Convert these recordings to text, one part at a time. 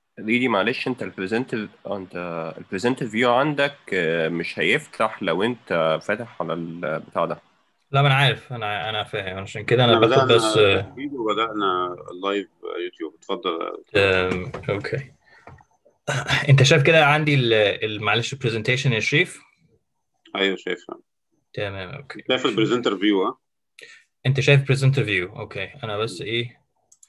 ريدي معلش انت البريزنتيف انت البريزنتيف فيو عندك آه، مش هيفتح لو انت فاتح على البتاع ده لا ما انا عارف انا انا فاهم عشان كده انا احنا باخد بدأنا بس تسجيل وبدأنا لايف يوتيوب اتفضل يا دكتور. آم، اوكي انت شايف كده عندي ال- ال- معلش البرزنتيشن يا شريف ايوه شايفها تمام اوكي شايف البريزنتر فيو ها انت شايف بريزنتر فيو اوكي انا بس ايه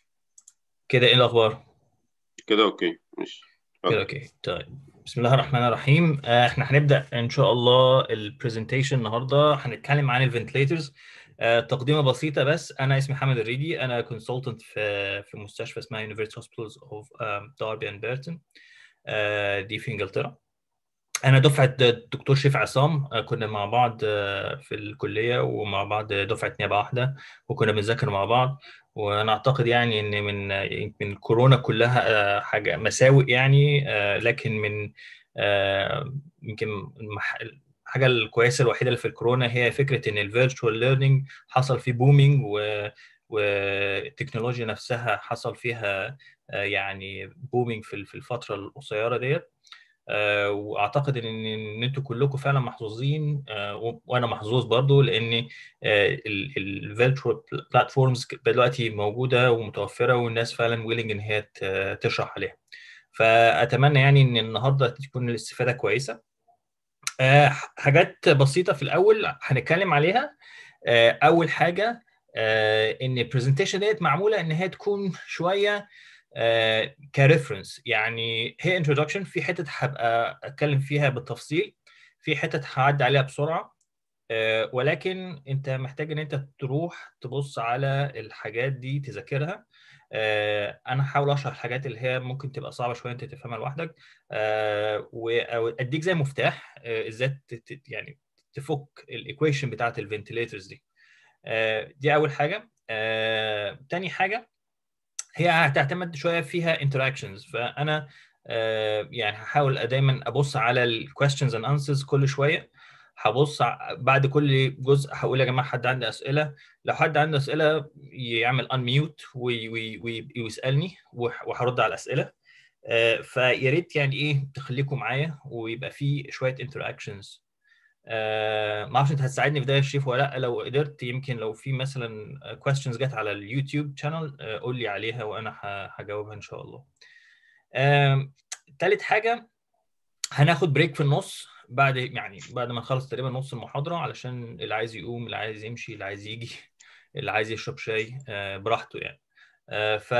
كده ايه الاخبار كده اوكي ماشي كده اوكي طيب بسم الله الرحمن الرحيم آه، احنا هنبدا ان شاء الله البرزنتيشن النهارده هنتكلم عن الفنتليترز تقديمه بسيطه بس انا اسمي حمد الريدي انا كونسلتنت في في مستشفى اسمها University Hospitals of um, Derby and Burton آه، دي في انجلترا انا دفعه الدكتور شريف عصام آه، كنا مع بعض آه، في الكليه ومع بعض دفعه نيابه واحده وكنا بنذاكر مع بعض وانا اعتقد يعني ان من من كورونا كلها آه، حاجه مساوئ يعني آه، لكن من آه، يمكن المح- الحاجه الكويسه الوحيده اللي في الكورونا هي فكره ان الفيرتشوال ليرنينج حصل فيه بومينج والتكنولوجيا نفسها حصل فيها آه، يعني بومينج في في الفتره القصيره ديت آه، واعتقد ان ان انتوا كلكم فعلا محظوظين آه، و- وانا محظوظ برضو لان الفيرتشوال بلاتفورمز دلوقتي موجوده ومتوفره والناس فعلا ويلنج ان هي ت- تشرح عليها فاتمنى يعني ان النهارده تكون الاستفاده كويسه آه، حاجات بسيطه في الاول هنتكلم عليها آه، اول حاجه آه، ان البرزنتيشن ديت معموله ان هي تكون شويه آه، كريفرنس يعني هي انترودكشن في حتت هبقى اتكلم فيها بالتفصيل في حتت هعدي عليها بسرعه آه، ولكن انت محتاج ان انت تروح تبص على الحاجات دي تذاكرها آه، انا هحاول اشرح الحاجات اللي هي ممكن تبقى صعبه شويه انت تفهمها لوحدك آه، واديك زي مفتاح آه، ازاي ت- ت- يعني تفك الايكويشن بتاعت الفنتليترز دي آه، دي اول حاجه آه، تاني حاجه هي هتعتمد شويه فيها انتراكشنز فانا آه، يعني هحاول دايما ابص على الكويستشنز اند انسرز كل شويه هبص ع- بعد كل جزء هقول يا جماعه حد عنده اسئله لو حد عنده اسئله يعمل انميوت ويسالني وح- وهرد على الاسئله آه، فيا ريت يعني ايه تخليكم معايا ويبقى في شويه انتراكشنز آه ما اعرفش انت هتساعدني في ده يا شريف ولا لا لو قدرت يمكن لو في مثلا questions جت على اليوتيوب شانل آه قول لي عليها وانا ه- هجاوبها ان شاء الله. آه تالت حاجه هناخد بريك في النص بعد يعني بعد ما نخلص تقريبا نص المحاضره علشان اللي عايز يقوم اللي عايز يمشي اللي عايز يجي اللي عايز يشرب شاي آه براحته يعني. آه، ف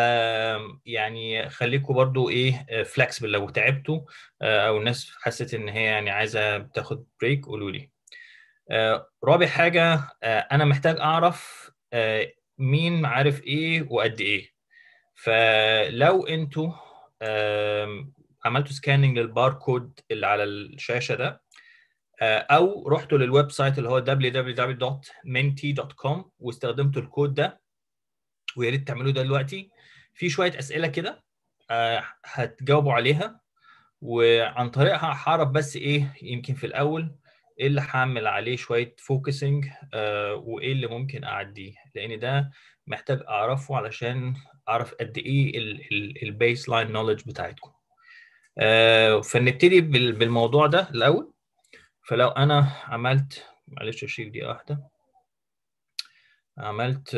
يعني خليكم برضو ايه فلكسبل لو تعبتوا آه، او الناس حست ان هي يعني عايزه تاخد بريك قولوا لي آه، رابع حاجه آه، انا محتاج اعرف آه، مين عارف ايه وقد ايه فلو انتوا آم، عملتوا سكاننج للباركود اللي على الشاشه ده آه، او رحتوا للويب سايت اللي هو www.menti.com واستخدمتوا الكود ده ويا ريت تعملوه ده دلوقتي في شويه اسئله كده آه، هتجاوبوا عليها وعن طريقها هعرف بس ايه يمكن في الاول ايه اللي هعمل عليه شويه فوكسنج وايه اللي ممكن اعديه لان ده محتاج اعرفه علشان اعرف قد ايه البيس لاين نولج بتاعتكم آه، فنبتدي بال- بالموضوع ده الاول فلو انا عملت معلش اشيل دي واحده عملت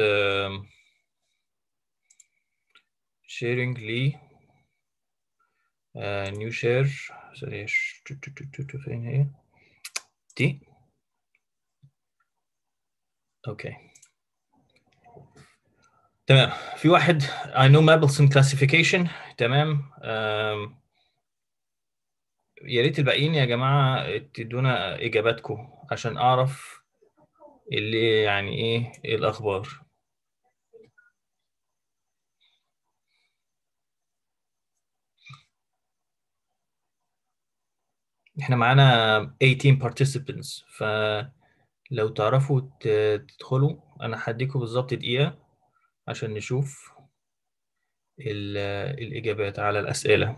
شيرنج لي نيو شير فين هي دي اوكي تمام في واحد I know Mabelson classification تمام أم، يا ريت الباقيين يا جماعة تدونا إجاباتكم عشان أعرف اللي يعني إيه إيه الأخبار إحنا معانا 18 participants فلو تعرفوا ت- تدخلوا أنا هديكم بالظبط دقيقة عشان نشوف ال- الإجابات على الأسئلة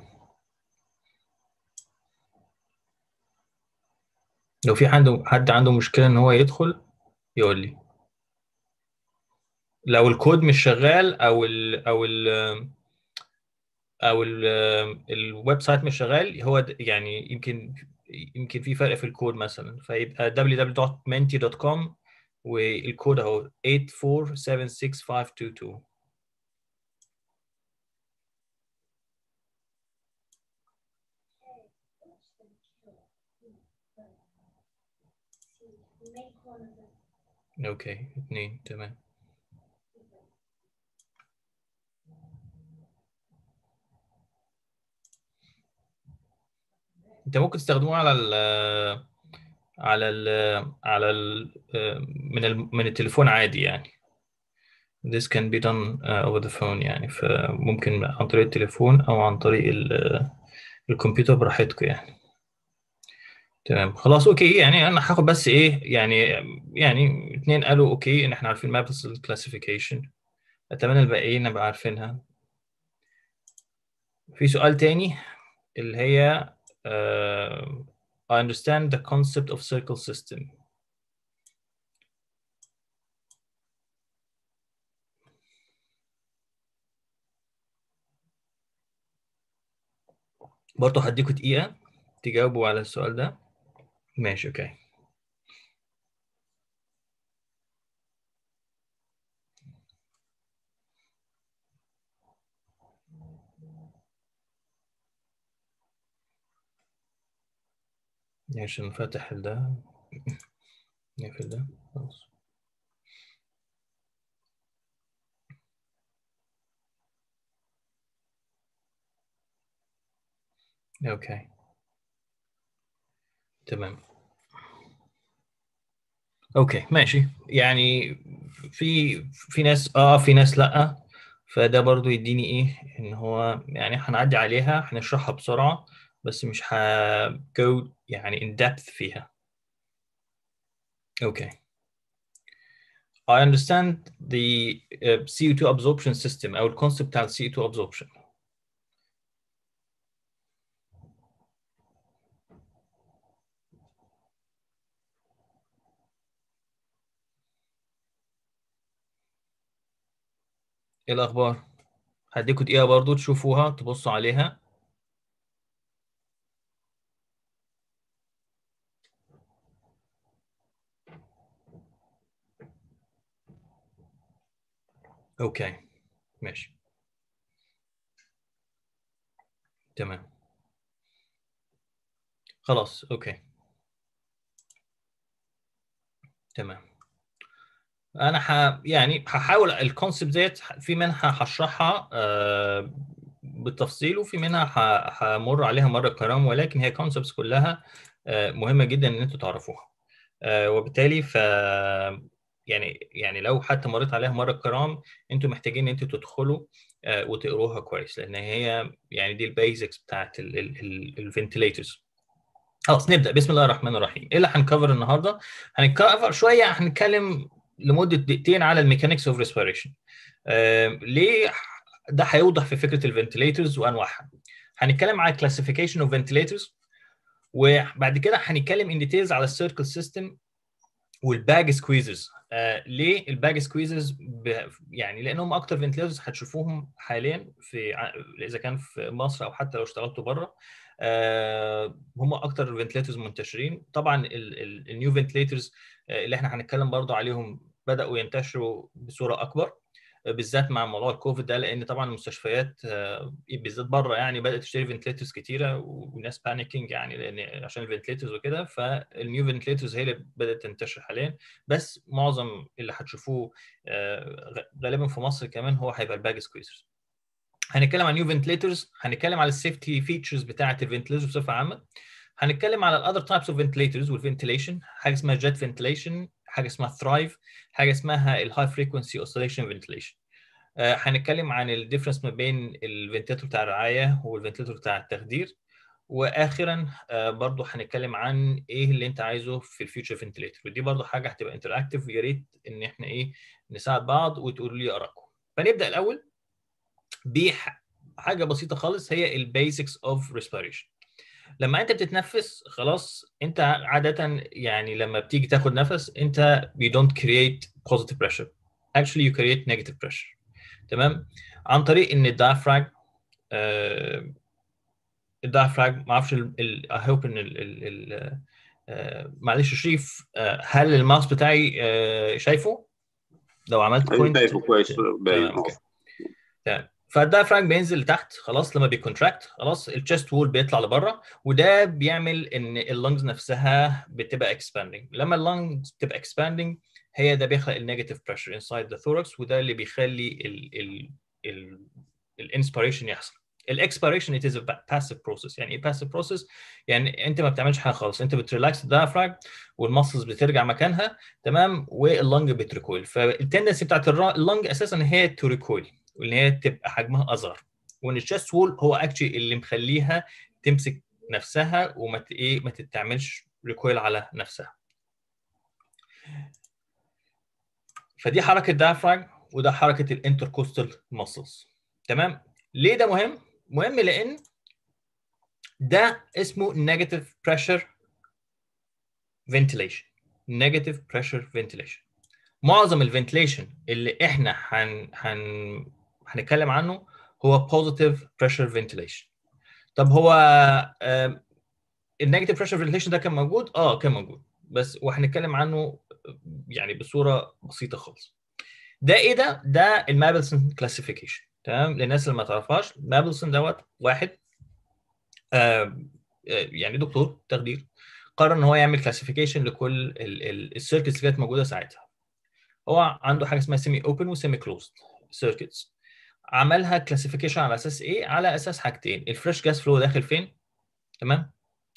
لو في حد حد عنده مشكلة إن هو يدخل يقول لي لو الكود مش شغال أو ال أو ال او ال- الويب سايت مش شغال هو د- يعني يمكن يمكن في فرق في الكود مثلا فيبقى www.menti.com والكود اهو 8476522 اوكي اثنين تمام انت ممكن تستخدموه على ال على ال على ال من ال من التليفون عادي يعني this can be done uh, over the phone يعني فممكن عن طريق التليفون او عن طريق ال- الكمبيوتر براحتكم يعني تمام خلاص اوكي يعني انا هاخد بس ايه يعني يعني اتنين قالوا اوكي ان احنا عارفين مابس الكلاسيفيكيشن اتمنى الباقيين نبقى عارفينها في سؤال تاني اللي هي uh, I understand the concept of circle system برضه هديكوا دقيقة تجاوبوا على السؤال ده ماشي اوكي عشان فاتح ده نقفل ده خلاص اوكي تمام اوكي ماشي يعني في في ناس اه في ناس لا فده برضو يديني ايه ان هو يعني هنعدي عليها هنشرحها بسرعة بس مش ه go يعني in depth فيها اوكي I understand the uh, CO2 absorption system او الكونسبت بتاع ال CO2 absorption ايه الاخبار هديكوا دقيقة برضو تشوفوها تبصوا عليها اوكي ماشي تمام خلاص اوكي تمام انا ح... يعني هحاول الكونسبت ديت في منها هشرحها آه، بالتفصيل وفي منها ه- همر عليها مره كرام ولكن هي كونسبتس كلها آه، مهمه جدا ان انتوا تعرفوها آه، وبالتالي ف يعني يعني لو حتى مريت عليها مره كرام انتوا محتاجين ان انتوا تدخلوا آه، وتقروها كويس لان هي يعني دي البيزكس بتاعت الفنتليترز خلاص نبدا بسم الله الرحمن الرحيم ايه اللي هنكفر النهارده هنكفر شويه هنتكلم لمده دقيقتين على الميكانكس اوف ريسبيريشن ليه ده هيوضح في فكره الفنتليترز وانواعها هنتكلم على كلاسيفيكيشن اوف فنتليترز وبعد كده هنتكلم ان ديتيلز على السيركل سيستم والباج سكويزز آه ليه الباج سكويزز يعني لانهم اكتر فنتليترز هتشوفوهم حاليا في ع- اذا كان في مصر او حتى لو اشتغلتوا بره آه هم اكتر فنتليترز منتشرين طبعا النيو فنتليترز اللي احنا هنتكلم برضو عليهم بداوا ينتشروا بصوره اكبر آه، بالذات مع موضوع الكوفيد ده لان طبعا المستشفيات آه، بالذات بره يعني بدات تشتري فنتليترز كتيره وناس بانيكينج يعني لان عشان الفنتليترز وكده فالنيو فنتليترز هي اللي بدات تنتشر حاليا بس معظم اللي هتشوفوه آه، غ- غالبا في مصر كمان هو هيبقى الباج سكويزرز هنتكلم عن نيو فنتليترز هنتكلم على السيفتي فيتشرز بتاعه الفنتليترز بصفه عامه هنتكلم على الاذر تايبس اوف فنتليترز والفنتليشن حاجه اسمها جيت فنتليشن حاجه اسمها ثرايف حاجه اسمها الهاي فريكونسي اوسيليشن فنتليشن هنتكلم عن الديفرنس ما بين الفنتليتور بتاع الرعايه والفنتليتور بتاع التخدير واخرا آه، برضو هنتكلم عن ايه اللي انت عايزه في الفيوتشر فنتليتور ودي برضو حاجه هتبقى انتراكتيف ويا ريت ان احنا ايه نساعد بعض وتقولوا لي ارائكم فنبدا الاول بحاجه بسيطه خالص هي البيزكس اوف ريسبيريشن لما انت بتتنفس خلاص انت عاده يعني لما بتيجي تاخد نفس انت you don't create positive pressure actually you create negative pressure تمام عن طريق ان الدايفراج آه الدايفراجم ما اعرفش اي هوب ان ال ال ال آه معلش شريف آه هل الماوس بتاعي آه شايفه؟ لو عملت أيوة بوينت شايفه كويس باين تمام اوكي تمام فالدايفراجم بينزل لتحت خلاص لما بيكونتراكت خلاص الشيست وول بيطلع لبره وده بيعمل ان اللنجز نفسها بتبقى اكسباندنج لما اللنجز بتبقى اكسباندنج هي ده بيخلق النيجاتيف بريشر انسايد ذا ثوركس وده اللي بيخلي ال ال ال الانسبيريشن يحصل الاكسبيريشن it is a passive process يعني ايه passive process يعني انت ما بتعملش حاجه خالص انت بتريلاكس الدايفراجم والمسلز بترجع مكانها تمام واللنج بتريكويل فالتندنسي بتاعت اللنج اساسا هي تو ريكويل وان هي تبقى حجمها اصغر وان الشيست وول هو اكشلي اللي مخليها تمسك نفسها وما ت- ايه ما تعملش ريكويل على نفسها فدي حركه دايفراجم وده حركه الانتركوستال ماسلز تمام ليه ده مهم مهم لان ده اسمه نيجاتيف بريشر فنتيليشن نيجاتيف بريشر فنتيليشن معظم الفنتيليشن اللي احنا هن هن هنتكلم عنه هو بوزيتيف بريشر فنتيليشن طب هو النيجاتيف بريشر فنتيليشن ده كان موجود اه كان موجود بس وهنتكلم عنه يعني بصوره بسيطه خالص ده ايه ده ده المابلسون كلاسيفيكيشن تمام للناس اللي ما تعرفهاش مابلسون دوت واحد آه آه، يعني دكتور تخدير قرر ان هو يعمل كلاسيفيكيشن لكل السيركتس اللي كانت موجوده ساعتها هو عنده حاجه اسمها سيمي اوبن وسيمي كلوزد سيركتس عملها كلاسيفيكيشن على اساس ايه على اساس حاجتين الفريش جاس فلو داخل فين تمام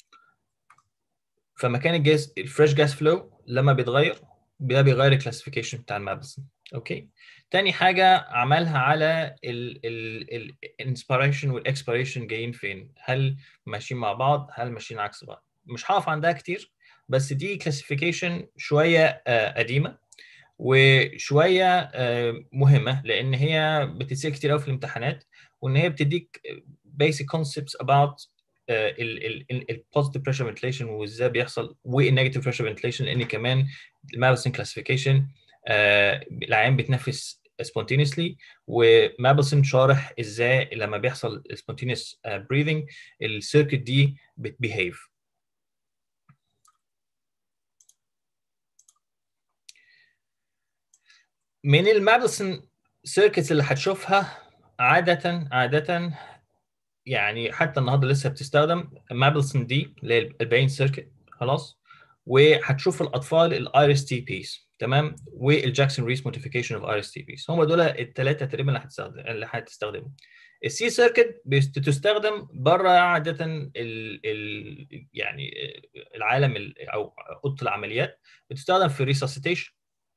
فمكان الجاز الفريش جاس فلو لما بيتغير ده بيغير الكلاسيفيكيشن بتاع المابلسون اوكي تاني حاجه عملها على الانسبيريشن والاكسبيريشن جايين فين هل ماشيين مع بعض هل ماشيين عكس بعض مش هقف عندها كتير بس دي كلاسيفيكيشن شويه آه، قديمه وشويه آه، مهمه لان هي بتتسال كتير قوي في الامتحانات وان هي بتديك basic concepts about البوزيتيف بريشر فنتيليشن وازاي بيحصل والنيجاتيف بريشر فنتيليشن لان كمان المابلسون كلاسيفيكيشن العيان بيتنفس spontaneously ومابلسون شارح ازاي لما بيحصل spontaneous uh, breathing السيركت دي بتبيهيف من المابلسون سيركتس اللي هتشوفها عادة عادة يعني حتى النهارده لسه بتستخدم مابلسون دي اللي هي الباين سيركت خلاص وهتشوف الاطفال الايرس تي بيس تمام والجاكسون ريس موديفيكيشن اوف ايرس تي بيس هم دول الثلاثه تقريبا اللي هتستخدم اللي هتستخدمهم السي سيركت بتستخدم بره عاده ال ال يعني العالم ال- او اوضه العمليات بتستخدم في الريساسيتيشن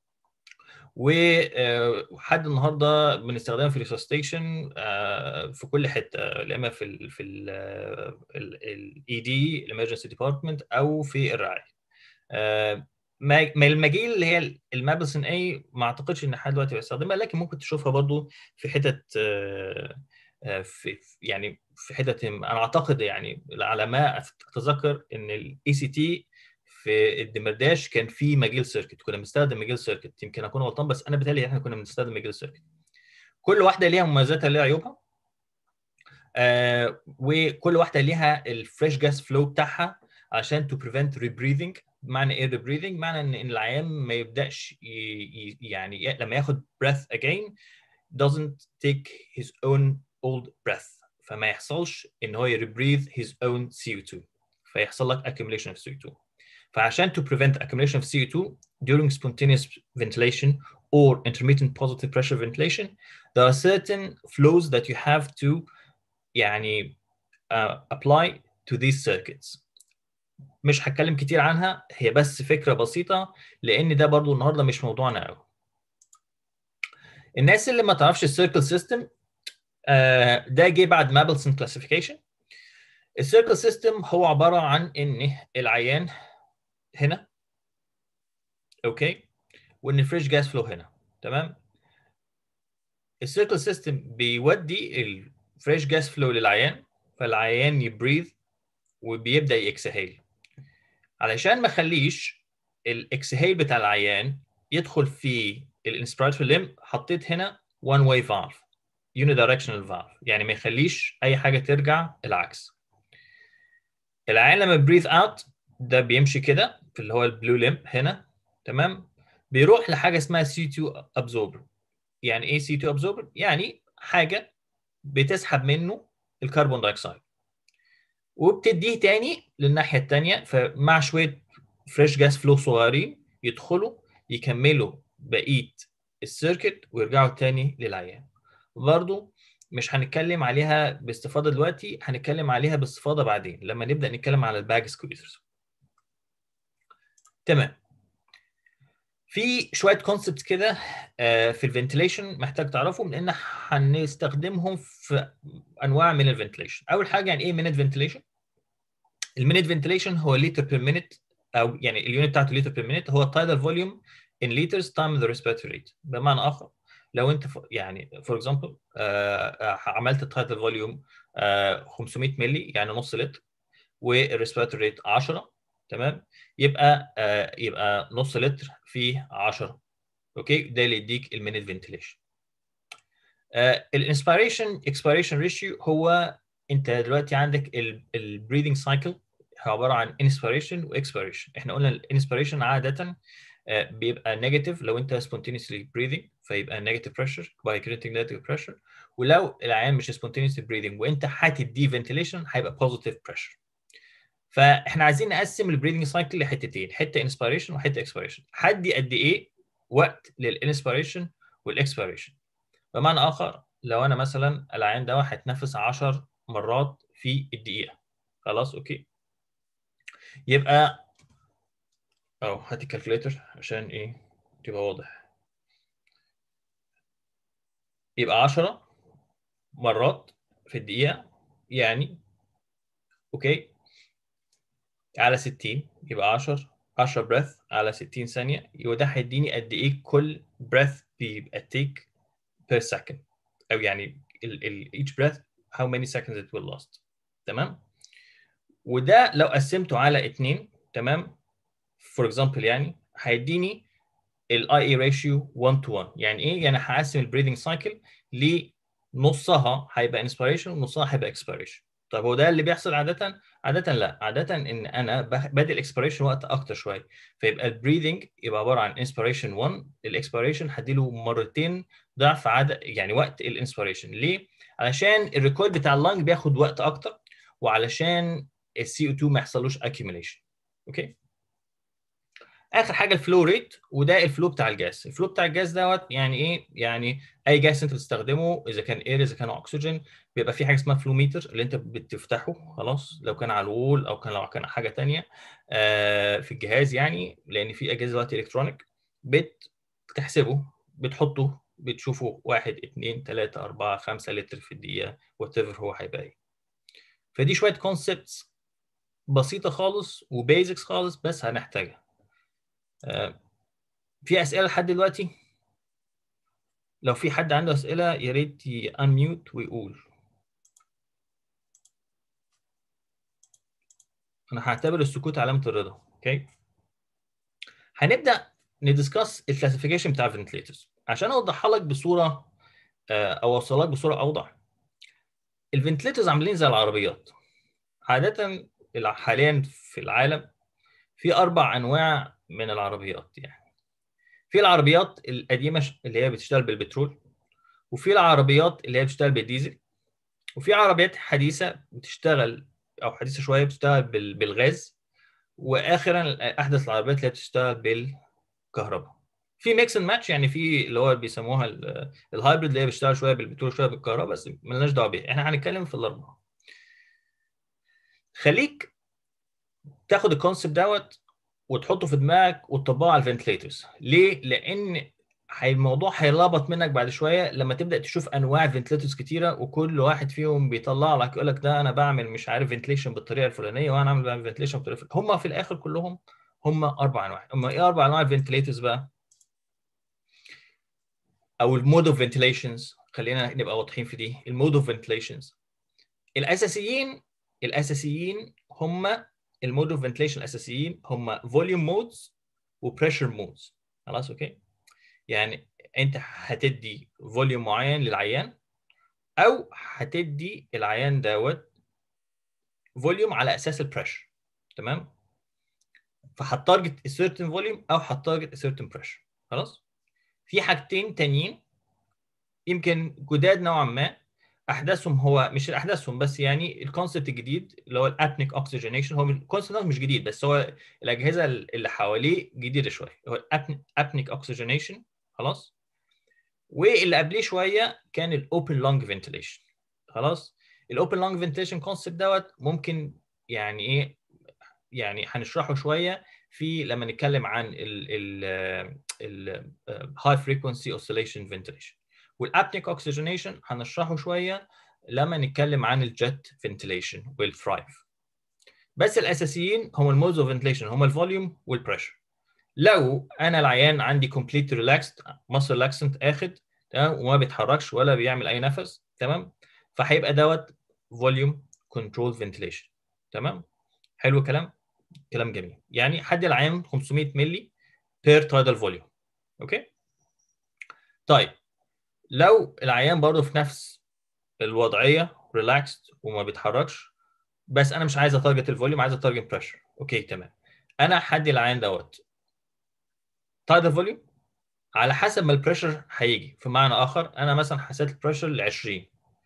وحد النهارده بنستخدمها في الريسستيشن في كل حته يا اما في ال في الاي دي الامرجنسي ديبارتمنت او في الرعايه آه، ما ما المجيل اللي هي المابلسون اي ما اعتقدش ان حد دلوقتي بيستخدمها لكن ممكن تشوفها برضو في حتت آه، آه، في في- يعني في حتت انا اعتقد يعني على ما اتذكر ان الاي سي تي في الدمرداش كان في مجيل سيركت كنا بنستخدم مجيل سيركت يمكن اكون غلطان بس انا بتهيألي احنا كنا بنستخدم مجيل سيركت كل واحده ليها مميزاتها ليها عيوبها آه وكل واحده ليها الفريش جاس فلو بتاعها عشان تو بريفنت ريبريذنج بمعنى ايه ريبريذنج معنى ان إن العيان ما يبداش ي- ي- يعني ي- لما ياخد breath again doesn't take his own old breath فما يحصلش ان هو يريبريذ his own CO2 فيحصل لك accumulation of CO2 فعشان to prevent accumulation of CO2 during spontaneous ventilation or intermittent positive pressure ventilation there are certain flows that you have to يعني uh, apply to these circuits مش هتكلم كتير عنها هي بس فكرة بسيطة لأن ده برضو النهاردة مش موضوعنا قوي الناس اللي ما تعرفش السيركل سيستم ده جه بعد مابلسون كلاسيفيكيشن السيركل سيستم هو عبارة عن إن العيان هنا اوكي وان الفريش جاس فلو هنا تمام السيركل سيستم بيودي الفريش جاس فلو للعيان فالعيان يبريذ وبيبدا يكسهيل علشان ما اخليش الاكسهيل بتاع العيان يدخل في الانسبيراتوري ليم حطيت هنا وان واي فالف unidirectional valve يعني ما يخليش اي حاجه ترجع العكس العين لما بريث اوت ده بيمشي كده في اللي هو البلو ليمب هنا تمام بيروح لحاجه اسمها سي 2 ابزوربر يعني ايه سي 2 ابزوربر يعني حاجه بتسحب منه الكربون دايوكسيد وبتديه تاني للناحيه الثانيه فمع شويه فريش جاس فلو صغيرين يدخلوا يكملوا بقيه السيركت ويرجعوا تاني للعيان برضو مش هنتكلم عليها باستفاضه دلوقتي هنتكلم عليها باستفاضه بعدين لما نبدا نتكلم على الباج سكويزرز تمام في شويه كونسبت كده في الفنتليشن محتاج تعرفهم لان هنستخدمهم في انواع من الفنتليشن اول حاجه يعني ايه مينيت فنتليشن المينيت فنتليشن هو لتر بير مينيت او يعني اليونت بتاعته لتر بير مينيت هو التايدال فوليوم in liters times the respiratory rate بمعنى اخر لو انت يعني فور اكزامبل عملت التايدال فوليوم 500 مللي يعني نص لتر والريسبيراتوري ريت 10 تمام يبقى آه يبقى نص لتر في 10 اوكي ده اللي يديك المينيت فنتيليشن الانسبيريشن اكسبيريشن ريشيو هو انت دلوقتي عندك البريذنج سايكل عباره عن انسبيريشن واكسبيريشن احنا قلنا الانسبيريشن عاده بيبقى نيجاتيف لو انت spontaneously breathing فيبقى نيجاتيف بريشر باي كريتنج نيجاتيف بريشر ولو العيان مش spontaneously breathing وانت هتدي فنتيليشن هيبقى بوزيتيف بريشر فاحنا عايزين نقسم البريدنج سايكل لحتتين حته انسبيريشن وحته اكسبيريشن هدي قد ايه وقت للانسبيريشن والاكسبيريشن بمعنى اخر لو انا مثلا العيان ده هيتنفس 10 مرات في الدقيقه خلاص اوكي يبقى اهو هات الكالكوليتر عشان ايه تبقى واضح يبقى 10 مرات في الدقيقه يعني اوكي على 60 يبقى 10 10 بريث على 60 ثانيه يبقى ده هيديني قد ايه كل بريث بيبقى تيك بير سكند او يعني ال ال each breath how many seconds it will last تمام وده لو قسمته على 2 تمام فور اكزامبل يعني هيديني الاي اي ريشيو 1 تو 1 يعني ايه يعني هقسم البريذنج سايكل لنصها هيبقى انسبيريشن ونصها هيبقى اكسبيريشن طيب هو ده اللي بيحصل عاده عاده لا عاده ان انا بادئ الاكسبيريشن وقت اكتر شويه فيبقى البريذنج يبقى عباره عن انسبيريشن 1 الاكسبيريشن هديله مرتين ضعف عدد يعني وقت الانسبيريشن ليه علشان الريكويل بتاع اللنج بياخد وقت اكتر وعلشان السي او 2 ما يحصلوش اكيوميليشن اوكي اخر حاجه الفلو ريت وده الفلو بتاع الجاز الفلو بتاع الجاز دوت يعني ايه يعني اي جاز انت بتستخدمه اذا كان اير اذا كان اكسجين بيبقى في حاجه اسمها فلو ميتر اللي انت بتفتحه خلاص لو كان على الوول او كان لو كان حاجه ثانيه آه في الجهاز يعني لان في اجهزه دلوقتي الكترونيك بتحسبه بتحطه بتشوفه 1 2 3 4 5 لتر في الدقيقه وات هو هيبقى ايه فدي شويه كونسبتس بسيطه خالص وبيزكس خالص بس هنحتاجها آه في اسئله لحد دلوقتي لو في حد عنده اسئله يا ريت انميوت ويقول انا هعتبر السكوت علامه الرضا اوكي هنبدا ندسكاس الكلاسيفيكيشن بتاع الفنتليترز عشان اوضحها لك بصوره او اوصلها لك بصوره اوضح الفنتليترز عاملين زي العربيات عاده حاليا في العالم في اربع انواع من العربيات يعني في العربيات القديمه اللي هي بتشتغل بالبترول وفي العربيات اللي هي بتشتغل بالديزل وفي عربيات حديثه بتشتغل او حديثه شويه بتشتغل بالغاز واخرا احدث العربيات اللي هي بتشتغل بالكهرباء في ميكس اند ماتش يعني في اللي هو بيسموها الهايبريد اللي هي بتشتغل شويه بالبترول شويه بالكهرباء بس ملناش دعوه بيها احنا هنتكلم في الاربعه خليك تاخد الكونسيبت دوت وتحطه في دماغك وتطبقه على الفنتليترز ليه لان الموضوع هيلخبط منك بعد شويه لما تبدا تشوف انواع فنتليترز كتيره وكل واحد فيهم بيطلع لك يقول لك ده انا بعمل مش عارف فنتليشن بالطريقه الفلانيه وانا عامل بعمل فنتليشن بالطريقه الفلانيه هم في الاخر كلهم هم اربع انواع هم ايه اربع انواع الفنتليترز بقى او المود اوف فنتيليشنز خلينا نبقى واضحين في دي المود اوف فنتيليشنز الاساسيين الاساسيين هم المود اوف فنتيليشن الاساسيين هم فوليوم مودز وبريشر مودز خلاص اوكي يعني انت هتدي فوليوم معين للعيان او هتدي العيان دوت فوليوم على اساس البريشر تمام فهتارجت a certain volume او هتارجت a certain pressure خلاص في حاجتين تانيين يمكن جداد نوعا ما احدثهم هو مش احدثهم بس يعني الكونسبت الجديد اللي هو الابنيك اوكسجينيشن هو الكونسبت مش جديد بس هو الاجهزه اللي حواليه جديده شويه هو الابنيك اوكسجينيشن خلاص واللي قبليه شويه كان الاوبن لونج فنتيليشن خلاص الاوبن لونج فنتيليشن كونسبت دوت ممكن يعني ايه يعني هنشرحه شويه في لما نتكلم عن ال ال هاي فريكونسي اوسيليشن فنتيليشن والابنيك اوكسجينيشن هنشرحه شويه لما نتكلم عن الجت فنتيليشن والثرايف بس الاساسيين هم المودز اوف فنتيليشن هم الفوليوم والبريشر لو انا العيان عندي كومبليت ريلاكسد ماسل ريلاكسنت اخد تمام وما بيتحركش ولا بيعمل اي نفس تمام فهيبقى دوت فوليوم كنترول فنتيليشن تمام حلو الكلام كلام جميل يعني حد العيان 500 مللي بير تايدال فوليوم اوكي طيب لو العيان برضه في نفس الوضعيه ريلاكسد وما بيتحركش بس انا مش عايز اتارجت الفوليوم عايز اتارجت بريشر اوكي تمام انا هدي العيان دوت تايدال فوليوم على حسب ما البريشر هيجي بمعنى اخر انا مثلا حسيت البريشر ل 20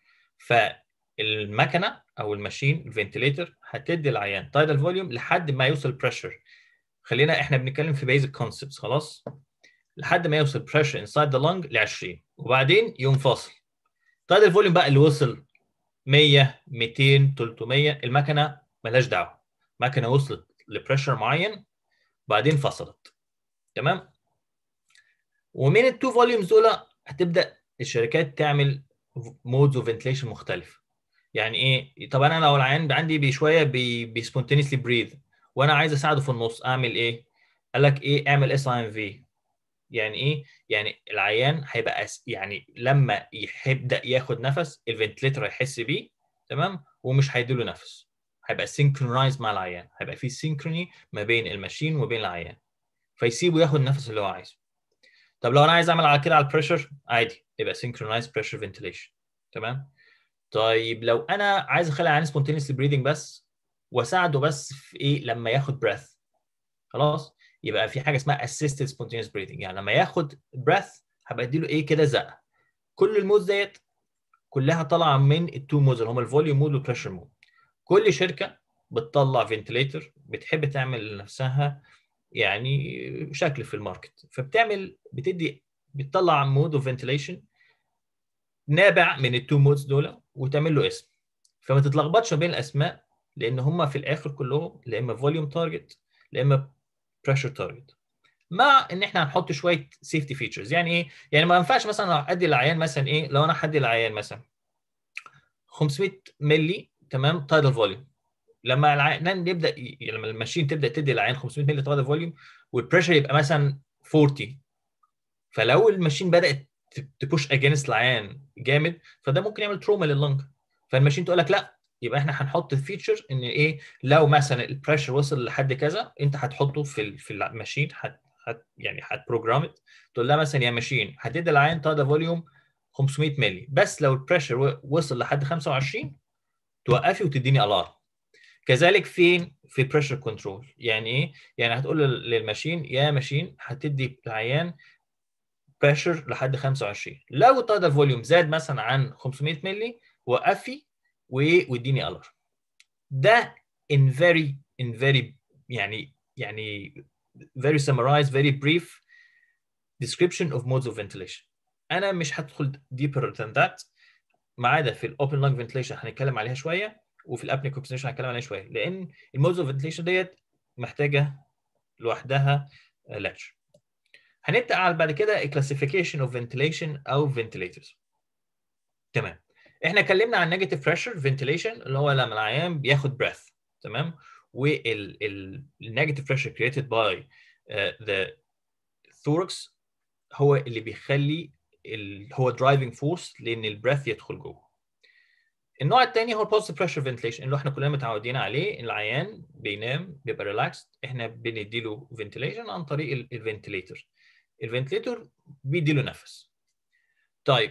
فالمكنه او الماشين الفنتليتر هتدي العيان تايدال فوليوم لحد ما يوصل بريشر خلينا احنا بنتكلم في بيزك كونسبتس خلاص لحد ما يوصل بريشر انسايد ذا لونج ل 20 وبعدين يقوم فاصل تايدال فوليوم بقى اللي وصل 100 200 300 المكنه ملهاش دعوه المكنه وصلت لبريشر معين بعدين فصلت تمام ومن التو فوليومز دول هتبدا الشركات تعمل مودز اوف فنتليشن مختلف يعني ايه طب انا لو العيان عندي بشويه بي سبونتينيسلي بريذ وانا عايز اساعده في النص اعمل ايه قال لك ايه اعمل اس اي ام في يعني ايه يعني العيان هيبقى أس... يعني لما يبدا ياخد نفس الفنتليتر هيحس بيه تمام ومش هيديله نفس هيبقى سينكرونايز مع العيان هيبقى في سينكروني ما بين الماشين وبين العيان فيسيبه ياخد النفس اللي هو عايزه طب لو انا عايز اعمل على كده على البريشر عادي يبقى synchronized pressure ventilation تمام طيب لو انا عايز اخلي العيان spontaneously breathing بس واساعده بس في ايه لما ياخد breath خلاص يبقى في حاجه اسمها assisted spontaneous breathing يعني لما ياخد breath هبقى اديله ايه كده زقه كل المودز ديت كلها طالعه من التو مودز اللي هم الفوليوم مود والبريشر مود كل شركه بتطلع فنتليتر بتحب تعمل لنفسها يعني شكل في الماركت فبتعمل بتدي بتطلع مود اوف فنتيليشن نابع من التو مودز دول وتعمل له اسم فما تتلخبطش بين الاسماء لان هم في الاخر كلهم لا اما فوليوم تارجت لا اما بريشر تارجت مع ان احنا هنحط شويه سيفتي فيتشرز يعني ايه يعني ما ينفعش مثلا ادي العيان مثلا ايه لو انا هدي العيان مثلا 500 مللي تمام تايدال فوليوم لما العيان يبدا لما الماشين تبدا تدي العيان 500 مللي تايدال فوليوم والبريشر يبقى مثلا 40 فلو الماشين بدات تبوش اجينست العيان جامد فده ممكن يعمل تروما لللنج فالماشين تقول لك لا يبقى احنا هنحط الفيتشر ان ايه لو مثلا البريشر وصل لحد كذا انت هتحطه في في الماشين هت هت يعني هتبروجرام تقول لها مثلا يا ماشين هتدي العيان تادا فوليوم 500 مللي بس لو البريشر وصل لحد 25 توقفي وتديني الارم كذلك فين في بريشر كنترول يعني ايه يعني هتقول للماشين يا ماشين هتدي العيان بريشر لحد 25 لو التايدال فوليوم زاد مثلا عن 500 مللي وقفي واديني الارم ده in very in very يعني يعني very summarized very brief description of modes of ventilation انا مش هدخل deeper than that ما عدا في الاوبن لانج فنتيليشن هنتكلم عليها شويه وفي الابنيك اوكسجينيشن هنتكلم عليها شويه لان المودز اوف فنتيليشن ديت محتاجه لوحدها لكتشر هنبدا على بعد كده كلاسيفيكيشن اوف فنتيليشن او فنتيليترز تمام احنا اتكلمنا عن نيجاتيف بريشر فنتيليشن اللي هو لما العيان بياخد بريث تمام والنيجاتيف بريشر كريتد باي ذا thorax هو اللي بيخلي ال هو درايفنج فورس لان البريث يدخل جوه النوع الثاني هو البوزيتيف بريشر فنتيليشن اللي احنا كلنا متعودين عليه العيان بينام بيبقى ريلاكسد احنا بنديله فنتيليشن عن طريق الفنتيليتر الفنتيليتر بيديله نفس طيب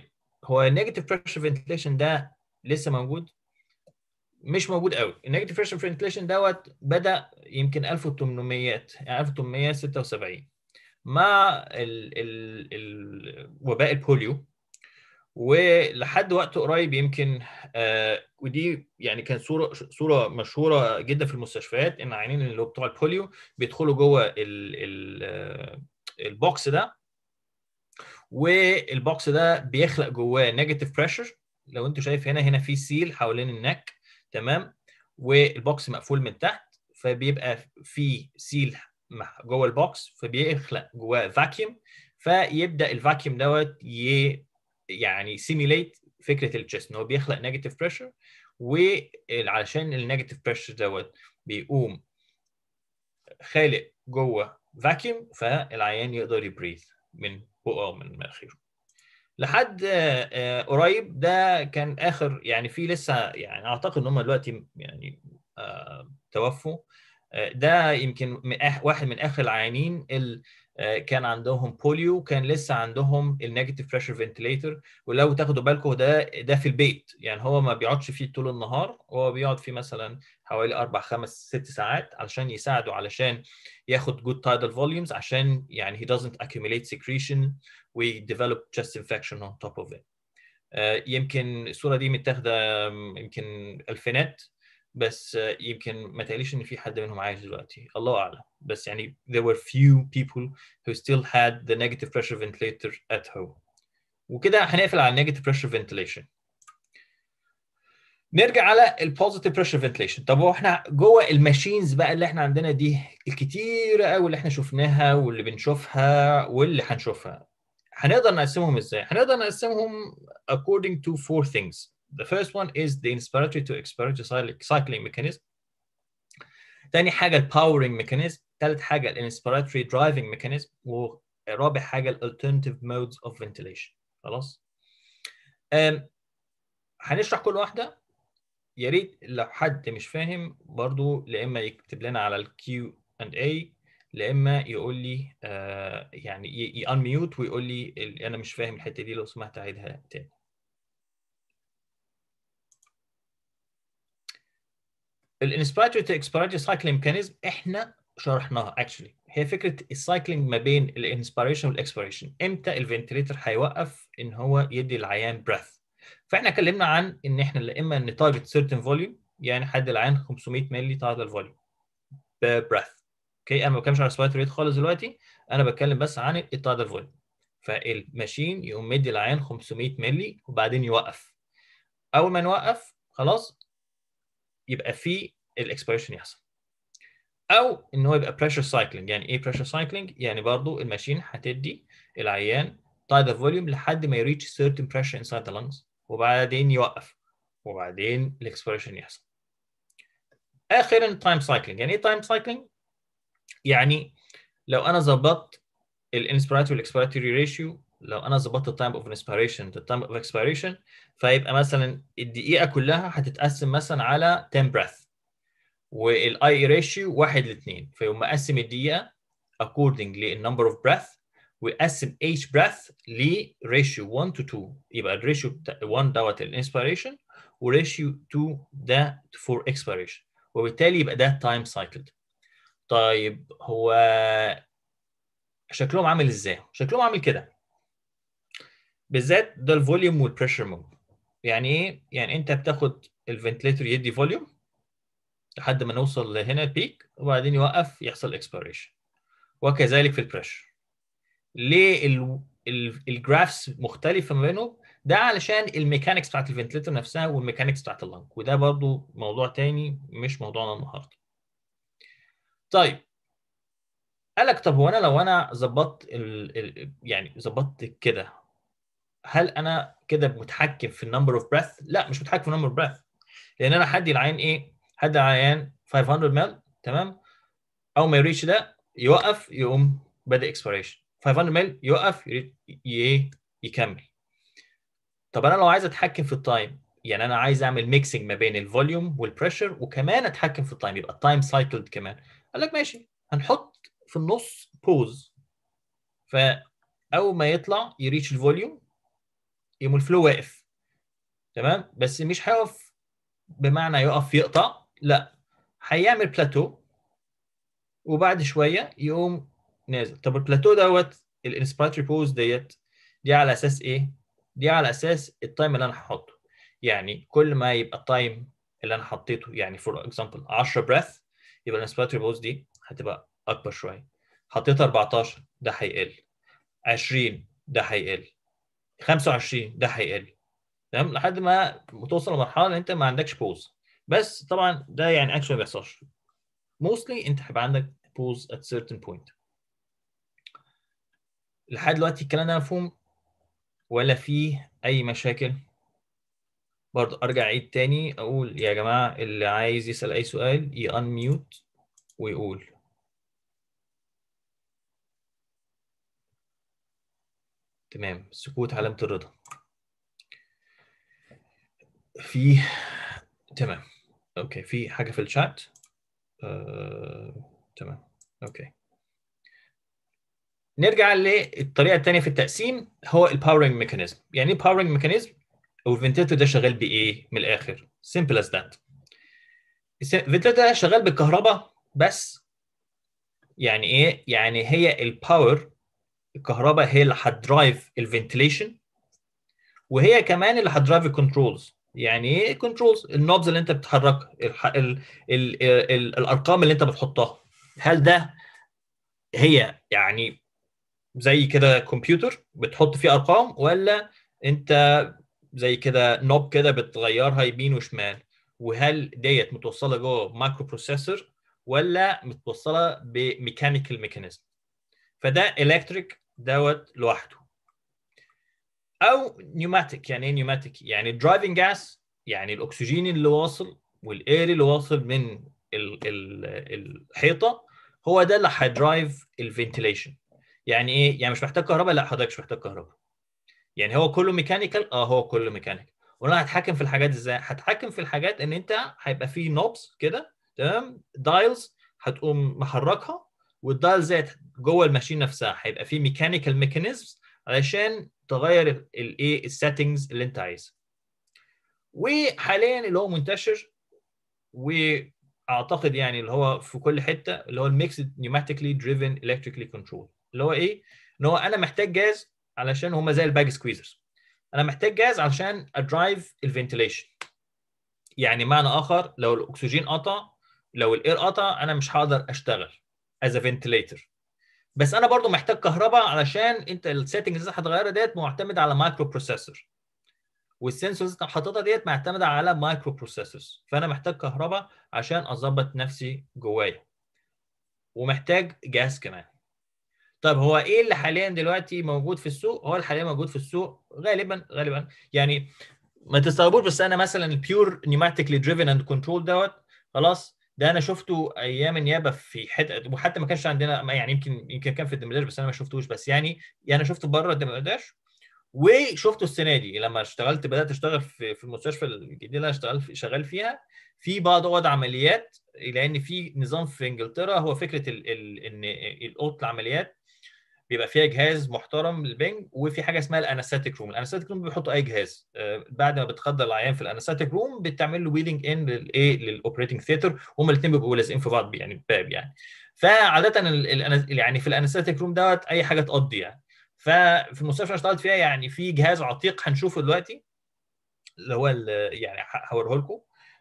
هو النيجاتيف بريشر فنتيليشن ده لسه موجود مش موجود قوي النيجاتيف بريشر فنتيليشن دوت بدا يمكن 1800 يعني 1876 مع ال ال ال وباء البوليو ولحد وقت قريب يمكن آه ودي يعني كان صوره صوره مشهوره جدا في المستشفيات ان عيانين اللي هو بتوع البوليو بيدخلوا جوه ال ال آه، البوكس ده والبوكس ده بيخلق جواه نيجاتيف بريشر لو انت شايف هنا هنا في سيل حوالين النك تمام والبوكس مقفول من تحت فبيبقى في سيل مع- جوه البوكس فبيخلق جواه فاكيوم فيبدا الفاكيوم دوت ي يعني سيميليت فكره التشيست ان هو بيخلق نيجاتيف بريشر وعلشان النيجاتيف بريشر دوت بيقوم خالق جوه فاكيوم فالعيان يقدر يبريث من بقه او من مناخيره لحد آه، آه، قريب ده كان اخر يعني في لسه يعني اعتقد ان هم دلوقتي يعني آه، توفوا آه، ده يمكن من آخ- واحد من اخر العيانين اللي آه، كان عندهم بوليو كان لسه عندهم النيجاتيف بريشر فنتليتر ولو تاخدوا بالكم ده ده في البيت يعني هو ما بيقعدش فيه طول النهار هو بيقعد فيه مثلا حوالي اربع خمس ست ساعات علشان يساعده علشان ياخد good tidal volumes عشان يعني he doesn't accumulate secretion we develop chest infection on top of it. آه، يمكن الصورة دي متاخدة آم، يمكن ألفينات بس آه، يمكن ما تقليش إن في حد منهم عايش دلوقتي الله أعلم بس يعني there were few people who still had the negative pressure ventilator at home وكده هنقفل على negative pressure ventilation نرجع على البوزيتيف بريشر فنتليشن طب هو احنا جوه الماشينز بقى اللي احنا عندنا دي الكتيره قوي اللي احنا شفناها واللي بنشوفها واللي هنشوفها هنقدر نقسمهم ازاي؟ هنقدر نقسمهم according to four things. The first one is the inspiratory to expiratory cycling- cycling mechanism. تاني حاجة ال powering mechanism. تالت حاجة ال inspiratory driving mechanism. ورابع حاجة ال alternative modes of ventilation. خلاص؟ أم، هنشرح كل واحدة يا ريت لو حد مش فاهم برضو لا اما يكتب لنا على الكيو اند اي لا اما يقول لي آه يعني يانميوت ويقول لي ال- انا مش فاهم الحته دي لو سمحت اعيدها تاني الانسبيراتوري تو اكسبيراتوري سايكلينج ميكانيزم احنا شرحناها اكشلي هي فكره السايكلينج ما بين الانسبيريشن والاكسبيريشن امتى الفنتليتر هيوقف ان هو يدي العيان بريث فاحنا اتكلمنا عن ان احنا لا اما نتارجت سيرتن فوليوم يعني حد العين 500 مللي تايدال فوليوم بريث اوكي انا ما بتكلمش على سبايت ريت خالص دلوقتي انا بتكلم بس عن التايدال فوليوم فالماشين يقوم مدي العين 500 مللي وبعدين يوقف اول ما نوقف خلاص يبقى في الاكسبيريشن يحصل او ان هو يبقى بريشر سايكلينج يعني ايه بريشر سايكلينج يعني برضو الماشين هتدي العيان تايدال فوليوم لحد ما يريتش certain pressure inside the lungs وبعدين يوقف وبعدين الاكسبيريشن يحصل اخيرا تايم سايكلينج يعني ايه تايم سايكلينج يعني لو انا ظبطت الانسبيراتوري والاكسبيراتوري ريشيو لو انا ظبطت التايم اوف انسبيريشن التايم اوف اكسبيريشن فيبقى مثلا الدقيقه كلها هتتقسم مثلا على 10 breath والاي ريشيو 1 ل 2 فيقوم مقسم الدقيقه according للنمبر اوف breath ويقسم each breath لريشيو 1 to 2 يبقى الريشيو 1 دوت الانسبيريشن وريشيو 2 ده فور اكسبيريشن وبالتالي يبقى ده تايم سايكلد طيب هو شكلهم عامل ازاي؟ شكلهم عامل كده بالذات ده الفوليوم والبريشر مود يعني ايه؟ يعني انت بتاخد الفنتليتور يدي فوليوم لحد ما نوصل لهنا البيك وبعدين يوقف يحصل اكسبيريشن وكذلك في البريشر ليه ال- ال- الجرافس مختلفه ما بينهم ده علشان الميكانكس بتاعت الفنتليتور نفسها والميكانكس بتاعت اللنج وده برضو موضوع تاني مش موضوعنا النهارده طيب قال لك طب هو انا لو انا ظبطت ال... ال... يعني ظبطت كده هل انا كده متحكم في النمبر اوف بريث؟ لا مش متحكم في النمبر اوف بريث لان انا هدي العين ايه؟ هدي العيان 500 مل تمام؟ اول ما يريتش ده يوقف يقوم بادئ اكسبيريشن 500 مل يوقف يري- ي... يكمل طب انا لو عايز اتحكم في التايم يعني انا عايز اعمل ميكسنج ما بين الفوليوم والبريشر وكمان اتحكم في التايم يبقى التايم سايكلد كمان قال لك ماشي هنحط في النص بوز فاول ما يطلع يريتش الفوليوم يقوم الفلو واقف تمام بس مش هيقف بمعنى يقف يقطع لا هيعمل بلاتو وبعد شويه يقوم نازل طب البلاتو دوت الانسبيراتوري بوز ديت دي على اساس ايه؟ دي على اساس التايم اللي انا هحطه يعني كل ما يبقى التايم اللي انا حطيته يعني فور اكزامبل 10 بريث يبقى الانسبيراتوري بوز دي هتبقى اكبر شويه حطيت 14 ده هيقل 20 ده هيقل 25 ده هيقل تمام لحد ما توصل لمرحله ان انت ما عندكش بوز بس طبعا ده يعني اكشن ما بيحصلش mostly انت هيبقى عندك pause at certain point لحد دلوقتي الكلام ده مفهوم ولا فيه اي مشاكل برضه ارجع اعيد تاني اقول يا جماعه اللي عايز يسال اي سؤال يانميوت ويقول تمام سكوت علامه الرضا في تمام اوكي في حاجه في الشات آه... تمام اوكي نرجع للطريقه الثانيه في التقسيم هو الباورنج ميكانيزم يعني ايه باورنج ميكانيزم او الفنتيلتر ده شغال بايه من الاخر simple as that الفنتيلتر ده شغال بالكهرباء بس يعني ايه يعني هي الباور الكهرباء هي اللي هتدرايف الفنتيليشن وهي كمان اللي هتدرايف الكنترولز يعني ايه كنترولز النوبز اللي انت بتحركها ال ال ال ال الارقام اللي انت بتحطها هل ده هي يعني زي كده كمبيوتر بتحط فيه ارقام ولا انت زي كده نوب كده بتغيرها يمين وشمال وهل ديت متوصله جوه مايكرو بروسيسور ولا متوصله بميكانيكال ميكانيزم فده الكتريك دوت لوحده او نيوماتيك يعني ايه نيوماتيك يعني درايفنج جاس يعني الاكسجين اللي واصل والاير اللي واصل من ال ال الحيطه هو ده اللي هيدرايف الفنتيليشن يعني ايه يعني مش محتاج كهرباء لا حضرتك مش محتاج كهرباء يعني هو كله ميكانيكال اه هو كله ميكانيكال وانا هتحكم في الحاجات ازاي هتحكم في الحاجات ان انت هيبقى فيه نوبس كده تمام دايلز هتقوم محركها والدايلز ديت جوه الماشين نفسها هيبقى فيه ميكانيكال ميكانيزمز علشان تغير الايه السيتنجز اللي انت عايزها وحاليا اللي هو منتشر واعتقد يعني اللي هو في كل حته اللي هو الميكسد نيوماتيكلي دريفن الكتريكلي كنترول اللي هو ايه ان هو انا محتاج جاز علشان هما زي الباج سكويزرز انا محتاج جاز علشان ادرايف الفنتيليشن يعني معنى اخر لو الاكسجين قطع لو الاير قطع انا مش هقدر اشتغل از فنتيليتر بس انا برضو محتاج كهرباء علشان انت السيتنجز اللي هتغيرها ديت معتمده على مايكرو بروسيسور والسنسورز اللي حاططها ديت معتمده على مايكرو بروسيسورز فانا محتاج كهرباء عشان اظبط نفسي جوايا ومحتاج جاز كمان طيب هو ايه اللي حاليا دلوقتي موجود في السوق هو اللي حاليا موجود في السوق غالبا غالبا يعني ما تستغربوش بس انا مثلا البيور نيوماتيكلي دريفن اند كنترول دوت خلاص ده انا شفته ايام النيابه في حته وحتى ما كانش عندنا يعني يمكن يمكن كان في الدمرداش بس انا ما شفتوش بس يعني يعني انا شفته بره الدمرداش وشفته السنه دي لما اشتغلت بدات اشتغل في في المستشفى الجديده اللي انا اشتغل في شغال فيها في بعض اوض عمليات لان في نظام في انجلترا هو فكره ال ال ان اوضه العمليات بيبقى فيها جهاز محترم للبنج وفي حاجه اسمها الانستاتيك روم الانستاتيك روم بيحطوا اي جهاز بعد ما بتخدر العيان في الانستاتيك روم بتعمل له ويلنج ان للايه للاوبريتنج ثيتر هما الاثنين بيبقوا لازقين في بعض يعني باب يعني فعاده ال يعني في الانستاتيك روم دوت اي حاجه تقضي يعني ففي المستشفى اللي اشتغلت فيها يعني في جهاز عتيق هنشوفه دلوقتي اللي هو يعني هوريه لكم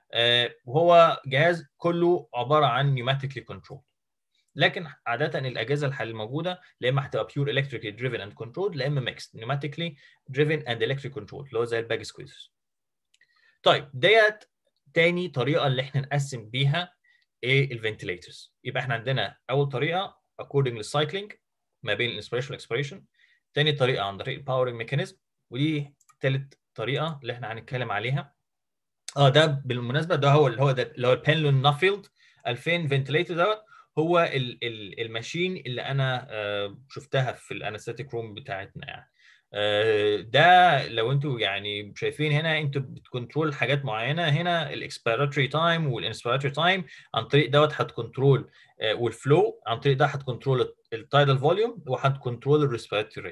وهو جهاز كله عباره عن نيوماتيكلي كنترول لكن عاده الاجهزه الموجوده لا اما هتبقى بيور الكتريكلي دريفن اند كنترول لا اما ميكس نيوماتيكلي دريفن اند الكتريك كنترول اللي هو زي الباج سكويزرز طيب ديت تاني طريقه اللي احنا نقسم بيها ايه الفنتليترز يبقى احنا عندنا اول طريقه according للسايكلينج ما بين الانسبيريشن والاكسبيريشن تاني طريقه عن طريق الباورنج ميكانيزم ودي ثالث طريقه اللي احنا هنتكلم عليها اه ده بالمناسبه ده هو اللي هو ده اللي هو البنلون نافيلد 2000 فنتليتر دوت هو ال ال الماشين اللي انا آه شفتها في الانستاتيك روم بتاعتنا يعني آه ده لو انتوا يعني شايفين هنا انتوا بتكنترول حاجات معينه هنا الاكسبيراتوري تايم والانسبيراتوري تايم عن طريق دوت هتكنترول آه والفلو عن طريق ده هتكنترول التايدال فوليوم وهتكنترول الريسبيراتوري ريت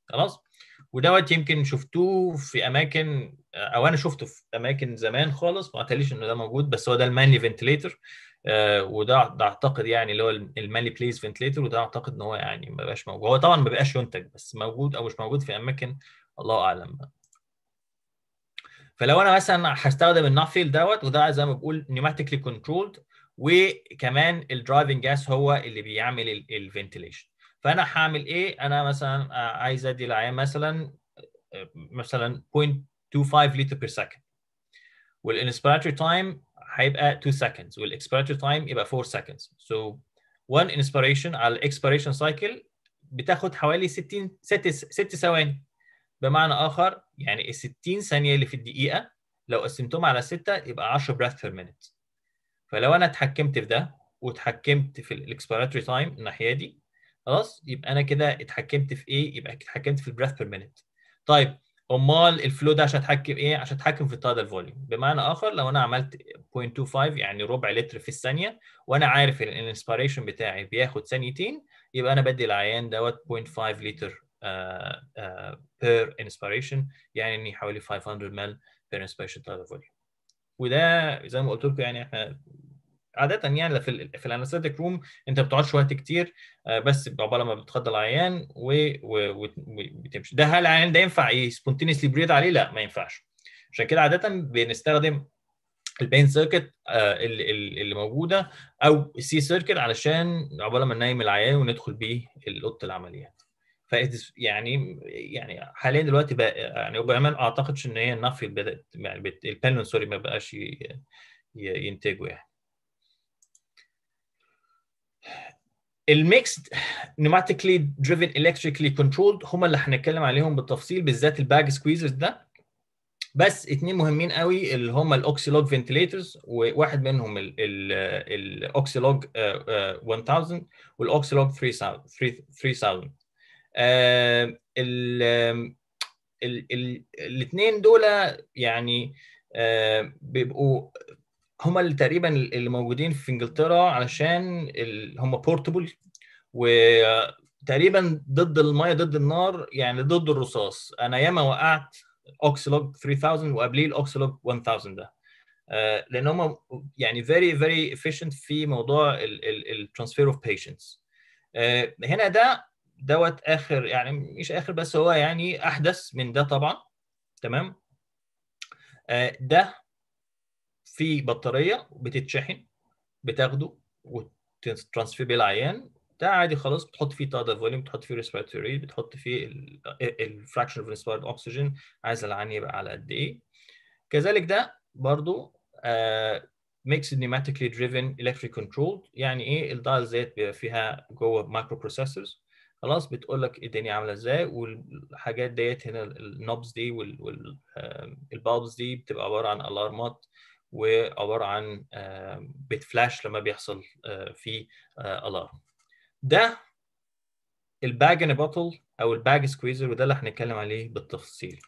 خلاص ودوت يمكن شفتوه في اماكن او انا شفته في اماكن زمان خالص ما قاليش انه ده موجود بس هو ده المانلي فنتليتر وده ده اعتقد يعني اللي هو المانلي بليز فنتليتر وده اعتقد ان هو يعني ما بقاش موجود هو طبعا ما بقاش ينتج بس موجود او مش موجود في اماكن الله اعلم بقى. فلو انا مثلا هستخدم النافيل دوت وده زي ما بقول نيوماتيكلي كنترولد وكمان الدرايفنج جاس هو اللي بيعمل الفنتيليشن فانا هعمل ايه انا مثلا عايز ادي العيان مثلا مثلا 0.25 لتر بير سكند والانسبيراتوري تايم هيبقى 2 seconds والاكسبيراتوري تايم يبقى 4 seconds so one inspiration على الاكسبيريشن سايكل بتاخد حوالي 60 6 6 ثواني بمعنى اخر يعني ال 60 ثانيه اللي في الدقيقه لو قسمتهم على 6 يبقى 10 breath per minute فلو انا اتحكمت في ده واتحكمت في الاكسبيراتوري تايم الناحيه دي خلاص يبقى انا كده اتحكمت في ايه يبقى اتحكمت في البريث بير مينيت طيب امال الفلو ده عشان اتحكم ايه عشان اتحكم في التايدال فوليوم بمعنى اخر لو انا عملت 0.25 يعني ربع لتر في الثانيه وانا عارف ان الانسبيريشن بتاعي بياخد ثانيتين يبقى انا بدي العيان دوت 0.5 لتر بير انسبيريشن يعني حوالي 500 مل بير انسبيريشن تايدال فوليوم وده زي ما قلت لكم يعني احنا عادة يعني في ال في الانستيك روم انت ما بتقعدش وقت كتير بس عقبال ما بتخضى العيان وبتمشي ده هل العيان ده ينفع سبونتينيسلي بريد عليه؟ لا ما ينفعش عشان كده عادة بنستخدم البين سيركت اللي موجوده او السي سيركت علشان عقبال ما ننيم العيان وندخل بيه اوضه العمليات ف يعني يعني حاليا دلوقتي بقى يعني وبامانه اعتقدش ان هي النفي بدات يعني البانلون سوري ما بقاش ينتجوا يعني الميكسد نيوماتيكلي دريفن الكتريكلي كنترولد هم اللي هنتكلم عليهم بالتفصيل بالذات الباج سكويزرز ده بس اتنين مهمين قوي اللي هم الاوكسيلوج فنتليترز وواحد منهم الاوكسيلوج 1000 والاوكسيلوج 3000 3000 الاثنين دول يعني بيبقوا هما اللي تقريبا اللي موجودين في انجلترا علشان هم بورتبل وتقريبا ضد الميه ضد النار يعني ضد الرصاص انا ياما وقعت اوكسلوج 3000 وقبليه الاوكسلوج 1000 ده لان هم يعني very very efficient في موضوع الترانسفير اوف patients هنا ده دوت اخر يعني مش اخر بس هو يعني احدث من ده طبعا تمام ده في بطاريه بتتشحن بتاخده وترانسفير بيه العيان ده عادي خلاص بتحط فيه تايدال فوليوم بتحط فيه ريسبيراتوري بتحط فيه الفراكشن اوف انسبيرد اوكسجين عايز العيان يبقى على قد ايه كذلك ده برضو ميكس نيماتيكلي دريفن الكتريك كنترول يعني ايه الدايلز ديت بيبقى فيها جوه مايكرو بروسيسورز خلاص بتقول لك الدنيا عامله ازاي والحاجات ديت هنا النوبز دي والبالبز دي بتبقى عباره عن الارمات وعباره عن بتفلاش لما بيحصل في الارم ده الباج ان بوتل او الباج سكويزر وده اللي هنتكلم عليه بالتفصيل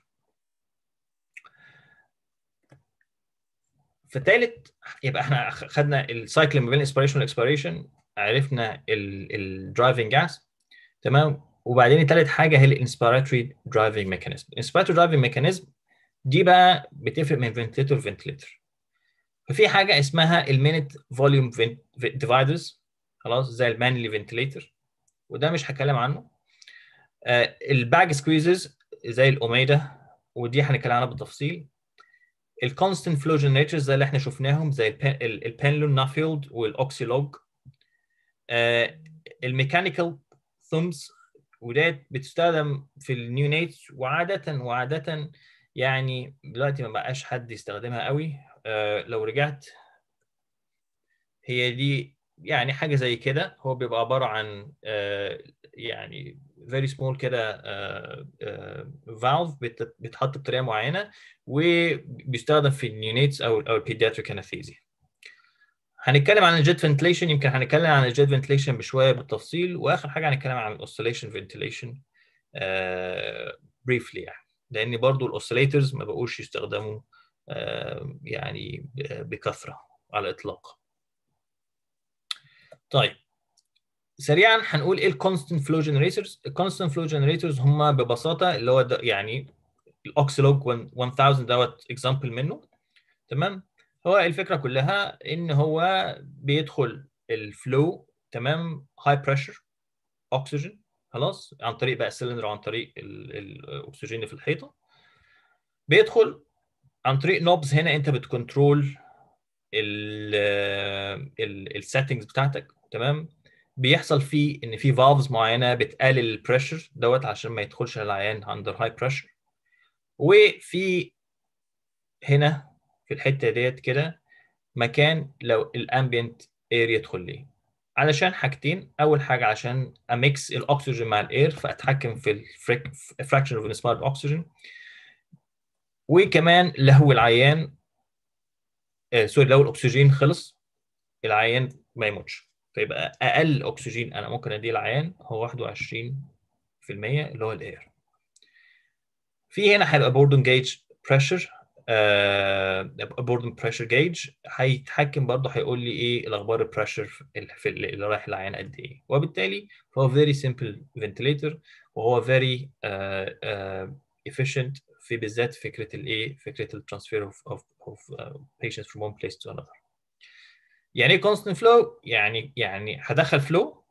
فالتالت يبقى احنا خدنا السايكل ما بين الانسبيريشن والاكسبيريشن عرفنا الدرايفنج جاس تمام وبعدين ثالث حاجه هي الانسبيراتوري درايفنج ميكانيزم الانسبيراتوري درايفنج ميكانيزم دي بقى بتفرق من فنتليتور لفنتليتور ففي حاجه اسمها المينت فوليوم ديفايدرز خلاص زي المانلي فنتليتور وده مش هتكلم عنه آه الباج سكويزز زي الاوميدا ودي هنتكلم عنها بالتفصيل الكونستنت فلو جنريتورز زي اللي احنا شفناهم زي البنلون نافيلد والاوكسيلوج آه الميكانيكال ثومز وديت بتستخدم في النيونيتس وعاده وعاده يعني دلوقتي ما بقاش حد يستخدمها قوي آه لو رجعت هي دي يعني حاجه زي كده هو بيبقى عباره عن آه يعني فيري سمول كده فالف بيتحط بطريقه معينه وبيستخدم في النيونيتس او او البيدياتريك انستيزيا هنتكلم عن الجيت فنتليشن يمكن هنتكلم عن الجيت فنتليشن بشويه بالتفصيل واخر حاجه هنتكلم عن الاوسيليشن فنتليشن بريفلي يعني لان برضو الاوسيليترز ما بقوش يستخدموا آه يعني بكثره على الاطلاق طيب سريعا هنقول ايه الكونستنت فلو جنريتورز الكونستنت فلو جنريتورز هم ببساطه اللي هو ده يعني الاوكسلوج 1000 دوت اكزامبل منه تمام هو الفكره كلها ان هو بيدخل الفلو تمام هاي بريشر اكسجين خلاص عن طريق بقى السلندر عن طريق ال- ال- الاكسجين اللي في الحيطه بيدخل عن طريق نوبز هنا انت بتكنترول السيتنجز بتاعتك تمام بيحصل فيه ان في فالفز معينه بتقلل البريشر دوت عشان ما يدخلش العيان اندر هاي بريشر وفي هنا في الحته ديت كده مكان لو الامبيانت اير يدخل ليه علشان حاجتين اول حاجه عشان اميكس الاكسجين مع الاير فاتحكم في الفراكشن اوف انسبايرد اكسجين وكمان لو العيان آه سوري لو الاكسجين خلص العيان ما يموتش فيبقى اقل اكسجين انا ممكن اديه العيان هو 21% اللي هو الاير في هنا هيبقى بوردن جيج بريشر بوردن بريشر جيج هيتحكم برضه هيقول لي ايه الاخبار البريشر في اللي رايح العيان قد ايه وبالتالي فهو فيري سمبل فنتليتر وهو فيري efficient في بالذات فكره الايه فكره الترانسفير اوف اوف اوف patients from one place to another يعني ايه constant flow يعني يعني هدخل فلو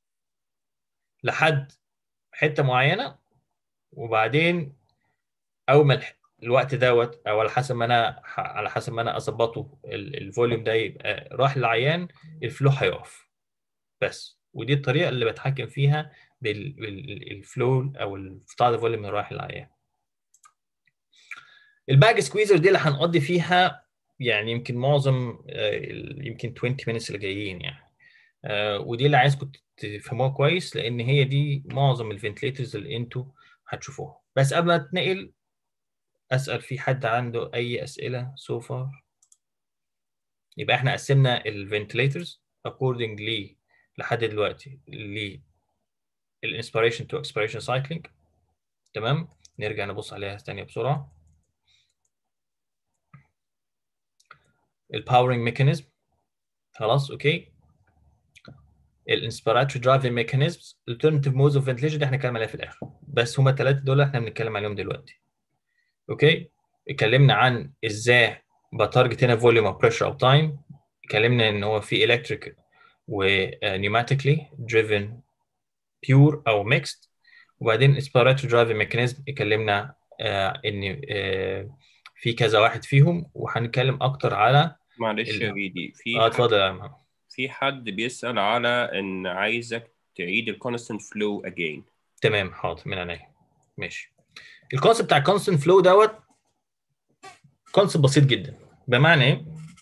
لحد حته معينه وبعدين اول ما الوقت دوت او على حسب ما انا على حسب ما انا اظبطه الفوليوم ده يبقى راح للعيان الفلو هيقف بس ودي الطريقه اللي بتحكم فيها بالفلو او بتاع الفوليوم اللي رايح للعيان الباج سكويزر دي اللي هنقضي فيها يعني يمكن معظم يمكن 20 minutes اللي جايين يعني ودي اللي عايزكم تفهموها كويس لان هي دي معظم الفنتليترز اللي انتوا هتشوفوها بس قبل ما اتنقل اسال في حد عنده اي اسئله سو so فار يبقى احنا قسمنا الفنتليترز accordingly لحد دلوقتي ل الانسبيريشن تو اكسبيريشن سايكلينج تمام نرجع نبص عليها ثانيه بسرعه الباورنج ميكانيزم خلاص اوكي الانسبيراتوري درايفنج ميكانيزمز الالترناتيف مودز اوف فنتليشن دي احنا هنتكلم عليها في الاخر بس هما الثلاثه دول احنا بنتكلم عليهم دلوقتي اوكي اتكلمنا عن ازاي بتارجت هنا فوليوم او بريشر او تايم اتكلمنا ان هو في الكتريك ونيوماتيكلي دريفن بيور او ميكست وبعدين اسبيراتوري درايفنج ميكانيزم اتكلمنا آه ان آه في كذا واحد فيهم وهنتكلم اكتر على معلش يا جيدي في اه اتفضل يا محمد في حد بيسأل على ان عايزك تعيد الكونستنت فلو اجين تمام حاضر من عينيا ماشي الكونسيبت بتاع الكونستنت فلو دوت كونسيبت بسيط جدا بمعنى ايه؟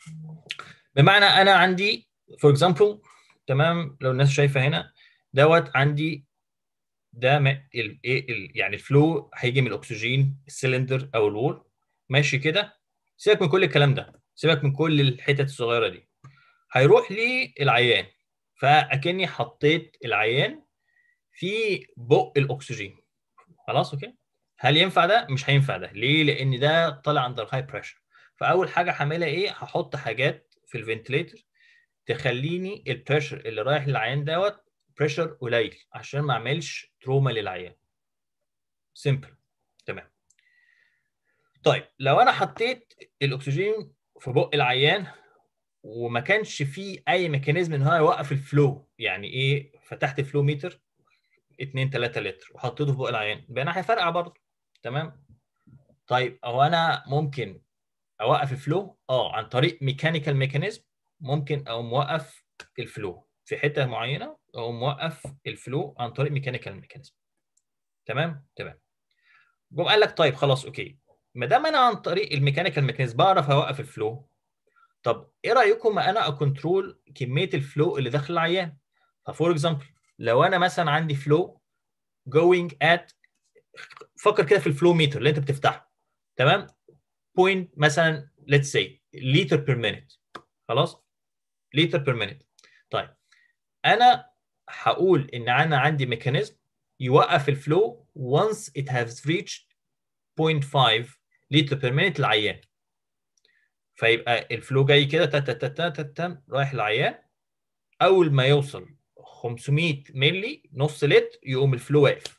بمعنى انا عندي فور اكزامبل تمام لو الناس شايفه هنا دوت عندي ده ال ال يعني الفلو هيجي من الاكسجين السلندر او الوول ماشي كده سيبك من كل الكلام ده سيبك من كل الحتت الصغيره دي هيروح للعيان فاكني حطيت العيان في بق الاكسجين خلاص اوكي هل ينفع ده مش هينفع ده ليه لان ده طالع اندر هاي بريشر فاول حاجه هعملها ايه هحط حاجات في الفنتليتر تخليني البريشر اللي رايح للعيان دوت بريشر قليل عشان ما اعملش تروما للعيان سيمبل تمام طيب لو انا حطيت الاكسجين في بق العيان وما كانش فيه اي ميكانيزم ان هو يوقف الفلو يعني ايه فتحت فلو ميتر 2 3 لتر وحطيته في بق العيان يبقى انا هيفرقع برضه تمام طيب او انا ممكن اوقف الفلو اه عن طريق ميكانيكال ميكانيزم ممكن او موقف الفلو في حته معينه او موقف الفلو عن طريق ميكانيكال ميكانيزم تمام تمام جم قال لك طيب خلاص اوكي ما دام انا عن طريق الميكانيكال ميكانيزم بعرف اوقف الفلو طب ايه رايكم ما انا اكونترول كميه الفلو اللي داخل العيان ففور اكزامبل لو انا مثلا عندي فلو جوينج ات فكر كده في الفلو ميتر اللي انت بتفتحه تمام بوينت مثلا ليتس سي لتر بير مينيت خلاص لتر بير مينيت طيب انا هقول ان انا عندي ميكانيزم يوقف الفلو once it has reached 0.5 لتر بير مينيت للعيان فيبقى الفلو جاي كده تا تا تا تا تا رايح للعيان اول ما يوصل 500 مللي نص لتر يقوم الفلو واقف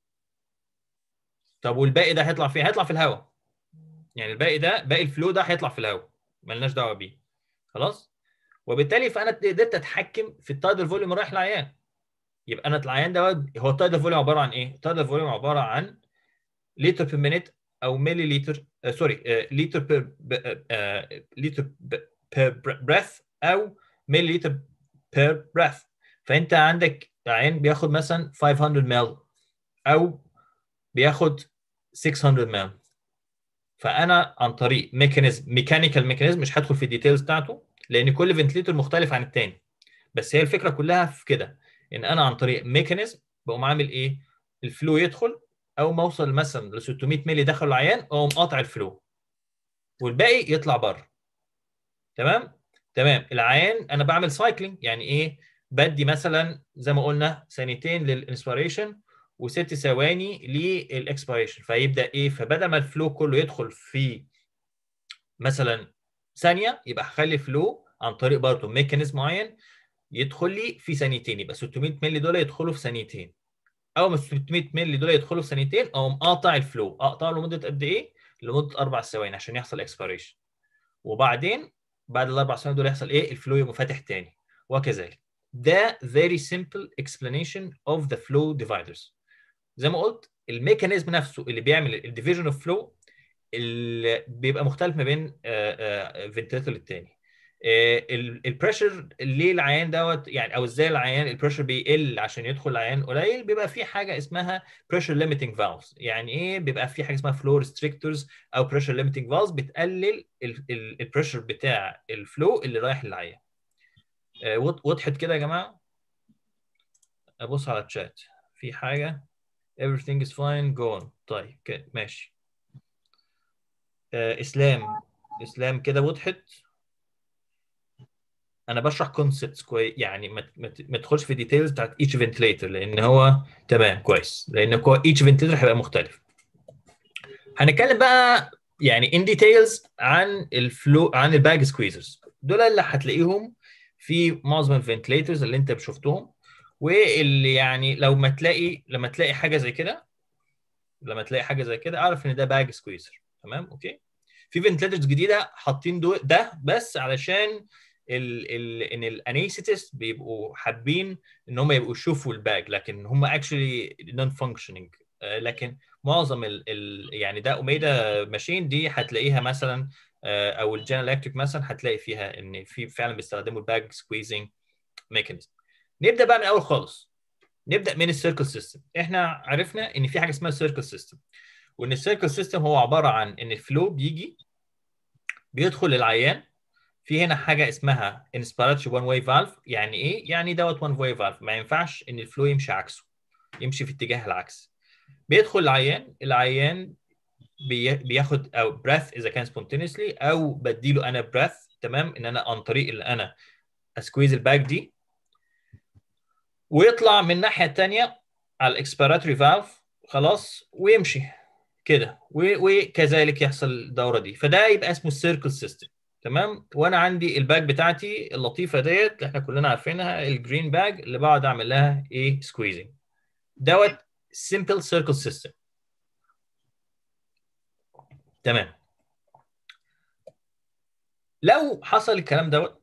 طب والباقي ده هيطلع فين هيطلع في الهواء يعني الباقي ده باقي الفلو ده هيطلع في الهواء ملناش دعوه بيه خلاص وبالتالي فانا قدرت اتحكم في التايدال فوليوم رايح للعيان يبقى انا العيان ده هو التايدال فوليوم عباره عن ايه؟ التايدال فوليوم عباره عن لتر بير مينيت او ملي لتر آه سوري آه لتر بير آه لتر بير بريث او ملي لتر بير بريث فانت عندك عيان بياخد مثلا 500 مل او بياخد 600 مل فانا عن طريق ميكانيزم ميكانيكال ميكانيزم مش هدخل في الديتيلز بتاعته لان كل فنتليتور مختلف عن الثاني بس هي الفكره كلها في كده ان انا عن طريق ميكانيزم بقوم عامل ايه الفلو يدخل اول ما اوصل مثلا ل 600 مللي دخل العيان اقوم قاطع الفلو والباقي يطلع بره تمام تمام العيان انا بعمل سايكلينج يعني ايه بدي مثلا زي ما قلنا ثانيتين للانسبيريشن وست ثواني للاكسبيريشن فيبدا ايه فبدل ما الفلو كله يدخل في مثلا ثانيه يبقى هخلي الفلو عن طريق برضه ميكانيزم معين يدخل لي في ثانيتين يبقى 600 مللي دول يدخلوا في ثانيتين اول ما 600 مللي دول يدخلوا في ثانيتين اقوم قاطع الفلو اقطعه لمده قد ايه؟ لمده اربع ثواني عشان يحصل اكسبيريشن وبعدين بعد الاربع ثواني دول يحصل ايه؟ الفلو يقوم فاتح تاني وكذلك ده very simple explanation of the flow dividers زي ما قلت الميكانيزم نفسه اللي بيعمل الديفيجن اوف فلو اللي بيبقى مختلف ما بين فنتلتر للتاني البريشر ليه العيان دوت يعني او ازاي العيان البريشر بيقل عشان يدخل العيان قليل بيبقى في حاجه اسمها بريشر ليميتنج فالفز يعني ايه بيبقى في حاجه اسمها فلو ريستريكتورز او بريشر ليميتنج فالفز بتقلل البريشر بتاع الفلو اللي رايح للعيان وضحت كده يا جماعه ابص على الشات في حاجه everything is fine go on طيب كده ماشي آه اسلام اسلام كده وضحت انا بشرح كونسبتس كويس يعني ما ما تدخلش في ديتيلز بتاعت ايتش فنتليتر لان هو تمام كويس لان ايتش فنتليتر هيبقى مختلف هنتكلم بقى يعني ان ديتيلز عن الفلو عن الباج سكويزرز دول اللي هتلاقيهم في معظم الفنتليترز اللي انت شفتهم واللي يعني لو ما تلاقي لما تلاقي حاجه زي كده لما تلاقي حاجه زي كده اعرف ان ده باج سكويزر تمام اوكي في فنتليترز جديده حاطين ده بس علشان ال ال ان الانيستيست بيبقوا حابين ان هم يبقوا يشوفوا الباج لكن هم اكشلي نون فانكشننج لكن معظم ال ال يعني ده اوميدا ماشين دي هتلاقيها مثلا او الجنرال الكتريك مثلا هتلاقي فيها ان في فعلا بيستخدموا الباج سكويزنج ميكانيزم نبدا بقى من الاول خالص نبدا من السيركل سيستم احنا عرفنا ان في حاجه اسمها سيركل سيستم وان السيركل سيستم هو عباره عن ان الفلو بيجي بيدخل العيان في هنا حاجه اسمها inspiratory one way valve يعني ايه يعني دوت one way valve ما ينفعش ان الفلو يمشي عكسه يمشي في اتجاه العكس بيدخل العيان العيان بي... بياخد او breath اذا كان spontaneously او بديله انا breath تمام ان انا عن طريق اللي انا اسكويز الباك دي ويطلع من الناحيه الثانيه على الاكسبيراتوري فالف خلاص ويمشي كده وكذلك يحصل الدوره دي فده يبقى اسمه السيركل سيستم تمام وانا عندي الباج بتاعتي اللطيفه ديت اللي احنا كلنا عارفينها الجرين باج اللي بقعد اعمل لها ايه سكويزنج دوت سمبل سيركل سيستم تمام لو حصل الكلام دوت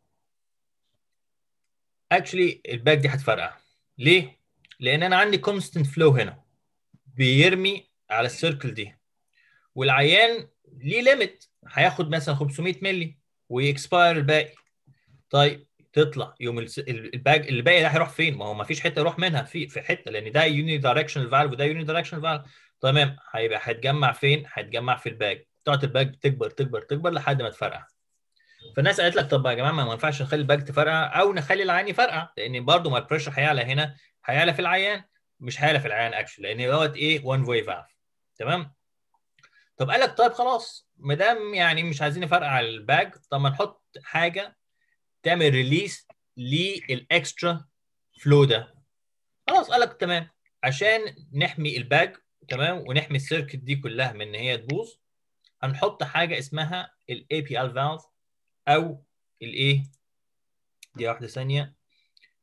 اكشلي الباج دي هتفرقع ليه؟ لان انا عندي كونستنت فلو هنا بيرمي على السيركل دي والعيان ليه ليميت هياخد مثلا 500 مللي ويكسباير الباقي طيب تطلع يوم الباج الباقي ده هيروح فين؟ ما هو ما فيش حته يروح منها في في حته لان ده يوني دايركشنال فالف وده يوني دايركشنال فالف تمام هيبقى هيتجمع فين؟ هيتجمع في الباج تقعد الباج تكبر تكبر تكبر لحد ما تفرقع فالناس قالت لك طب يا جماعه ما ينفعش نخلي الباج تفرقع او نخلي العيان يفرقع لان برضه ما البريشر هيعلى هنا هيعلى في العيان مش هيعلى في العيان اكشن لان دوت ايه وان واي فالف تمام طب قال لك طيب خلاص ما دام يعني مش عايزين نفرقع الباج طب ما نحط حاجه تعمل ريليس للاكسترا فلو ده خلاص قال لك تمام عشان نحمي الباج تمام ونحمي السيركت دي كلها من ان هي تبوظ هنحط حاجه اسمها الاي بي ال فالف او الايه دي واحده ثانيه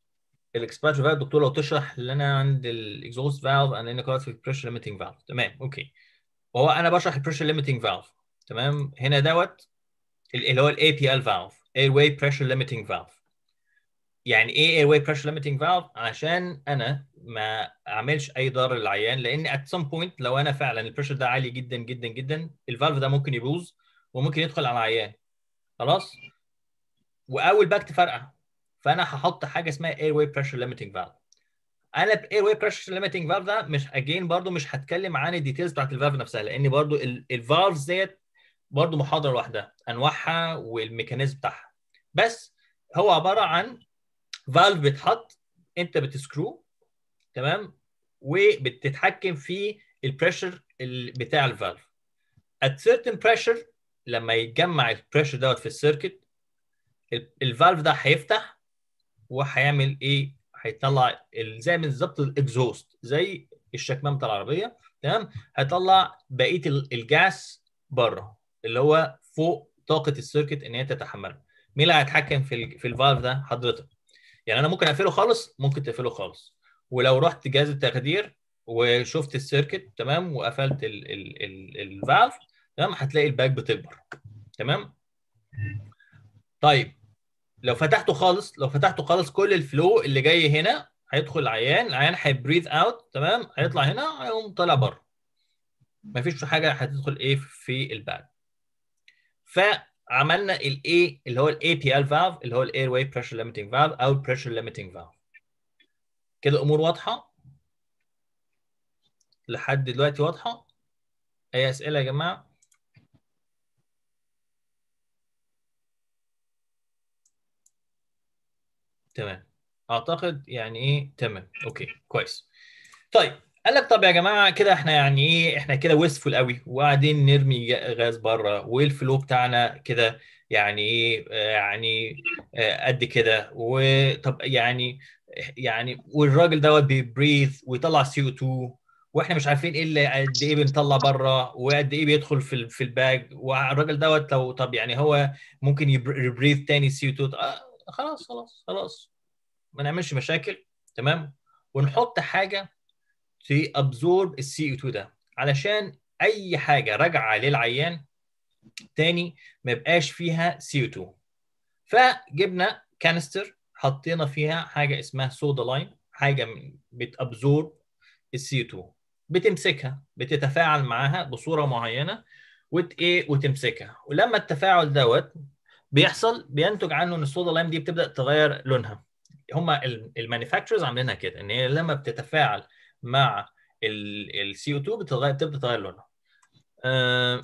الاكسباتوري فالف الدكتور لو تشرح لنا عند الاكزوست فالف اند ان في بريشر ليميتنج فالف تمام اوكي وهو انا بشرح البريشر ليميتنج فالف تمام هنا دوت اللي هو الاي بي ال فالف اير واي بريشر ليميتنج فالف يعني ايه اير واي بريشر ليميتنج فالف عشان انا ما اعملش اي ضرر للعيان لان ات سم بوينت لو انا فعلا البريشر ده عالي جدا جدا جدا الفالف ده ممكن يبوظ وممكن يدخل على العيان خلاص واول باك تفرقع فانا هحط حاجه اسمها اير واي بريشر ليميتنج فالف انا الاير واي بريشر ليميتنج فالف ده مش اجين برضو مش هتكلم عن الديتيلز بتاعت الفالف نفسها لان برضو الفالفز ديت برضو محاضره لوحدها انواعها والميكانيزم بتاعها بس هو عباره عن فالف بيتحط انت بتسكرو تمام وبتتحكم في البريشر بتاع الفالف at certain pressure لما يتجمع البريشر دوت في السيركت الفالف ده هيفتح وهيعمل ايه هيطلع زي بالظبط الاكزوست زي الشكمان بتاع العربيه تمام هيطلع بقيه الجاس بره اللي هو فوق طاقه السيركت ان هي تتحمله مين اللي هيتحكم في في الفالف ده حضرتك يعني انا ممكن اقفله خالص ممكن تقفله خالص ولو رحت جهاز التخدير وشفت السيركت تمام وقفلت الفالف تمام هتلاقي الباك بتكبر تمام طيب لو فتحته خالص لو فتحته خالص كل الفلو اللي جاي هنا هيدخل العيان العيان هيبريث اوت تمام هيطلع هنا هيقوم طالع بره مفيش حاجه هتدخل ايه في الباك فعملنا الاي اللي هو الاي بي ال فالف اللي هو الاير واي بريشر ليميتنج فالف او البريشر ليميتنج فالف كده الامور واضحه لحد دلوقتي واضحه اي اسئله يا جماعه تمام اعتقد يعني ايه تمام اوكي كويس طيب قال لك طب يا جماعه كده احنا يعني ايه احنا كده ويستفول قوي وقاعدين نرمي غاز بره والفلو بتاعنا كده يعني ايه يعني قد كده وطب يعني يعني والراجل دوت بيبريث ويطلع سي او 2 واحنا مش عارفين ايه اللي قد ايه بنطلع بره وقد ايه بيدخل في في الباج والراجل دوت لو طب يعني هو ممكن يبريث تاني سي او 2 آه خلاص خلاص خلاص ما نعملش مشاكل تمام ونحط حاجه تابزورب السي او 2 ده علشان اي حاجه راجعه للعيان تاني ما يبقاش فيها سي او 2 فجبنا كانستر حطينا فيها حاجه اسمها سودا لاين حاجه بتابزورب السي 2 بتمسكها بتتفاعل معاها بصوره معينه وت ايه وتمسكها ولما التفاعل دوت بيحصل بينتج عنه ان الصودا لايم دي بتبدا تغير لونها هم المانيفاكتشرز عاملينها كده ان هي لما بتتفاعل مع السي او 2 بتغير بتبدا تغير لونها آه,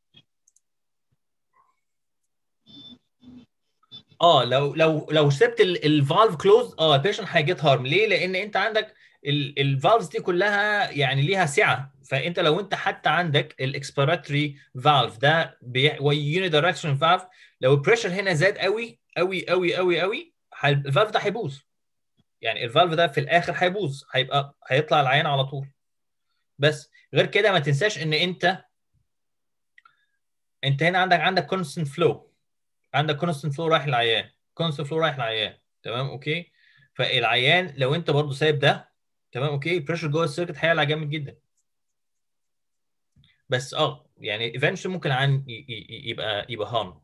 اه لو لو لو سبت الفالف كلوز اه البيشنت هيجيت هارم ليه؟ لان انت عندك الفالفز دي كلها يعني ليها سعه فانت لو انت حتى عندك الاكسبيراتوري فالف ده يوني دايركشن فالف لو البريشر هنا زاد قوي قوي قوي قوي قوي الفالف ده هيبوظ يعني الفالف ده في الاخر هيبوظ هيبقى هيطلع العيان على طول بس غير كده ما تنساش ان انت انت هنا عندك عندك كونستنت فلو عندك كونستنت فلو رايح للعيان كونستنت فلو رايح للعيان تمام اوكي فالعيان لو انت برضو سايب ده تمام اوكي البريشر جوه السيركت هيعلى جامد جدا بس اه يعني ايفنشولي ممكن عن يبقى يبقى هارم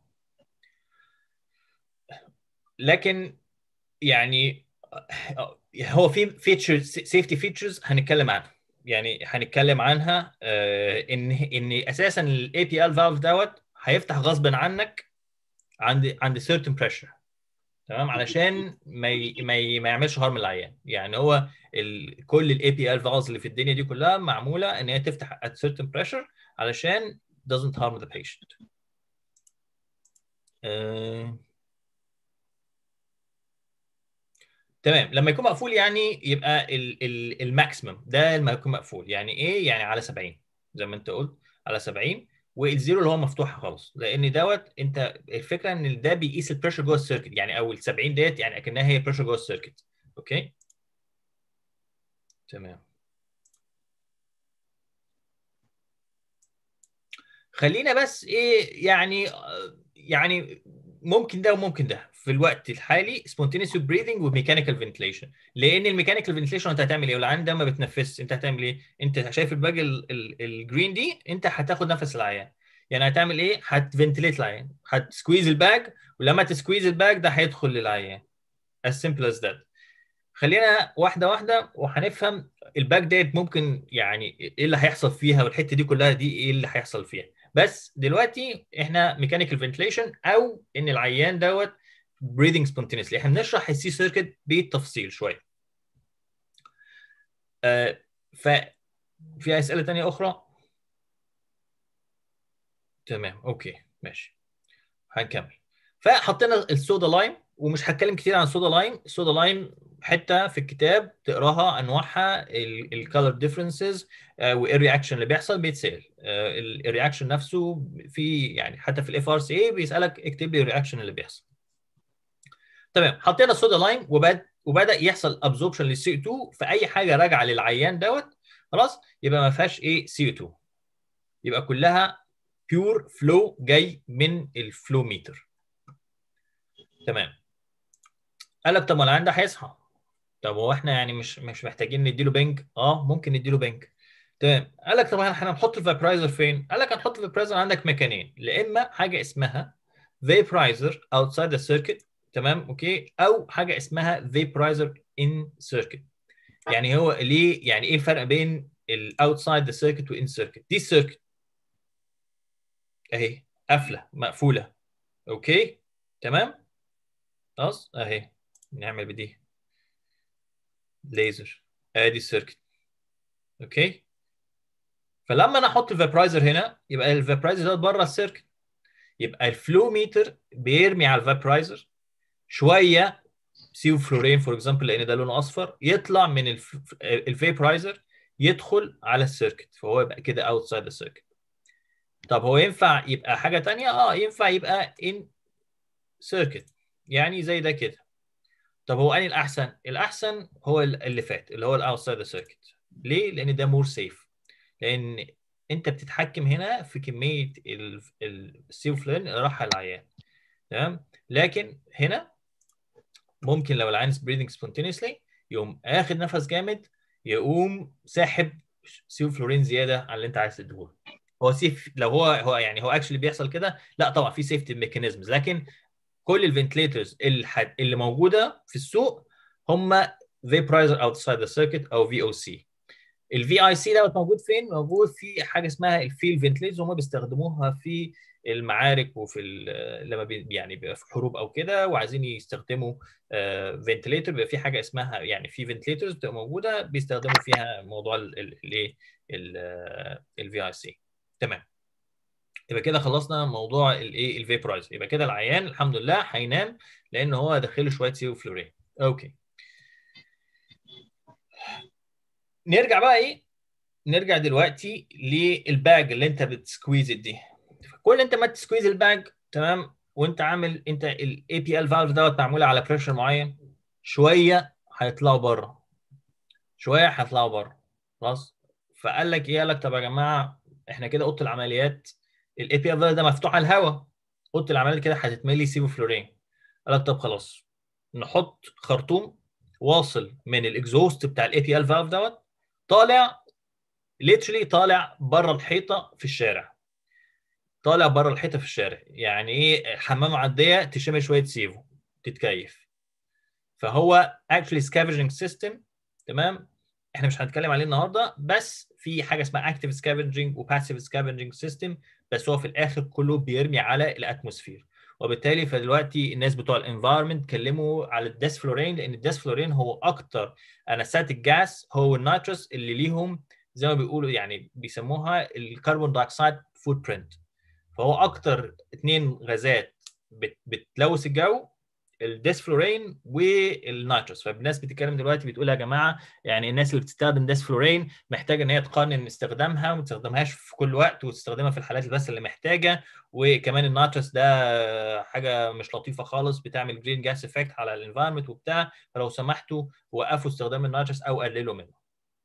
لكن يعني هو في فيتشرز سيفتي فيتشرز هنتكلم عنها يعني هنتكلم عنها آه ان ان اساسا الاي بي ال فالف دوت هيفتح غصب عنك عند عند certain pressure تمام علشان ما ي... ما, ي... ما يعملش هارم للعيان يعني هو ال... كل الاي بي ال فالز اللي في الدنيا دي كلها معموله ان هي تفتح at certain pressure علشان doesn't harm the patient آه... تمام لما يكون مقفول يعني يبقى الماكسيمم ده لما يكون مقفول يعني ايه يعني على 70 زي ما انت قلت على 70 والزيرو اللي هو مفتوح خالص لان دوت انت الفكره ان ده بيقيس البريشر جوه السيركت يعني او ال 70 ديت يعني اكنها هي بريشر جوه السيركت اوكي تمام خلينا بس ايه يعني يعني ممكن ده وممكن ده في الوقت الحالي spontaneous breathing وميكانيكال فنتليشن لان الميكانيكال فنتليشن انت هتعمل ايه والعيان ده ما بتنفسش انت هتعمل ايه انت شايف الباج الجرين دي انت هتاخد نفس العيان يعني هتعمل ايه هتفنتليت العيان هتسكويز الباج ولما تسكويز الباج ده هيدخل للعيان as simple as that خلينا واحده واحده وهنفهم الباك ديت ممكن يعني ايه اللي هيحصل فيها والحته دي كلها دي ايه اللي هيحصل فيها بس دلوقتي احنا ميكانيكال فنتليشن او ان العيان دوت breathing spontaneously احنا بنشرح السي سيركت بالتفصيل شويه آه ف في اسئله ثانيه اخرى تمام اوكي ماشي هنكمل فحطينا السودا لايم ومش هتكلم كتير عن السودا لايم السودا لايم حته في الكتاب تقراها انواعها الكالر ديفرنسز وايه الرياكشن اللي بيحصل بيتسال الرياكشن نفسه في يعني حتى في الاف ار سي اي بيسالك اكتب لي الرياكشن اللي بيحصل تمام حطينا السودا لايم وبد وبدا يحصل ابزوربشن للسي 2 في اي حاجه راجعه للعيان دوت خلاص يبقى ما فيهاش ايه سي 2 يبقى كلها بيور فلو جاي من الفلو ميتر تمام قال لك طب ما العيان ده هيصحى طب هو احنا يعني مش مش محتاجين نديله بنج اه ممكن نديله بنج تمام قال لك طب احنا هنحط الفابرايزر فين قال لك هنحط الفابرايزر عندك مكانين لا اما حاجه اسمها فابرايزر اوتسايد ذا سيركت تمام اوكي او حاجه اسمها فابرايزر ان سيركت يعني هو ليه يعني ايه الفرق بين الاوتسايد ذا سيركت وان سيركت دي السيركت اهي قافله مقفوله اوكي تمام خلاص اهي نعمل بدي ليزر ادي السيركت اوكي فلما انا احط الفابرايزر هنا يبقى الفابرايزر ده بره السيركت يبقى الفلو ميتر بيرمي على الفابرايزر شويه سيو فلورين فور اكزامبل لان ده لونه اصفر يطلع من الفابرايزر يدخل على السيركت فهو يبقى كده اوتسايد السيركت طب هو ينفع يبقى حاجه ثانيه اه ينفع يبقى ان سيركت يعني زي ده كده طب هو انهي الاحسن الاحسن هو اللي فات اللي هو الاوتسايد سيركت ليه لان ده مور سيف لان انت بتتحكم هنا في كميه السيوفلين اللي راح العيان تمام لكن هنا ممكن لو العيان بريدنج سبونتينيسلي يقوم اخد نفس جامد يقوم ساحب سيوفلورين زياده عن اللي انت عايز تديهوله هو سيف لو هو هو يعني هو اكشلي بيحصل كده لا طبعا في سيفتي ميكانيزمز لكن كل الفنتليترز اللي, اللي موجوده في السوق هم فيبرايزر اوتسايد ذا سيركت او في او سي الفي اي سي دوت موجود فين؟ موجود في حاجه اسمها الفيل فنتليترز هم بيستخدموها في المعارك وفي لما بي يعني بيبقى في حروب او كده وعايزين يستخدموا فنتليتر بيبقى في حاجه اسمها يعني في فنتليترز بتبقى موجوده بيستخدموا فيها موضوع الايه الفي اي سي تمام يبقى كده خلصنا موضوع الايه الفيبرايز يبقى كده العيان الحمد لله هينام لان هو داخله شويه سيو فلورين اوكي نرجع بقى ايه نرجع دلوقتي للباج اللي انت بتسكويز دي كل انت ما تسكويز الباج تمام وانت عامل انت الاي بي ال فالف دوت معموله على بريشر معين شويه هيطلعوا بره شويه هيطلعوا بره خلاص فقال لك ايه قال لك طب يا جماعه احنا كده اوضه العمليات الاي بي ال ده مفتوح على الهواء اوضه العمليات كده هتتملي سيفو فلورين قال لك طب خلاص نحط خرطوم واصل من الاكزوست بتاع الاي بي ال فالف دوت طالع ليترلي طالع بره الحيطه في الشارع طالع بره الحيطه في الشارع يعني ايه حمام عديه تشم شويه سيفو تتكيف فهو اكشلي سكافجنج سيستم تمام احنا مش هنتكلم عليه النهارده بس في حاجه اسمها اكتيف سكافنجنج وباسيف سكافنجنج سيستم بس هو في الاخر كله بيرمي على الاتموسفير وبالتالي فدلوقتي الناس بتوع الانفايرمنت اتكلموا على الديسفلورين لان الديسفلورين هو اكتر انستاتيك جاس هو النيتروس اللي ليهم زي ما بيقولوا يعني بيسموها الكربون دايوكسيد فوت برنت فهو اكتر اثنين غازات بت بتلوث الجو الديسفلورين والنيتروس فالناس بتتكلم دلوقتي بتقول يا جماعه يعني الناس اللي بتستخدم ديسفلورين محتاجه ان هي تقنن استخدامها وما تستخدمهاش في كل وقت وتستخدمها في الحالات بس اللي محتاجه وكمان النيتروس ده حاجه مش لطيفه خالص بتعمل جرين جاس افكت على الانفايرمنت وبتاع فلو سمحتوا وقفوا استخدام النيتروس او قللوا منه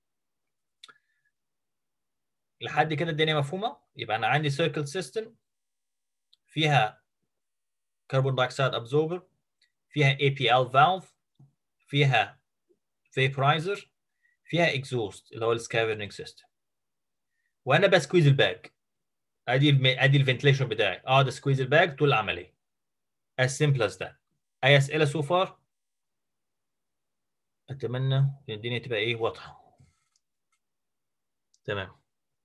لحد كده الدنيا مفهومه يبقى انا عندي سيركل سيستم فيها كربون دايوكسيد ابزوربر فيها اي بي ال فالف فيها فيبرايزر فيها اكزوست اللي هو السكافرنج سيستم وانا بسكويز الباج ادي الم... ادي الفنتليشن بتاعي اقعد اسكويز الباج طول العمليه as simple as that اي اسئله سو فار اتمنى ان الدنيا تبقى ايه واضحه تمام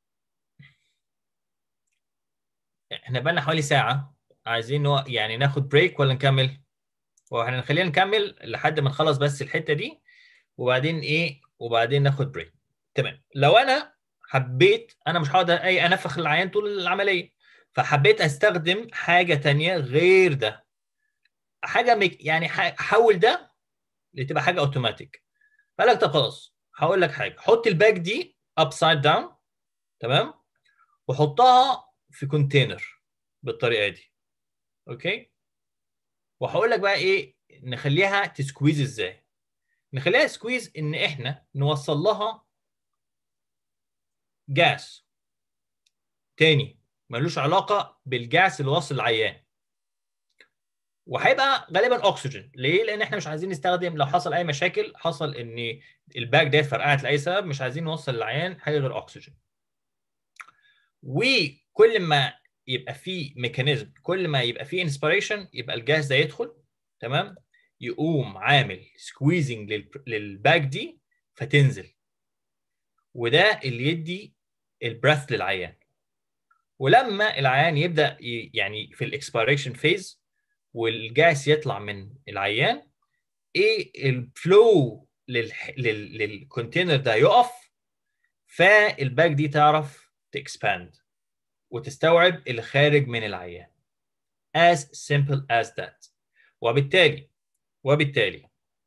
احنا بقالنا حوالي ساعه عايزين نو... يعني ناخد بريك ولا نكمل واحنا خلينا نكمل لحد ما نخلص بس الحته دي وبعدين ايه وبعدين ناخد بريك تمام لو انا حبيت انا مش هقعد اي انفخ العيان طول العمليه فحبيت استخدم حاجه تانية غير ده حاجه مك... يعني احول ده لتبقى حاجه اوتوماتيك فقال لك طب خلاص هقول لك حاجه حط الباك دي ابسايد داون تمام وحطها في كونتينر بالطريقه دي اوكي وهقول لك بقى ايه نخليها تسكويز ازاي نخليها سكويز ان احنا نوصل لها جاس تاني ملوش علاقه بالجاس اللي واصل العيان وهيبقى غالبا اكسجين ليه لان احنا مش عايزين نستخدم لو حصل اي مشاكل حصل ان الباك ديت فرقعت لاي سبب مش عايزين نوصل للعيان حاجه غير اكسجين وكل ما يبقى في ميكانيزم كل ما يبقى في انسبيريشن يبقى الجاز ده يدخل تمام يقوم عامل سكويزنج للباك دي فتنزل وده اللي يدي البريث للعيان ولما العيان يبدا يعني في الاكسبيريشن فيز والجاس يطلع من العيان ايه الفلو للكونتينر ده يقف فالباك دي تعرف تكسباند وتستوعب اللي خارج من العيان as simple as that وبالتالي وبالتالي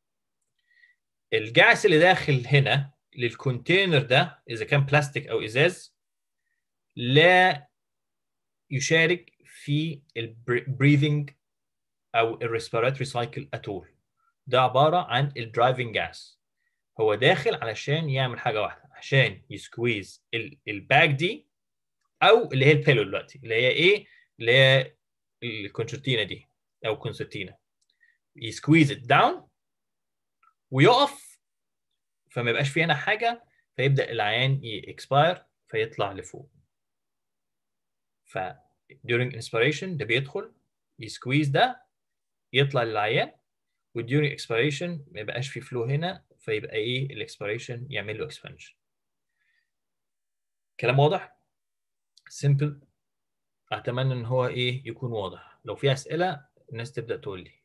الجاس اللي داخل هنا للكونتينر ده اذا كان بلاستيك او ازاز لا يشارك في البريذنج او الريسبيراتوري سايكل اتول ده عباره عن الدرايفنج جاس هو داخل علشان يعمل حاجه واحده عشان يسكويز الباك دي او اللي هي البيلو دلوقتي اللي هي ايه اللي هي الكونشرتينا دي او كونسرتينا يسكويز ات داون ويقف فما يبقاش في هنا حاجه فيبدا العيان يكسباير فيطلع لفوق ف during inspiration ده بيدخل يسكويز ده يطلع للعيان و during expiration ما يبقاش في فلو هنا فيبقى ايه الاكسبيريشن يعمل له اكسبانشن كلام واضح سيمبل اتمنى ان هو ايه يكون واضح لو في اسئله الناس تبدا تقول لي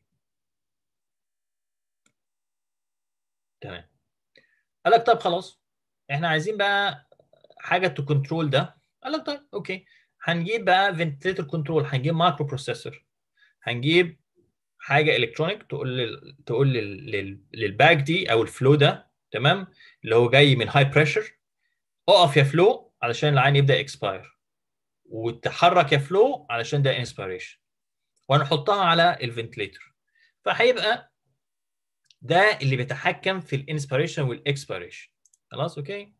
تمام قال لك طب خلاص احنا عايزين بقى حاجه تكنترول ده قال لك طيب اوكي هنجيب بقى فنتليتر كنترول هنجيب مايكرو بروسيسور هنجيب حاجه الكترونيك تقول لل... تقول لل... لل... للباك دي او الفلو ده تمام اللي هو جاي من هاي بريشر اقف يا فلو علشان العين يبدا اكسباير وتحرك يا فلو علشان ده انسبيريشن وهنحطها على الفنتليتر فهيبقى ده اللي بيتحكم في الانسبيريشن والاكسبيريشن خلاص اوكي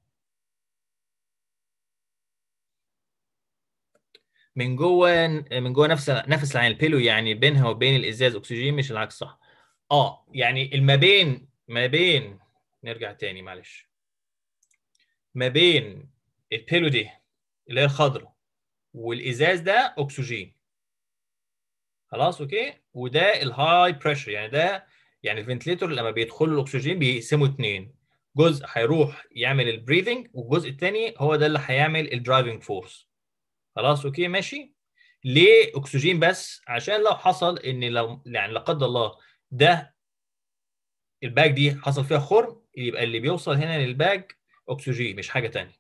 من جوه من جوه نفس نفس العين البيلو يعني بينها وبين الازاز اكسجين مش العكس صح اه يعني ما بين ما بين نرجع تاني معلش ما بين البيلو دي اللي هي الخضراء والازاز ده اكسجين خلاص اوكي وده الهاي بريشر يعني ده يعني الفنتليتور لما بيدخل له الاكسجين بيقسموا اثنين جزء هيروح يعمل البريذنج والجزء الثاني هو ده اللي هيعمل الدرايفنج فورس خلاص اوكي ماشي ليه اكسجين بس عشان لو حصل ان لو يعني لا قدر الله ده الباج دي حصل فيها خرم يبقى اللي بيوصل هنا للباج اكسجين مش حاجه ثانيه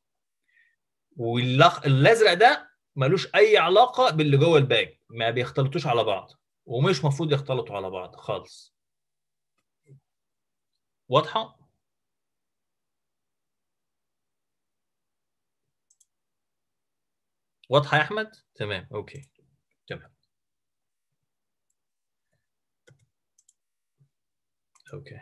والازرق ده ملوش اي علاقه باللي جوه الباج ما بيختلطوش على بعض ومش مفروض يختلطوا على بعض خالص واضحه واضحه يا احمد تمام اوكي تمام اوكي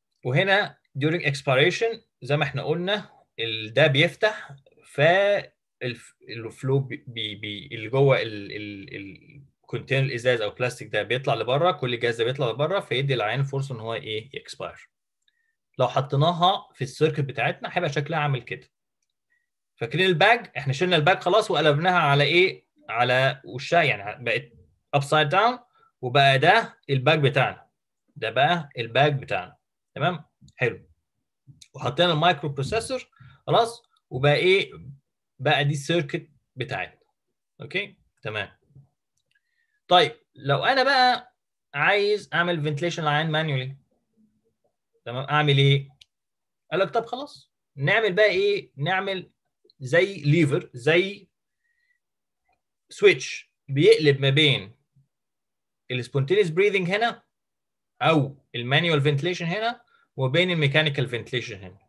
وهنا during expiration زي ما احنا قلنا ده بيفتح ف الف- الفلو بي بي بي- اللي جوه الكونتينر الازاز او البلاستيك ده بيطلع لبره كل الجاز ده بيطلع لبره فيدي العين فرصه ان هو ايه يكسباير لو حطيناها في السيركت بتاعتنا هيبقى شكلها عامل كده فاكرين الباج احنا شلنا الباج خلاص وقلبناها على ايه على وشها يعني بقت ابسايد داون وبقى ده الباج بتاعنا ده بقى الباج بتاعنا تمام حلو وحطينا المايكرو بروسيسور خلاص وبقى ايه بقى دي السيركت بتاعتنا اوكي تمام طيب لو انا بقى عايز اعمل فنتليشن للعين مانيولي تمام اعمل ايه قال لك طب خلاص نعمل بقى ايه نعمل زي ليفر زي سويتش بيقلب ما بين السبونتينيوس بريذنج هنا او المانيوال فنتليشن هنا وبين الميكانيكال فنتليشن هنا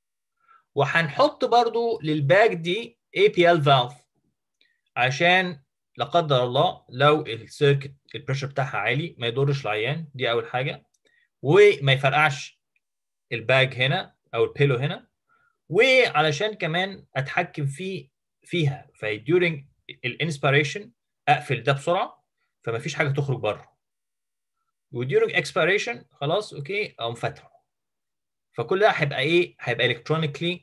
وهنحط برضو للباك دي اي بي ال فالف عشان لا قدر الله لو السيركت البريشر بتاعها عالي ما يضرش العيان دي اول حاجه وما يفرقعش الباج هنا او البيلو هنا وعلشان كمان اتحكم في فيها في during الانسبيريشن اقفل ده بسرعه فما فيش حاجه تخرج بره وديورنج اكسبيريشن خلاص اوكي اقوم فاتحه فكل ده هيبقى ايه هيبقى الكترونيكلي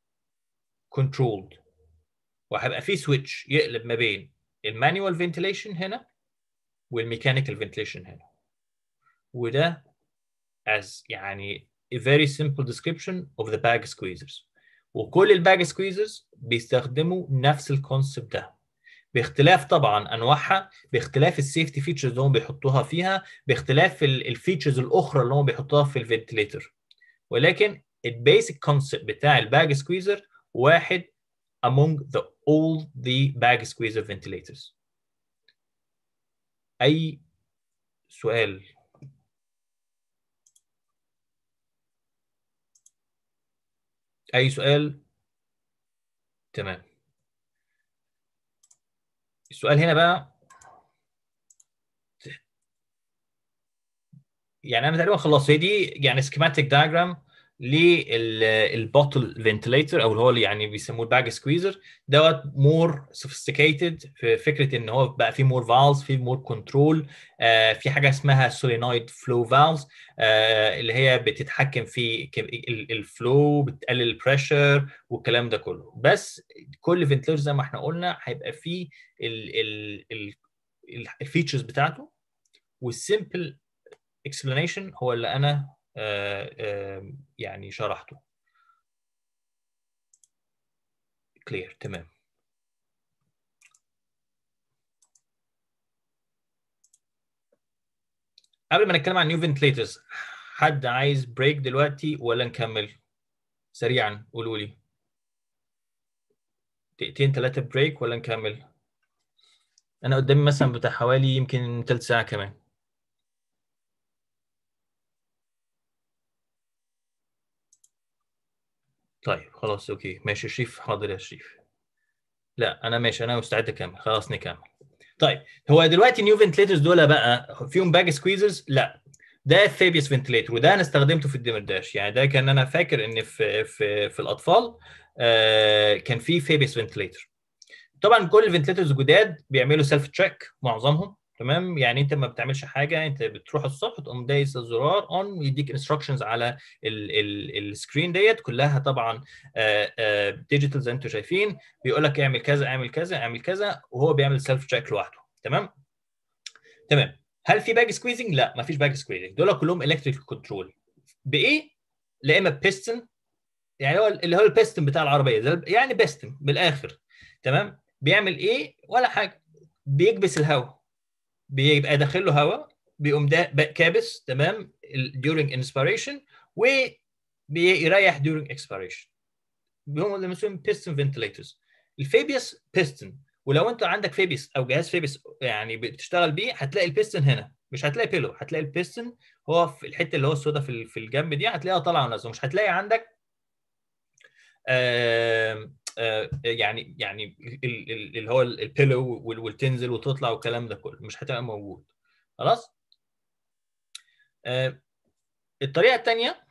كنترولد وهيبقى في سويتش يقلب ما بين المانيوال فنتيليشن هنا والميكانيكال فنتيليشن هنا وده as يعني a very simple description of the bag squeezers وكل الباج سكويزرز بيستخدموا نفس الكونسبت ده باختلاف طبعا انواعها باختلاف السيفتي فيتشرز اللي هم بيحطوها فيها باختلاف الفيتشرز الاخرى اللي هم بيحطوها في الفنتليتر ولكن البيسك كونسبت بتاع الباج سكويزر واحد among the all the bag squeezer ventilators اي سؤال اي سؤال تمام السؤال هنا بقى يعني انا تقريبا خلاص هي دي يعني سكيماتيك دايجرام للبوتل فنتليتر او اللي هو اللي يعني بيسموه الباج سكويزر دوت مور سوفيستيكيتد في فكره ان هو بقى فيه مور فالز فيه مور كنترول آه في حاجه اسمها سولينويد فلو فالز آه اللي هي بتتحكم في الفلو بتقلل البريشر والكلام ده كله بس كل فنتليتر زي ما احنا قلنا هيبقى فيه الفيتشرز بتاعته والسيمبل اكسبلانيشن هو اللي انا آه آه يعني شرحته كلير تمام قبل ما نتكلم عن نيو فنتليترز حد عايز بريك دلوقتي ولا نكمل سريعا قولوا لي دقيقتين ثلاثة بريك ولا نكمل انا قدامي مثلا بتاع حوالي يمكن ثلث ساعة كمان طيب خلاص اوكي ماشي شريف حاضر يا شريف لا انا ماشي انا مستعد اكمل خلاص نكمل طيب هو دلوقتي نيو فنتليترز دول بقى فيهم باج سكويزرز لا ده فيبيس فنتليتر وده انا استخدمته في الديمرداش يعني ده كان انا فاكر ان في في في الاطفال آه كان في فيبيس فنتليتر طبعا كل الفنتليترز الجداد بيعملوا سيلف تشيك معظمهم تمام يعني انت ما بتعملش حاجه انت بتروح الصبح تقوم دايس الزرار اون يديك انستراكشنز على السكرين ديت كلها طبعا ديجيتال زي ما انتم شايفين بيقول لك اعمل كذا اعمل كذا اعمل كذا وهو بيعمل سيلف تشيك لوحده تمام تمام هل في باج سكويزنج لا ما فيش باج سكويزنج دول كلهم الكتريك كنترول بايه لا اما بيستن يعني هو اللي هو البيستن بتاع العربيه يعني بيستن من الاخر تمام بيعمل ايه ولا حاجه بيكبس الهواء بيبقى داخل له هواء بيقوم ده كابس تمام during inspiration وبيريح during expiration هم اللي مسمين piston ventilators الفيبيس piston ولو انت عندك فيبيس او جهاز فيبيس يعني بتشتغل بيه هتلاقي البيستون هنا مش هتلاقي بيلو هتلاقي البيستون هو في الحته اللي هو السوداء في في الجنب دي هتلاقيها طالعه ونازله مش هتلاقي عندك آه آه يعني يعني اللي هو البيلو والتنزل وتطلع والكلام ده كله مش هتبقى موجود خلاص آه الطريقه الثانيه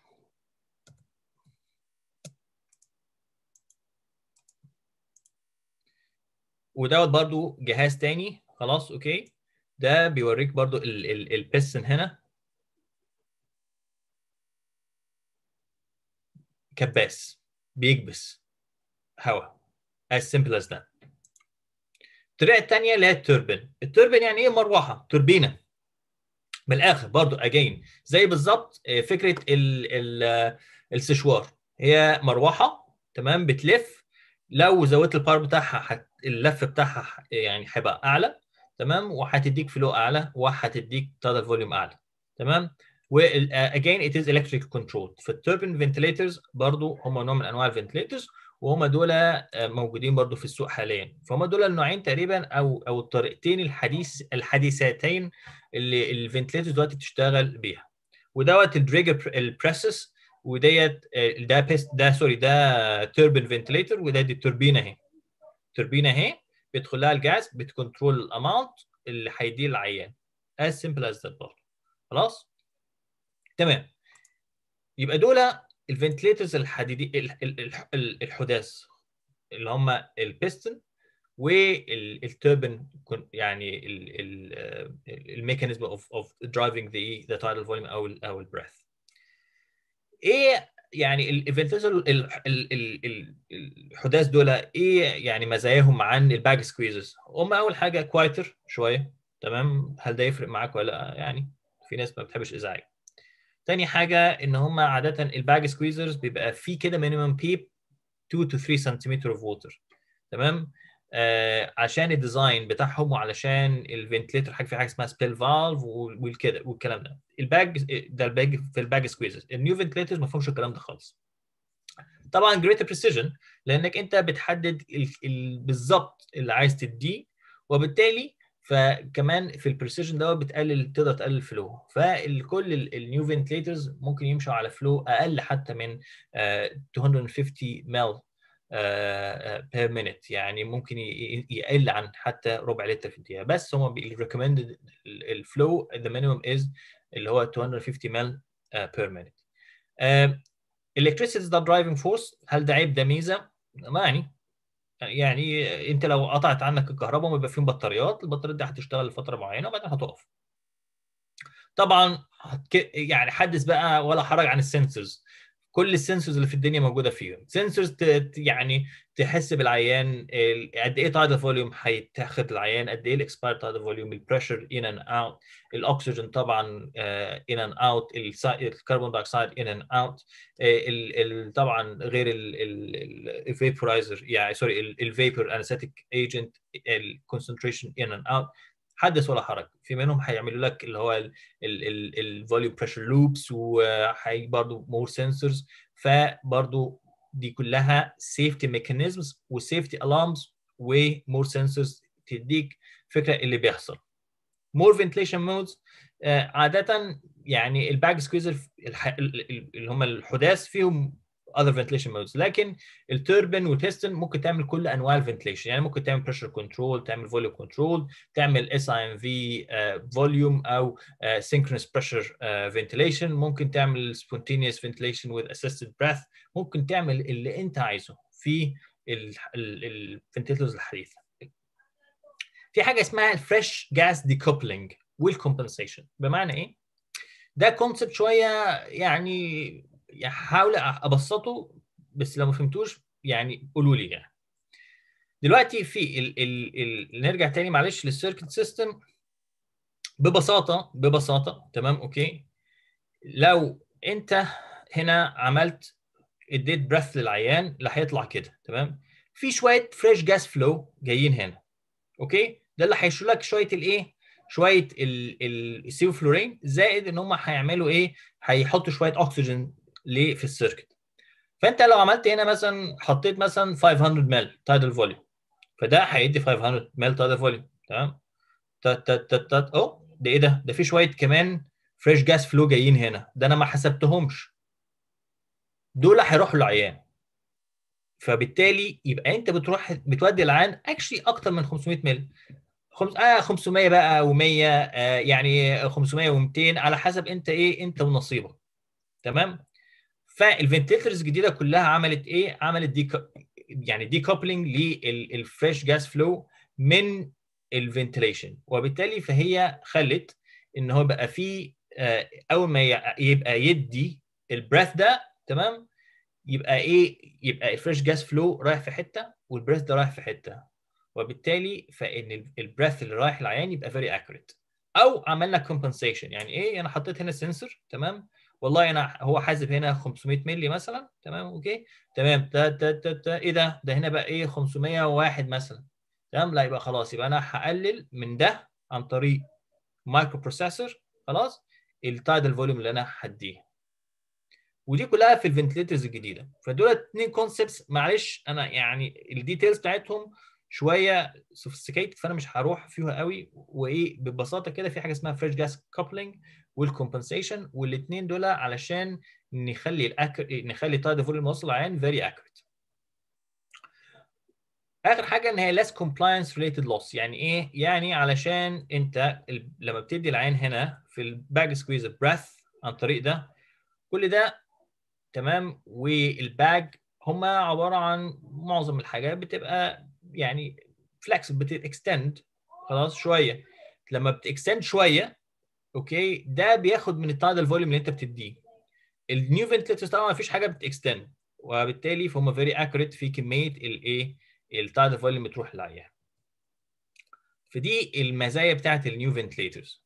ودوت برضو جهاز تاني خلاص اوكي ده بيوريك برضو البيستن هنا كباس بيكبس هواء as simple as that الطريقه الثانيه اللي هي التوربين التوربين يعني ايه مروحه توربينه من الاخر برضو اجين زي بالظبط فكره ال ال السشوار هي مروحه تمام بتلف لو زودت البار بتاعها حت... اللف بتاعها يعني هيبقى اعلى تمام وهتديك فلو اعلى وهتديك تادل فوليوم اعلى تمام واجين ات از الكتريك كنترول فالتوربين فنتليترز برضو هم نوع من انواع الفنتليترز وهم دول موجودين برضو في السوق حاليا فهم دول النوعين تقريبا او او الطريقتين الحديث الحديثتين اللي الفنتليترز دلوقتي بتشتغل بيها ودوت الدريجر البريسس وديت ده بيست ده سوري ده توربين فنتليتر وده دي التوربينه اهي التوربينه اهي بيدخل لها الجاز بتكنترول الاماونت اللي هيديه العيان as simple as that برضه خلاص تمام يبقى دول الفنتليترز الحديدي الحداث اللي هم البيستون والتوربين يعني الميكانيزم اوف اوف درايفنج ذا ذا تايدال فوليوم او ال او البريث ايه يعني الفنتليتر الحداث دول ايه يعني مزاياهم عن الباج سكويزز هم اول حاجه كوايتر شويه تمام هل ده يفرق معاك ولا لا يعني في ناس ما بتحبش ازعاج تاني حاجه ان هم عاده الباج سكويزرز بيبقى فيه كده مينيمم بيب 2 to 3 سنتيمتر اوف ووتر تمام آه عشان الديزاين بتاعهم وعلشان الفنتليتر حاجه في حاجه اسمها سبيل فالف والكده والكلام ده الباج ده الباج في الباج سكويزرز النيو فنتليترز ما فيهمش الكلام ده خالص طبعا جريتر بريسيجن لانك انت بتحدد بالظبط اللي عايز تديه وبالتالي فكمان في البريسيجن دوت بتقلل تقدر تقلل الفلو فالكل النيو فنتليترز ممكن يمشوا على فلو اقل حتى من uh, 250 مل بير مينيت يعني ممكن يقل عن حتى ربع لتر في الدقيقه بس هم الريكومندد الفلو ذا مينيمم از اللي هو 250 مل بير مينيت electricity ده درايفنج فورس هل ده عيب ده ميزه؟ ما يعني يعني انت لو قطعت عنك الكهرباء ويبقى فيهم بطاريات البطاريات دي هتشتغل لفتره معينه وبعدين هتقف طبعا يعني حدث بقى ولا حرج عن السنسورز كل السنسورز اللي في الدنيا موجوده فيهم سنسورز يعني تحس بالعيان قد ايه تايدال فوليوم هيتاخد العيان قد ايه الاكسباير تايدال فوليوم البريشر ان اند اوت الاكسجين طبعا ان اند اوت الكربون دايوكسيد ان اند اوت طبعا غير الفيبرايزر يعني سوري الفيبر انستيك ايجنت الكونسنتريشن ان اند اوت حدث ولا حرج في منهم هيعملوا لك اللي هو الفوليوم بريشر لوبس وهي برضه مور سنسورز فبرضه دي كلها سيفتي ميكانيزمز وسيفتي الارمز ومور سنسورز تديك فكره اللي بيحصل مور فنتليشن مودز عاده يعني الباك سكويزر اللي هم الحداث فيهم other ventilation modes لكن التوربين والبيستون ممكن تعمل كل انواع الفنتليشن يعني ممكن تعمل pressure control تعمل volume control تعمل اس اي ام في volume او uh, synchronous pressure uh, ventilation ممكن تعمل spontaneous ventilation with assisted breath ممكن تعمل اللي انت عايزه في الفنتليترز الحديثه في حاجه اسمها الفريش جاس ديكوبلينج والكومبنسيشن بمعنى ايه ده كونسبت شويه يعني هحاول ابسطه بس لو ما فهمتوش يعني قولوا لي يعني دلوقتي في ال ال ال نرجع تاني معلش للسيركت سيستم ببساطه ببساطه تمام اوكي لو انت هنا عملت اديت بريث للعيان اللي هيطلع كده تمام في شويه فريش جاس فلو جايين هنا اوكي ده اللي هيشيل لك شويه الايه شويه السيو فلورين زائد ان هم هيعملوا ايه هيحطوا شويه اكسجين ليه في السيركت فانت لو عملت هنا مثلا حطيت مثلا 500 مل تايدل فوليوم فده هيدي 500 مل تايدل فوليوم تمام تات تات تات تات اهو ده ايه ده ده في شويه كمان فريش جاس فلو جايين هنا ده انا ما حسبتهمش دول هيروحوا للعيان فبالتالي يبقى انت بتروح بتودي العيان اكشلي اكتر من 500 مل خمس... آه 500 بقى و100 آه يعني 500 و200 على حسب انت ايه انت ونصيبك تمام فالفنتلترز الجديده كلها عملت ايه عملت دي يعني دي كوبلنج للفريش جاس فلو من الفنتليشن وبالتالي فهي خلت ان هو بقى في آه، اول ما ي- يبقى يدي البريث ده تمام يبقى ايه يبقى الفريش جاس فلو رايح في حته والبريث ده رايح في حته وبالتالي فان البريث اللي رايح العيان يبقى فيري اكوريت او عملنا كومبنسيشن يعني ايه انا حطيت هنا سنسور تمام والله انا هو حاسب هنا 500 مللي مثلا تمام اوكي تمام تا تا تا تا ايه ده ده هنا بقى ايه 501 مثلا تمام لا يبقى خلاص يبقى انا هقلل من ده عن طريق مايكرو بروسيسور خلاص التايدال فوليوم اللي انا هديه ودي كلها في الفنتليترز الجديده فدول اتنين كونسبتس معلش انا يعني الديتيلز بتاعتهم شويه سوفيستيكيتد فانا مش هروح فيها قوي وايه ببساطه كده في حاجه اسمها فريش جاس كابلنج والكومبنسيشن والاثنين دول علشان نخلي الأكر... نخلي التايدال فوليوم واصل العين فيري اكوريت اخر حاجه ان هي less compliance related loss يعني ايه يعني علشان انت ال- لما بتدي العين هنا في الباج سكويز بريث عن طريق ده كل ده تمام والباج هما عباره عن معظم الحاجات بتبقى يعني فلكسبل بتكستند خلاص شويه لما بتكستند شويه اوكي ده بياخد من التايدال فوليوم اللي انت بتديه النيو فنتليترز طبعا ما فيش حاجه بتكستند وبالتالي فهم فيري اكوريت في كميه الايه التايدال فوليوم بتروح للعيان فدي المزايا بتاعت النيو فنتليترز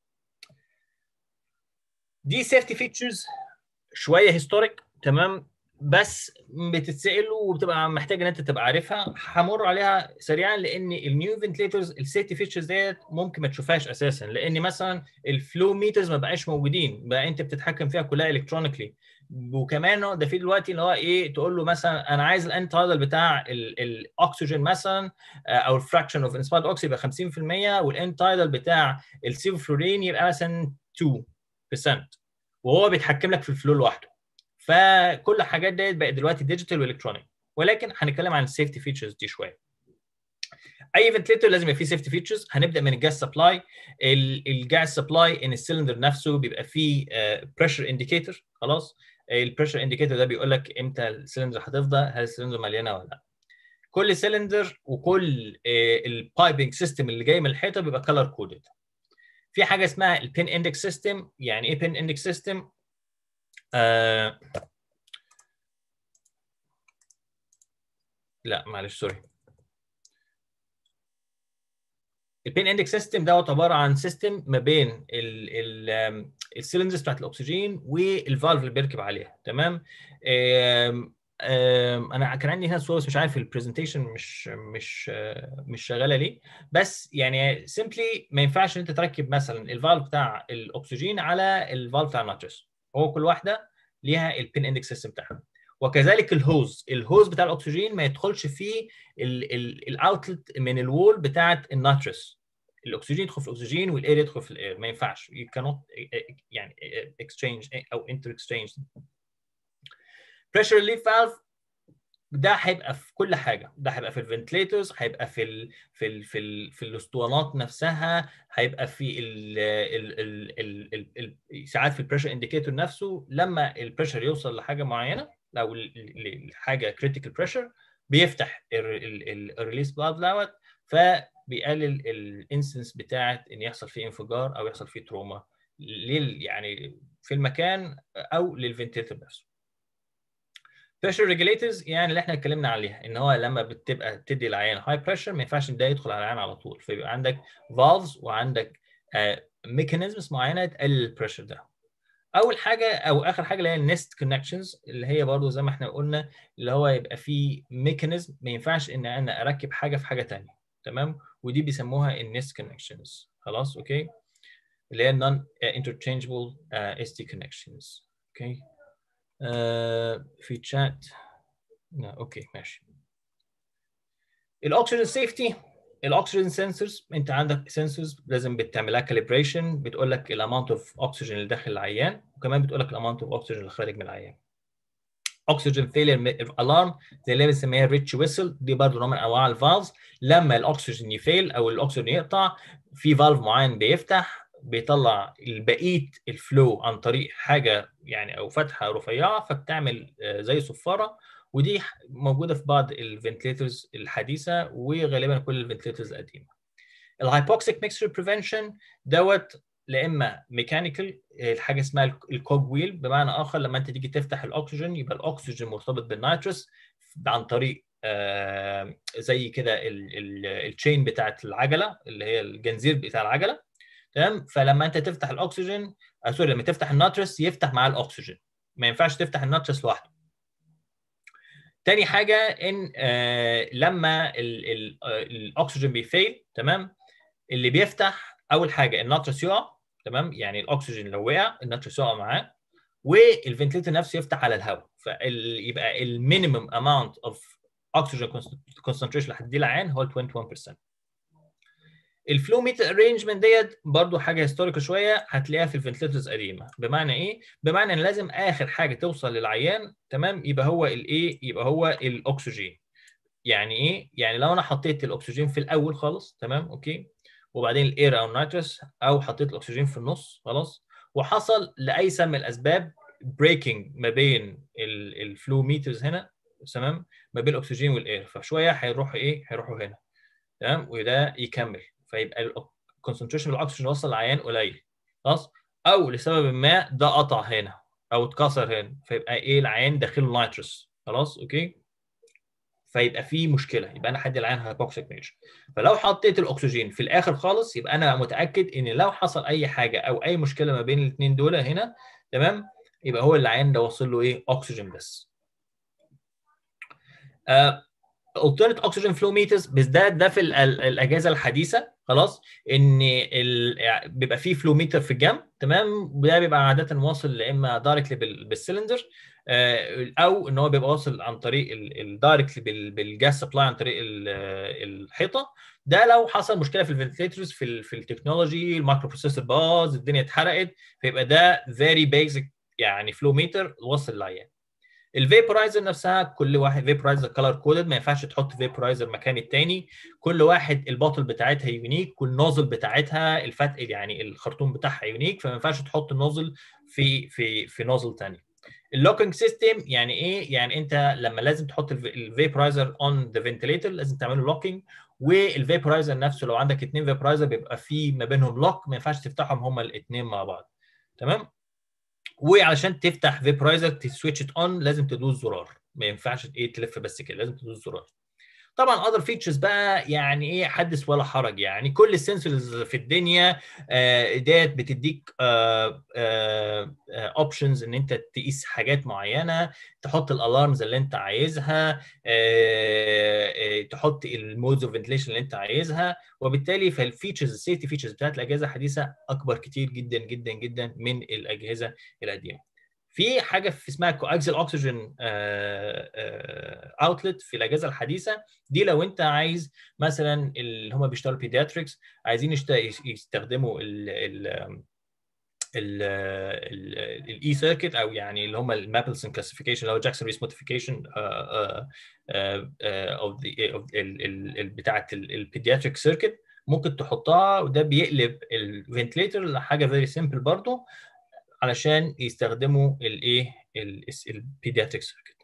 دي سيفتي فيتشرز شويه هيستوريك تمام بس بتتسال وبتبقى محتاج ان انت تبقى عارفها همر عليها سريعا لان النيو فنتليترز السيفتي فيتشرز ديت ممكن ما تشوفهاش اساسا لان مثلا الفلو ميترز ما بقاش موجودين بقى انت بتتحكم فيها كلها الكترونيكلي وكمان ده في دلوقتي اللي هو ايه تقول له مثلا انا عايز الان تايدل بتاع ال- الاكسجين مثلا آه، او الفراكشن اوف انسبايرد اوكسي يبقى 50% والان تايدل بتاع السيفلورين يبقى مثلا 2% وهو بيتحكم لك في الفلو لوحده فكل الحاجات ديت بقت دلوقتي ديجيتال والكترونيك ولكن هنتكلم عن السيفتي فيتشرز دي شويه اي فنتليتر لازم يبقى فيه سيفتي فيتشرز هنبدا من الجاز سبلاي الجاز سبلاي ان السلندر نفسه بيبقى فيه بريشر انديكيتور خلاص البريشر انديكيتور ده بيقول لك امتى السلندر هتفضى هل السلندر مليانه ولا لا كل سلندر وكل البايبنج سيستم اللي جاي من الحيطه بيبقى كلر كودد في حاجه اسمها البين اندكس سيستم يعني ايه بين اندكس سيستم آه لا معلش سوري البين اندكس سيستم دوت عباره عن سيستم ما بين السلندرز بتاعت الاكسجين والفالف اللي بيركب عليها تمام آم، آم، انا كان عندي هنا صوره بس مش عارف البرزنتيشن مش مش آه، مش شغاله ليه بس يعني سيمبلي ما ينفعش ان انت تركب مثلا الفالف بتاع الاكسجين على الفالف بتاع الناترس هو كل واحده ليها البين اندكس سيستم بتاعها وكذلك الهوز الهوز بتاع الاكسجين ما يدخلش فيه الاوتلت من الوول بتاعه الناترس الاكسجين يدخل في الاكسجين والاير يدخل في الاير ما ينفعش you cannot يعني exchange او انتر exchange pressure relief valve ده هيبقى في كل حاجه ده هيبقى في الفنتليترز هيبقى في ال في ال في ال في الاسطوانات نفسها هيبقى في ال ال ال ال ال ال ساعات في البريشر انديكيتور نفسه لما البريشر يوصل لحاجه معينه او حاجه كريتيكال بريشر بيفتح الريليس فالف دوت فبيقلل الانسنس بتاعه ان يحصل فيه انفجار او يحصل فيه تروما لل يعني في المكان او للفنتليتر نفسه بريشر ريجوليتورز يعني اللي احنا اتكلمنا عليها ان هو لما بتبقى بتدي العيان هاي بريشر ما ينفعش ان ده يدخل على العيان على طول فيبقى عندك فالفز وعندك ميكانيزمز معينه تقلل البريشر ده اول حاجه او اخر حاجه اللي هي النست كونكشنز اللي هي برضو زي ما احنا قلنا اللي هو يبقى فيه ميكانيزم ما ينفعش ان انا اركب حاجه في حاجه ثانيه تمام ودي بيسموها النست كونكشنز خلاص اوكي اللي هي نون انترتشينجبل اس تي كونكشنز اوكي آه في تشات لا اوكي ماشي الاكسجين سيفتي الاكسجين سنسورز انت عندك سنسورز لازم بتعملها كاليبريشن بتقول لك الاماونت اوف اكسجين اللي داخل العيان وكمان بتقول لك الاماونت اوف اكسجين اللي خارج من العيان اكسجين فيلير الارم زي اللي بنسميها ريتش ويسل دي برضه نوع من انواع الفالفز لما الاكسجين يفيل او الاكسجين يقطع في فالف معين بيفتح بيطلع بقيه الفلو عن طريق حاجه يعني او فتحه رفيعه فبتعمل زي صفاره ودي موجوده في بعض الفنتليترز الحديثه وغالبا كل الفنتليترز القديمه الهايبوكسيك ميكسشر بريفنشن دوت لا اما ميكانيكال حاجه اسمها الكوج ويل بمعنى اخر لما انت تيجي تفتح الاكسجين يبقى الاكسجين مرتبط بالنيتروس عن طريق آه زي كده التشين بتاعت العجله اللي هي الجنزير بتاع العجله تمام فلما انت تفتح الاكسجين آه سوري لما تفتح النيتروس يفتح معاه الاكسجين ما ينفعش تفتح النيتروس لوحده تاني حاجه ان آه لما ال ال الاكسجين بيفيل تمام اللي بيفتح اول حاجه النيتروس يقع تمام يعني الاكسجين لو وقع النيتروس يقع معاه والفنتليتر نفسه يفتح على الهواء فيبقى المينيمم اماونت اوف اكسجين كونسنتريشن اللي هتديه العين هو 21% الفلو ميتر ارينجمنت ديت برضو حاجه هيستوريكال شويه هتلاقيها في الفنتليترز قديمه بمعنى ايه بمعنى ان لازم اخر حاجه توصل للعيان تمام يبقى هو الايه يبقى هو الاكسجين يعني ايه يعني لو انا حطيت الاكسجين في الاول خالص تمام اوكي وبعدين الاير او النيتروس او حطيت الاكسجين في النص خلاص وحصل لاي سبب من الاسباب بريكنج ما بين الفلو ميترز هنا تمام ما بين الاكسجين والاير فشويه هيروحوا ايه هيروحوا هنا تمام وده يكمل فيبقى الكونسنتريشن الاكسجين وصل للعيان قليل خلاص او لسبب ما ده قطع هنا او اتكسر هنا فيبقى ايه العيان داخله نيتروس خلاص اوكي فيبقى في مشكله يبقى انا حد العين هايبوكسيك نيتشر فلو حطيت الاكسجين في الاخر خالص يبقى انا متاكد ان لو حصل اي حاجه او اي مشكله ما بين الاثنين دول هنا تمام يبقى هو العين ده واصل له ايه اكسجين بس alternate oxygen flow meters بالذات ده في الاجهزه الحديثه خلاص ان ال... بيبقى فيه فلو ميتر في الجنب تمام وده بيبقى عاده واصل يا اما دايركتلي بالسلندر او ان هو بيبقى واصل عن طريق الدايركتلي بالجاس سبلاي عن طريق الحيطه ده لو حصل مشكله في الفنتليترز في ال في التكنولوجي المايكرو بروسيسور باظ الدنيا اتحرقت فيبقى ده فيري بيزك يعني فلو ميتر وصل للعيان الفيبرايزر نفسها كل واحد فيبرايزر كلر كودد ما ينفعش تحط فيبرايزر مكان التاني كل واحد الباطل بتاعتها يونيك والنوزل بتاعتها الفتق يعني الخرطوم بتاعها يونيك فما ينفعش تحط نوزل في في في نوزل تاني اللوكينج سيستم يعني ايه يعني انت لما لازم تحط الفيبرايزر اون ذا فنتليتر لازم تعمله لوكينج والفيبرايزر نفسه لو عندك اثنين فيبرايزر بيبقى في ما بينهم لوك ما ينفعش تفتحهم هما الاثنين مع بعض تمام وعلشان تفتح فيبرايزر تسويتش ات اون لازم تدوس زرار ما ينفعش ايه تلف بس كده لازم تدوس زرار طبعا اذر فيتشرز بقى يعني ايه حدث ولا حرج يعني كل السنسورز في الدنيا آه ديت بتديك اوبشنز آه آه ان انت تقيس حاجات معينه تحط الالارمز اللي انت عايزها تحط المودز اوف فنتليشن اللي انت عايزها وبالتالي فالفيتشرز السيفتي فيتشرز بتاعت الاجهزه الحديثه اكبر كتير جدا جدا جدا من الاجهزه القديمه في حاجه في اسمها كواكسل اوكسجين اوتلت في الاجهزه الحديثه دي لو انت عايز مثلا اللي هم بيشتغلوا بيدياتريكس عايزين يستخدموا ال ال الاي سيركت او يعني اللي هم المابلسون كلاسيفيكيشن او جاكسون ريس موديفيكيشن اوف بتاعه البيدياتريك سيركت ممكن تحطها وده بيقلب الفنتليتر لحاجه فيري سيمبل برضه علشان يستخدموا الايه البيدياتريك سيركت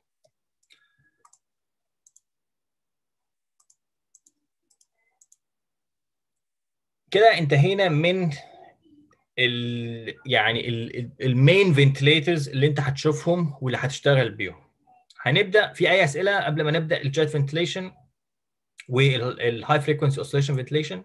كده انتهينا من ال يعني المين فنتليترز اللي انت هتشوفهم واللي هتشتغل بيهم هنبدا في اي اسئله قبل ما نبدا الجيت فنتليشن والهاي فريكونسي اوسيليشن فنتليشن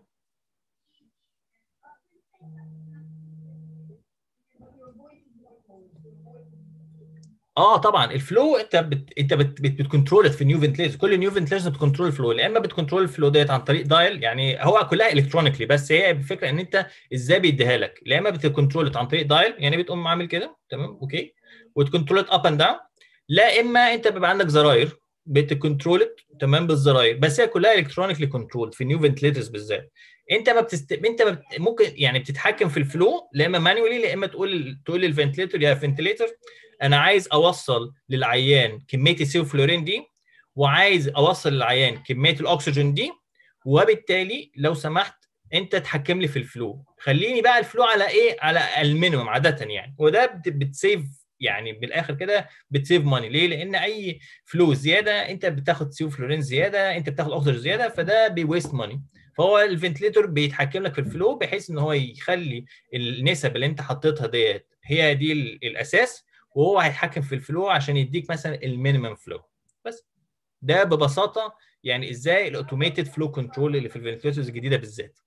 اه طبعا الفلو انت بت... انت بت... بت... بتكنترول في نيو فنتليشن كل نيو فنتليشن بتكنترول الفلو يا اما بتكنترول الفلو ديت عن طريق دايل يعني هو كلها الكترونيكلي بس هي الفكره ان انت ازاي بيديها لك يا اما بتكنترول عن طريق دايل يعني بتقوم عامل كده تمام اوكي وتكنترول اب اند داون لا اما انت بيبقى عندك زراير بتكنترول تمام بالزراير بس هي كلها الكترونيكلي كنترول في نيو فنتليترز بالذات انت ما بتست... انت ما بت... ممكن يعني بتتحكم في الفلو لا اما مانوالي لا اما تقول تقول للفنتليتر يا فنتليتر انا عايز اوصل للعيان كميه السيوفلورين دي وعايز اوصل للعيان كميه الاكسجين دي وبالتالي لو سمحت انت تحكم لي في الفلو خليني بقى الفلو على ايه على المينيمم عاده يعني وده بتسيف يعني بالاخر كده بتسيف ماني ليه؟ لان اي فلو زياده انت بتاخد سيو فلورين زياده انت بتاخد اكسجين زياده فده بيويست ماني فهو الفنتليتور بيتحكم لك في الفلو بحيث ان هو يخلي النسب اللي انت حطيتها ديت هي دي الاساس وهو هيتحكم في الفلو عشان يديك مثلا المينيمم فلو بس ده ببساطه يعني ازاي الاوتوميتد فلو كنترول اللي في الفنتليتورز الجديده بالذات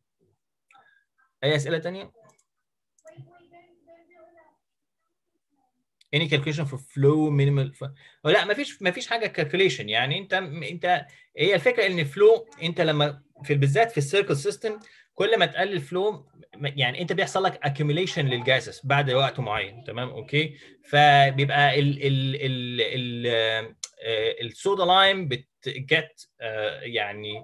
اي اسئله ثانيه any calculation for flow minimal ف... لا ما فيش ما فيش حاجه calculation يعني انت انت هي الفكره ان الفلو انت لما في بالذات في السيركل سيستم كل ما تقلل فلو يعني انت بيحصل لك accumulation للجاسس بعد وقت معين تمام اوكي فبيبقى ال ال ال ال السودا لايم بتجت يعني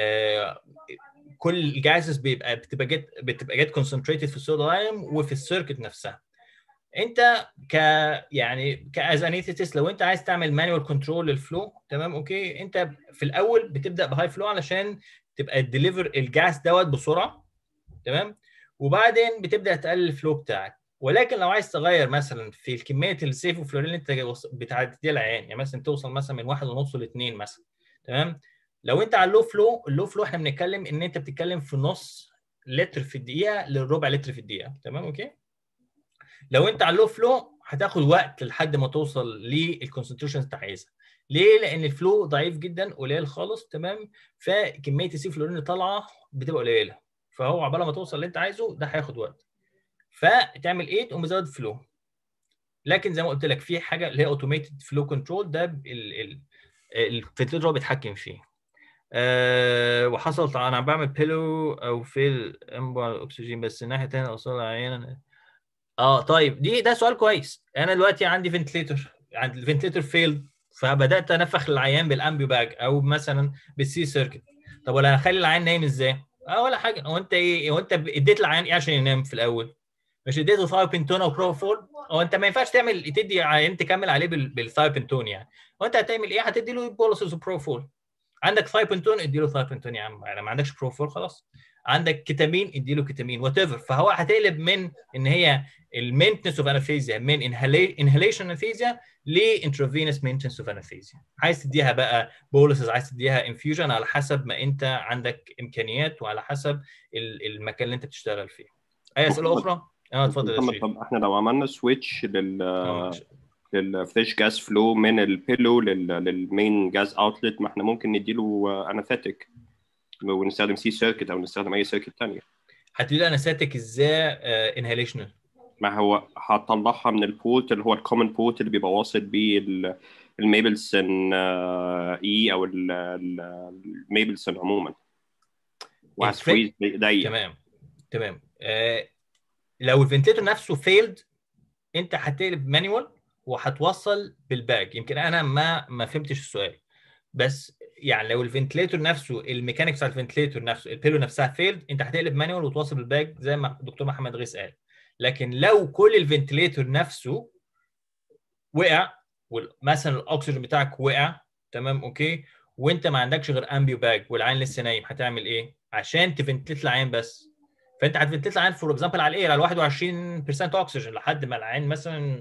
كل الجاسس بيبقى بتبقى جت بتبقى جت concentrated في السودا لايم وفي السيركت نفسها انت ك يعني كاز انيثيتس لو انت عايز تعمل مانوال كنترول للفلو تمام اوكي انت في الاول بتبدا بهاي فلو علشان تبقى تديليفر الجاس دوت بسرعه تمام وبعدين بتبدا تقلل الفلو بتاعك ولكن لو عايز تغير مثلا في الكميه السيف فلورين اللي انت بتعديها العيان يعني مثلا توصل مثلا من واحد ونص لاثنين مثلا تمام لو انت على اللو فلو اللو فلو احنا بنتكلم ان انت بتتكلم في نص لتر في الدقيقه لربع لتر في الدقيقه تمام اوكي لو انت على اللو فلو هتاخد وقت لحد ما توصل للكونسنتريشن انت عايزها ليه؟ لان الفلو ضعيف جدا قليل خالص تمام فكميه السي فلورين اللي طالعه بتبقى قليله فهو عبال ما توصل اللي انت عايزه ده هياخد وقت فتعمل ايه؟ تقوم مزود فلو لكن زي ما قلت لك في حاجه اللي هي اوتوميتد فلو كنترول ده الفنتليتر هو بيتحكم فيه أه وحصلت انا بعمل بيلو او فيل امبر اكسجين بس الناحيه الثانيه اصلا عيان اه طيب دي ده سؤال كويس انا دلوقتي عندي فنتليتر عندي الفنتليتر فيلد فبدات انفخ العيان بالامبيو باج او مثلا بالسي سيركت طب ولا هخلي العيان نايم ازاي؟ اه ولا حاجه هو انت ايه هو انت اديت العيان ايه عشان ينام في الاول؟ مش اديته ثايبنتون او بروفول هو انت ما ينفعش تعمل تدي عيان تكمل عليه بالثايبنتون يعني هو انت هتعمل ايه؟ هتدي له بوليسز وبروفول عندك ثايبنتون ادي له ثايبنتون يا عم يعني ما عندكش بروفول خلاص عندك كيتامين ادي له كيتامين وات ايفر فهو هتقلب من ان هي المينتنس اوف انافيزيا من انهاليشن انافيزيا لانترافينوس مينتنس اوف انافيزيا عايز تديها بقى بوليسز عايز تديها انفيوجن على حسب ما انت عندك امكانيات وعلى حسب المكان اللي انت بتشتغل فيه اي اسئله اخرى؟ اه اتفضل يا شريف طب احنا لو عملنا سويتش لل للفريش جاز فلو من البيلو للمين جاز اوتلت ما احنا ممكن نديله اناثيتك ونستخدم سي سيركت او نستخدم اي سيركت ثانيه هتدي انستاتيك ازاي انهاليشنال ما هو هطلعها من البورت اللي هو الكومن بورت اللي بيبقى واصل بيه الميبلسون اي او الميبلسون عموما وهسكويز بايديا تمام تمام آه لو الفنتيتور نفسه فيلد انت هتقلب مانيوال وهتوصل بالباج يمكن انا ما ما فهمتش السؤال بس يعني لو الفنتليتور نفسه الميكانيكس بتاع الفنتليتور نفسه البيلو نفسها فيلد انت هتقلب مانيوال وتوصل بالباج زي ما الدكتور محمد غيث قال لكن لو كل الفنتليتور نفسه وقع مثلا الاكسجين بتاعك وقع تمام اوكي وانت ما عندكش غير امبيو باج والعين لسه نايم هتعمل ايه؟ عشان تفنتليت العين بس فانت هتفنتليت العين فور اكزامبل على ايه؟ على 21% اكسجين لحد ما العين مثلا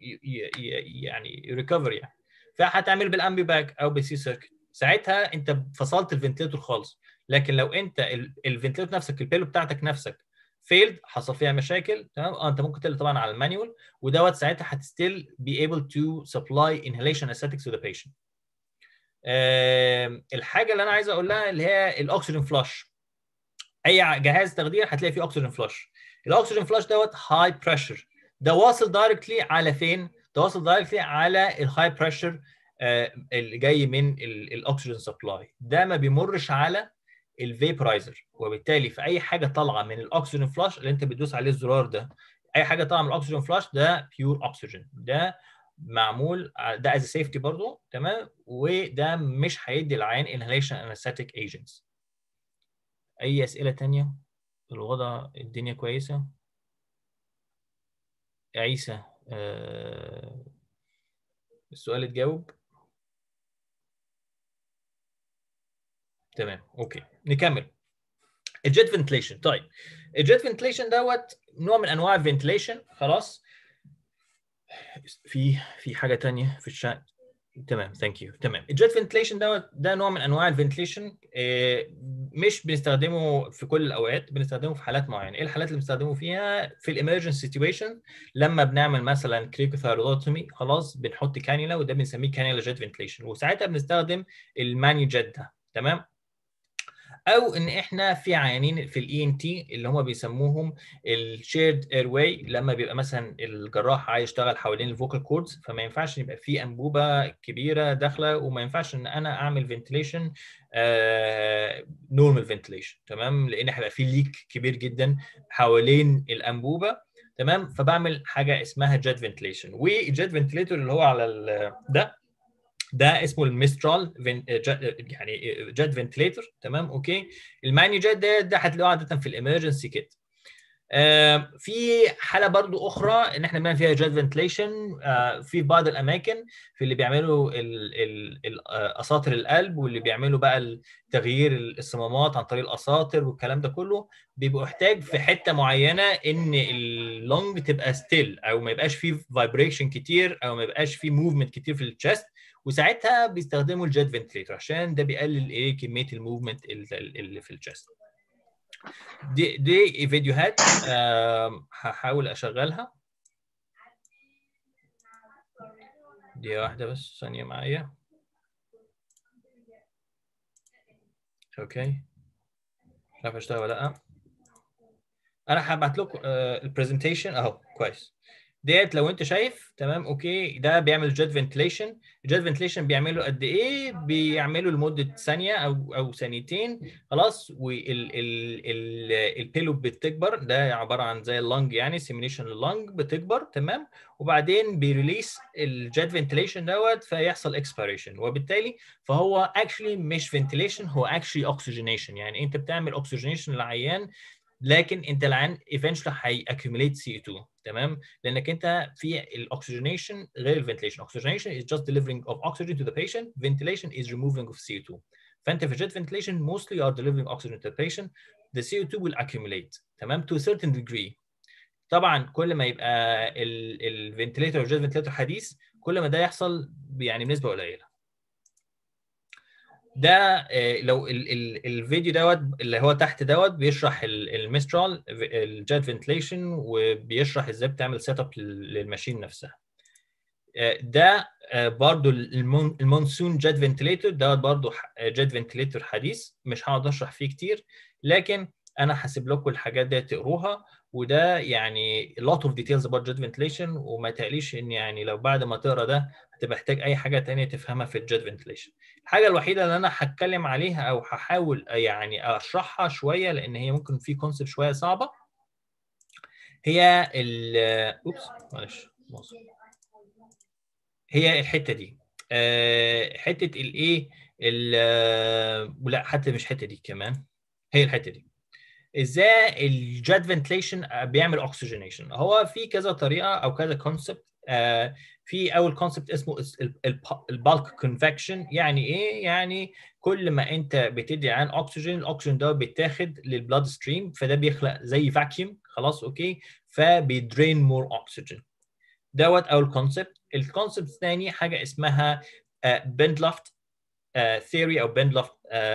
يعني ريكفري يعني فهتعمل بالامبيو باج او بالسي سيركت ساعتها انت فصلت الفنتليتور خالص لكن لو انت الفنتليتور نفسك البيلو بتاعتك نفسك فيلد حصل فيها مشاكل تمام اه انت ممكن تقل طبعا على المانيوال ودوت ساعتها هتستيل be able to supply inhalation anesthetics to the patient. آه الحاجه اللي انا عايز اقول لها اللي هي الاكسجين فلاش. اي جهاز تخدير هتلاقي فيه اكسجين فلاش. الاكسجين فلاش دوت هاي بريشر ده واصل دايركتلي على فين؟ ده واصل دايركتلي على الهاي بريشر اللي جاي من الاكسجين سبلاي ده ما بيمرش على الفيبرايزر وبالتالي في اي حاجه طالعه من الاكسجين فلاش اللي انت بتدوس عليه الزرار ده اي حاجه طالعه من الاكسجين فلاش ده بيور اكسجين ده معمول ده از سيفتي برضه تمام وده مش هيدي العين انهاليشن انستاتيك ايجنتس اي اسئله ثانيه الوضع الدنيا كويسه عيسى آه السؤال اتجاوب تمام اوكي نكمل الجيت فنتليشن طيب الجيت فنتليشن دوت نوع من انواع الفنتليشن خلاص في في حاجه تانية في الشات تمام ثانك يو تمام الجيت فنتليشن ده ده نوع من انواع الفنتليشن مش بنستخدمه في كل الاوقات بنستخدمه في حالات معينه ايه الحالات اللي بنستخدمه فيها في الامرجنسي سيتويشن لما بنعمل مثلا كريكوثايرودوتومي خلاص بنحط كانيولا وده بنسميه كانيولا جيت فنتليشن وساعتها بنستخدم الماني جيت ده تمام او ان احنا في عيانين في الاي ان تي اللي هم بيسموهم الشيرد اير واي لما بيبقى مثلا الجراح عايز يشتغل حوالين الفوكال كوردز فما ينفعش يبقى في انبوبه كبيره داخله وما ينفعش ان انا اعمل فنتليشن نورمال فنتليشن تمام لان هيبقى في ليك كبير جدا حوالين الانبوبه تمام فبعمل حاجه اسمها جيت فنتليشن والجيت فنتليتور اللي هو على ده ده اسمه الميسترال يعني جيت فنتليتور تمام اوكي الماني جيت ده ده هتلاقوه عاده في الامرجنسي كده آه في حاله برضو اخرى ان احنا بنعمل فيها جيت فنتليشن آه في بعض الاماكن في اللي بيعملوا اساطر القلب واللي بيعملوا بقى تغيير الصمامات عن طريق الاساطر والكلام ده كله بيبقوا محتاج في حته معينه ان اللونج تبقى ستيل او ما يبقاش فيه فايبريشن كتير او ما يبقاش فيه موفمنت كتير في الشست وساعتها بيستخدموا الجيت فنتليتور عشان ده بيقلل ايه كميه الموفمنت اللي في الشست دي دي فيديوهات هحاول اشغلها دي واحده بس ثانيه معايا اوكي مش عارف اشتغل ولا لا انا هبعت لكم البرزنتيشن اهو كويس ديت لو انت شايف تمام اوكي ده بيعمل جيت فنتليشن الجيت فنتليشن بيعمله قد ايه بيعمله لمده ثانيه او او ثانيتين خلاص والبيلو بتكبر ده عباره عن زي اللنج يعني سيميليشن لللنج بتكبر تمام وبعدين بيريليس الجيت فنتليشن دوت فيحصل اكسبيريشن وبالتالي فهو اكشلي مش فنتليشن هو اكشلي اوكسجينيشن يعني انت بتعمل اوكسجينيشن للعيان لكن انت العيان ايفنشلي هيأكيوميليت سي 2 تمام لانك انت في الاكسجينيشن غير الفنتليشن oxygenation is just delivering of oxygen to the patient ventilation is removing of CO2 فانت في jet ventilation mostly are delivering oxygen to the patient the CO2 will accumulate تمام to a certain degree طبعا كل ما يبقى الفنتليتور الجيت فنتليتور حديث كل ما ده يحصل يعني بنسبه قليله ده لو ال ال الفيديو دوت اللي هو تحت دوت بيشرح الميسترال الجيت فنتليشن وبيشرح ازاي بتعمل سيت اب للماشين نفسها ده برضو المونسون جيت فنتليتور دوت برضو جيت فنتليتور حديث مش هقعد اشرح فيه كتير لكن انا هسيب لكم الحاجات دي تقروها وده يعني lot of details about jet ventilation وما تقليش ان يعني لو بعد ما تقرا ده هتبقى محتاج اي حاجه تانية تفهمها في الجيت فنتليشن الحاجه الوحيده اللي انا هتكلم عليها او هحاول يعني اشرحها شويه لان هي ممكن في كونسبت شويه صعبه هي ال اوبس معلش هي الحته دي أه حته الايه لا حتى مش الحته دي كمان هي الحته دي ازاي الجيت فنتليشن بيعمل اوكسجينيشن هو في كذا طريقه او كذا كونسبت آه في اول كونسبت اسمه البالك كونفكشن يعني ايه يعني كل ما انت بتدي عن اكسجين الاكسجين ده بيتاخد للبلاد ستريم فده بيخلق زي فاكيوم خلاص اوكي فبيدرين مور اكسجين دوت اول كونسبت الكونسبت الثاني حاجه اسمها بندلافت ثيوري او بندلافت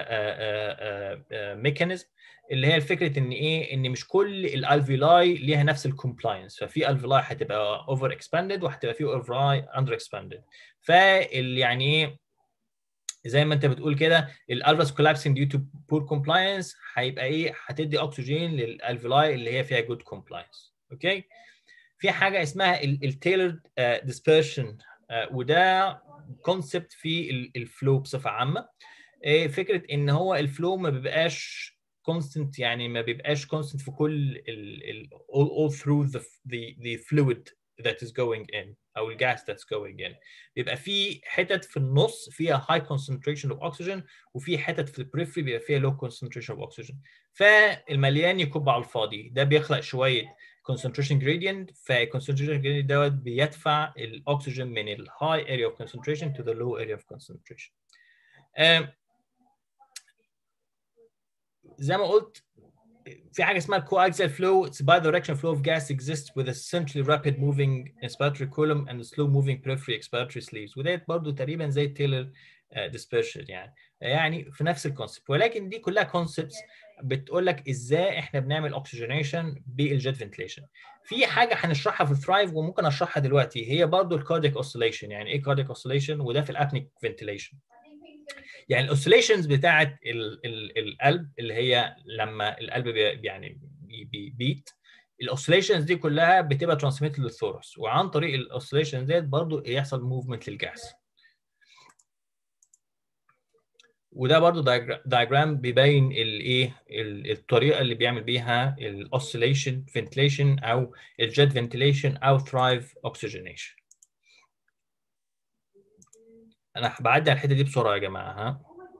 ميكانيزم اللي هي الفكره ان ايه ان مش كل الالفيلاي ليها نفس الكومبلاينس ففي الفيلاي هتبقى اوفر اكسباندد وهتبقى في الفيلاي اندر اكسباندد فال يعني ايه زي ما انت بتقول كده الالفاس كولابسنج ديو تو بور كومبلاينس هيبقى ايه هتدي اكسجين للالفيلاي اللي هي فيها جود كومبلاينس اوكي في حاجه اسمها التailored ديسبرشن وده كونسبت في الفلو بصفه عامه فكره ان هو الفلو ما بيبقاش constant يعني ما بيبقاش constant في كل ال ال all, all through the, the the fluid that is going in او الجاس that's going in بيبقى في حتت في النص فيها high concentration of oxygen وفي حتت في البريفري بيبقى فيها low concentration of oxygen فالمليان يكب على الفاضي ده بيخلق شويه concentration gradient فالconcentration gradient دوت بيدفع الاكسجين من ال high area of concentration to the low area of concentration زي ما قلت في حاجه اسمها coaxial flow it's bidirectional flow of gas exists with essentially rapid moving inspiratory column and slow moving periphery expiratory sleeves وديت برضو تقريبا زي التيلر dispersion يعني يعني في نفس الكونسبت ولكن دي كلها كونسبتس بتقول لك ازاي احنا بنعمل اوكسجينيشن بالجيت فنتليشن في حاجه هنشرحها في الثرايف وممكن اشرحها دلوقتي هي برضو الكاردياك اوسيليشن يعني ايه كاردياك اوسيليشن وده في الابنيك فنتليشن يعني الاوسيليشنز بتاعه ال ال القلب اللي هي لما القلب بي يعني بي بيت الاوسيليشنز دي كلها بتبقى ترانسميت للثورس وعن طريق الاوسيليشنز ديت برضو يحصل موفمنت للجاس وده برضو دايجرام بيبين الايه الطريقه اللي بيعمل بيها الاوسيليشن فنتليشن او الجيت فنتليشن او ثرايف اوكسجينيشن انا بعدي على الحته دي بسرعه يا جماعه ها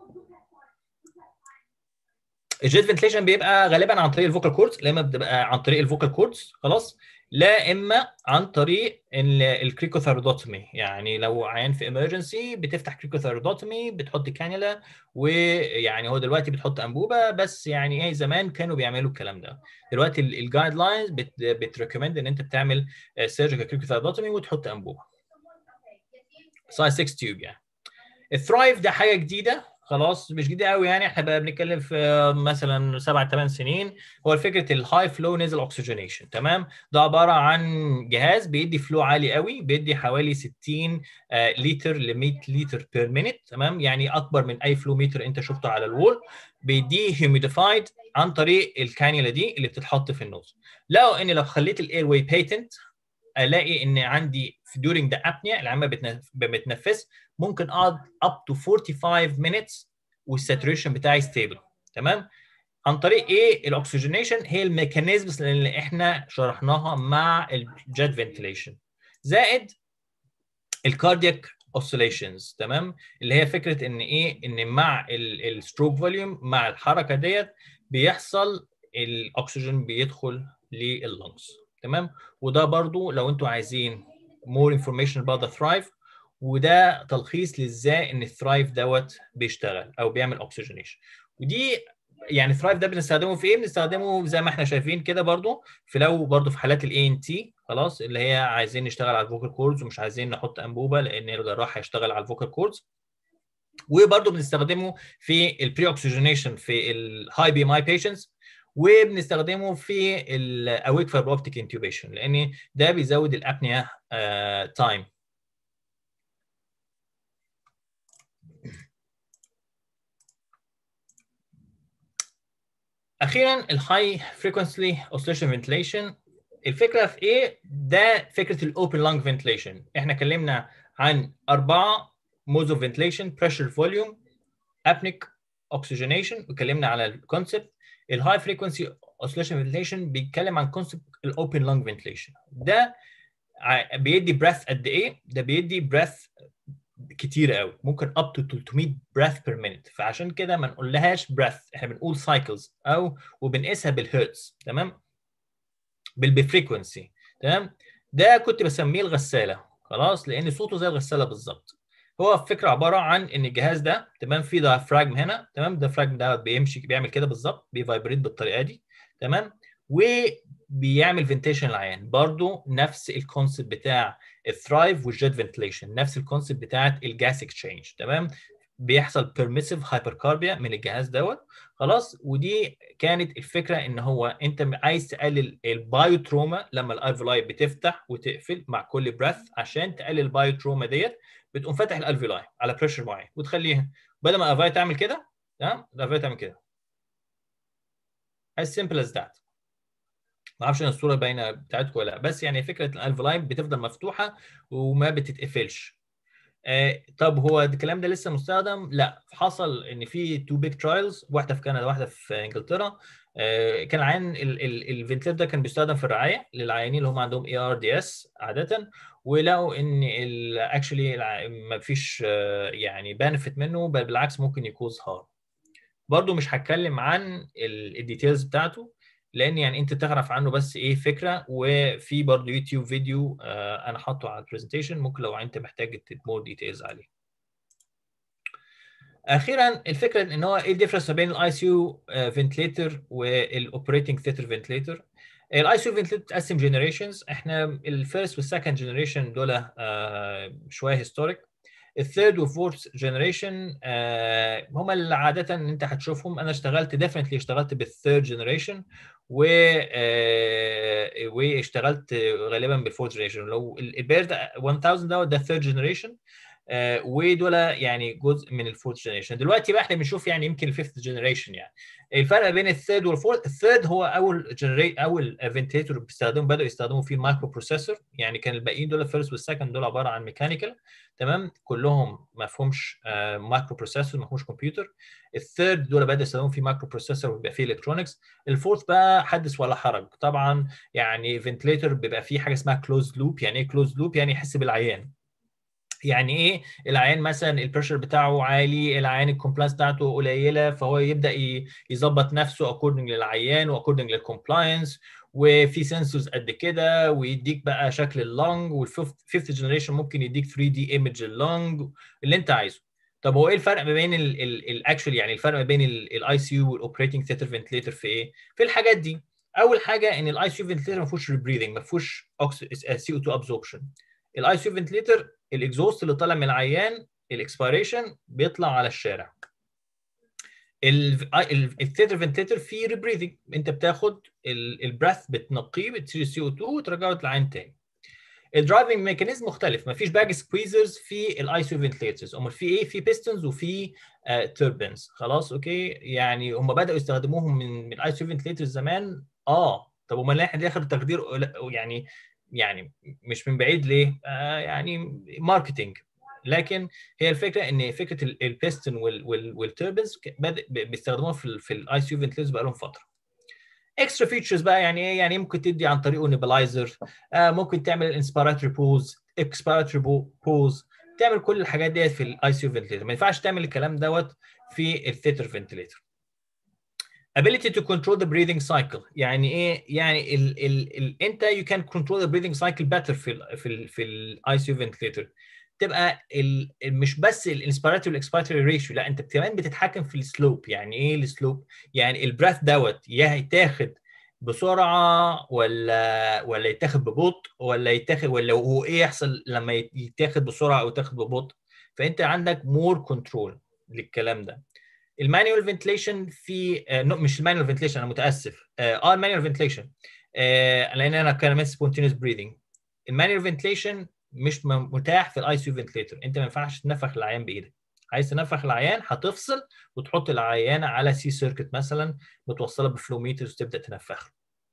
الجيت فنتليشن بيبقى غالبا عن طريق الفوكال كوردز لا اما بتبقى عن طريق الفوكال كوردز خلاص لا اما عن طريق الكريكوثيرودوتومي يعني لو عيان في امرجنسي بتفتح كريكوثيرودوتومي بتحط كانيولا ويعني هو دلوقتي بتحط انبوبه بس يعني ايه زمان كانوا بيعملوا الكلام ده دلوقتي الجايد لاينز بتريكومند ان انت بتعمل سيرجيكال كريكوثيرودوتومي وتحط انبوبه سايز 6 تيوب يعني الثرايف ده حاجه جديده خلاص مش جديده قوي يعني احنا بقى بنتكلم في مثلا سبع ثمان سنين هو فكره الهاي فلو نيزل اوكسجينيشن تمام ده عباره عن جهاز بيدي فلو عالي قوي بيدي حوالي 60 لتر ل 100 لتر بير مينيت تمام يعني اكبر من اي فلو ميتر انت شفته على الوول بيديه هيوميديفايد عن طريق الكانيولا دي اللي بتتحط في النوز لقوا ان لو خليت الاير واي بيتنت الاقي ان عندي في during the apnea العمى بتنفس ممكن اقعد up to 45 minutes والساتوريشن بتاعي ستيبل تمام عن طريق ايه الاكسجينيشن هي الميكانيزمز اللي احنا شرحناها مع الجيت فنتيليشن زائد الكاردياك اوسيليشنز تمام اللي هي فكره ان ايه ان مع الستروك فوليوم مع الحركه ديت بيحصل الاكسجين بيدخل لللنجز تمام وده برضو لو انتوا عايزين more information about the thrive وده تلخيص لازاي ان الثرايف دوت بيشتغل او بيعمل اوكسجينيشن ودي يعني الثرايف ده بنستخدمه في ايه؟ بنستخدمه زي ما احنا شايفين كده برضو في لو برضو في حالات الاي ان تي خلاص اللي هي عايزين نشتغل على الفوكال كوردز ومش عايزين نحط انبوبه لان الجراح هيشتغل على الفوكال كوردز وبرضو بنستخدمه في البري اوكسجينيشن في الهاي بي ماي بيشنتس وبنستخدمه في الاويك فايبر اوبتيك انتوبيشن لان ده بيزود الابنيا تايم اخيرا الهاي فريكونسي اوسيليشن فنتليشن الفكره في ايه ده فكره الاوبن لانج فنتليشن احنا اتكلمنا عن اربعه مودز اوف فنتليشن بريشر فوليوم ابنيك اوكسجينيشن واتكلمنا على الكونسبت الهاي فريكونسي اوسيليشن فنتليشن بيتكلم عن كونسبت الاوبن لانج فنتليشن ده بيدي بريث قد ايه ده بيدي بريث كتير قوي ممكن اب تو 300 بريث بير مينيت فعشان كده ما نقولهاش بريث احنا بنقول سايكلز او وبنقيسها بالهرتز تمام بالفريكونسي تمام ده كنت بسميه الغساله خلاص لان صوته زي الغساله بالظبط هو الفكره عباره عن ان الجهاز ده تمام فيه دايفراجم هنا تمام الدايفراجم ده بيمشي بيعمل كده بالظبط بيفايبريت بالطريقه دي تمام وبيعمل فنتيشن العيان برضو نفس الكونسيبت بتاع الثرايف والجيت فنتيليشن نفس الكونسيبت بتاعت الجاس اكسشينج تمام بيحصل بيرميسيف هايبركاربيا من الجهاز دوت خلاص ودي كانت الفكره ان هو انت عايز تقلل البايوتروما لما الالفيولاي بتفتح وتقفل مع كل بريث عشان تقلل البايوتروما ديت بتقوم فاتح الالفيولاي على بريشر معين وتخليها بدل ما الالفيولاي تعمل كده تمام الالفيولاي تعمل كده as simple as that ما اعرفش ان الصوره باينه بتاعتكم ولا لا بس يعني فكره الالفيولاي بتفضل مفتوحه وما بتتقفلش آه طب هو الكلام ده لسه مستخدم؟ لا حصل ان في تو بيج ترايلز واحده في كندا واحده في انجلترا آه كان عين الفنتلير ده كان بيستخدم في الرعايه للعيانين اللي هم عندهم اي ار دي اس عاده ولقوا ان اكشلي ما فيش آه يعني بنفيت منه بل بالعكس ممكن يكوز هارم برضو مش هتكلم عن الديتيلز بتاعته لان يعني انت تعرف عنه بس ايه فكره وفي برضه يوتيوب فيديو آه انا حاطه على البرزنتيشن ممكن لو انت محتاج مور ديتيلز عليه اخيرا الفكره ان هو ايه الديفرنس ما بين الاي سي يو فنتليتر والاوبريتنج ثيتر فنتليتر الاي سي يو فنتليتر بتقسم جنريشنز احنا الفيرست والسكند جنريشن دول آه شويه هيستوريك الثيرد والفورث جنريشن هم اللي عاده انت هتشوفهم انا اشتغلت ديفنتلي اشتغلت بالثيرد جنريشن و آه واشتغلت غالبا بالفورث جنريشن لو البيرد 1000 دوت ده الثيرد جنريشن آه ودول يعني جزء من الفورث جنريشن دلوقتي بقى احنا بنشوف يعني يمكن الفيفث جنريشن يعني الفرق بين الثيرد والفورث الثيرد هو اول جنريت اول فنتيتور بيستخدموا بداوا يستخدموا فيه المايكرو بروسيسور يعني كان الباقيين دول الفيرست والسكند دول عباره عن ميكانيكال تمام كلهم ما فيهمش آه مايكرو بروسيسور ما فيهمش كمبيوتر الثيرد دول بداوا يستخدموا فيه مايكرو بروسيسور وبيبقى فيه الكترونكس الفورث بقى حدث ولا حرج طبعا يعني فنتليتور بيبقى فيه حاجه اسمها كلوز لوب يعني ايه كلوز لوب يعني يحس بالعيان يعني ايه العيان مثلا البريشر بتاعه عالي العيان الكومبلاينس بتاعته قليله فهو يبدا يظبط نفسه اكوردنج للعيان واكوردنج للكومبلاينس وفي سنسورز قد كده ويديك بقى شكل اللنج والفيفث جنريشن ممكن يديك 3 دي ايمج اللنج اللي انت عايزه طب هو ايه الفرق ما بين الاكشوال يعني الفرق ما بين الاي سي يو والاوبريتنج ثيتر فنتليتر في ايه؟ في الحاجات دي اول حاجه ان الاي سي يو فنتليتر ما فيهوش ريبريذنج ما فيهوش سي او 2 ابزوربشن الاي سي يو فنتليتر الاكزوست اللي طالع من العيان الاكسبيريشن بيطلع على الشارع الثيتر فنتليتر فيه ريبريذنج انت بتاخد البريث بتنقيه بتصير سي او 2 وترجعه للعين تاني الدرايفنج ميكانيزم مختلف ما فيش باج سكويزرز في الاي سي فنتليترز امال في ايه في بيستونز وفي توربنز خلاص اوكي يعني هم بداوا يستخدموهم من من الاي سي فنتليترز زمان اه طب امال احنا اخر تقدير يعني يعني مش من بعيد ليه؟ آه يعني ماركتينج لكن هي الفكره ان فكره البيستون والتوربنز بيستخدموها في في الاي سي فنتليترز بقى لهم فتره. اكسترا فيتشرز بقى يعني ايه؟ يعني ممكن تدي عن طريقه نيبلايزر آه ممكن تعمل انسبيراتوري بوز اكسبيراتوري بوز تعمل كل الحاجات ديت في الاي سي فنتليتر ما ينفعش تعمل الكلام دوت في الثيتر فنتليتر. ability to control the breathing cycle يعني ايه يعني ال ال ال انت you can control the breathing cycle better في ال في ال في الاي سي فنتليتر تبقى ال مش بس الانسبيراتوري والاكسبيراتوري ريشيو لا انت كمان بتتحكم في السلوب يعني ايه السلوب يعني البريث دوت يا يتاخد بسرعه ولا ولا يتاخد ببطء ولا يتاخد ولا هو ايه يحصل لما يتاخد بسرعه او يتاخد ببطء فانت عندك مور كنترول للكلام ده المانيوال فنتليشن في آه مش المانيوال فنتليشن انا متاسف اه المانيوال فنتليشن آه لان انا كان سبونتينوس بريذنج المانيوال فنتليشن مش متاح في الاي سي فنتليتر انت ما ينفعش تنفخ العيان بايدك عايز تنفخ العيان هتفصل وتحط العيانه على سي سيركت مثلا متوصله بفلوميترز وتبدا تنفخ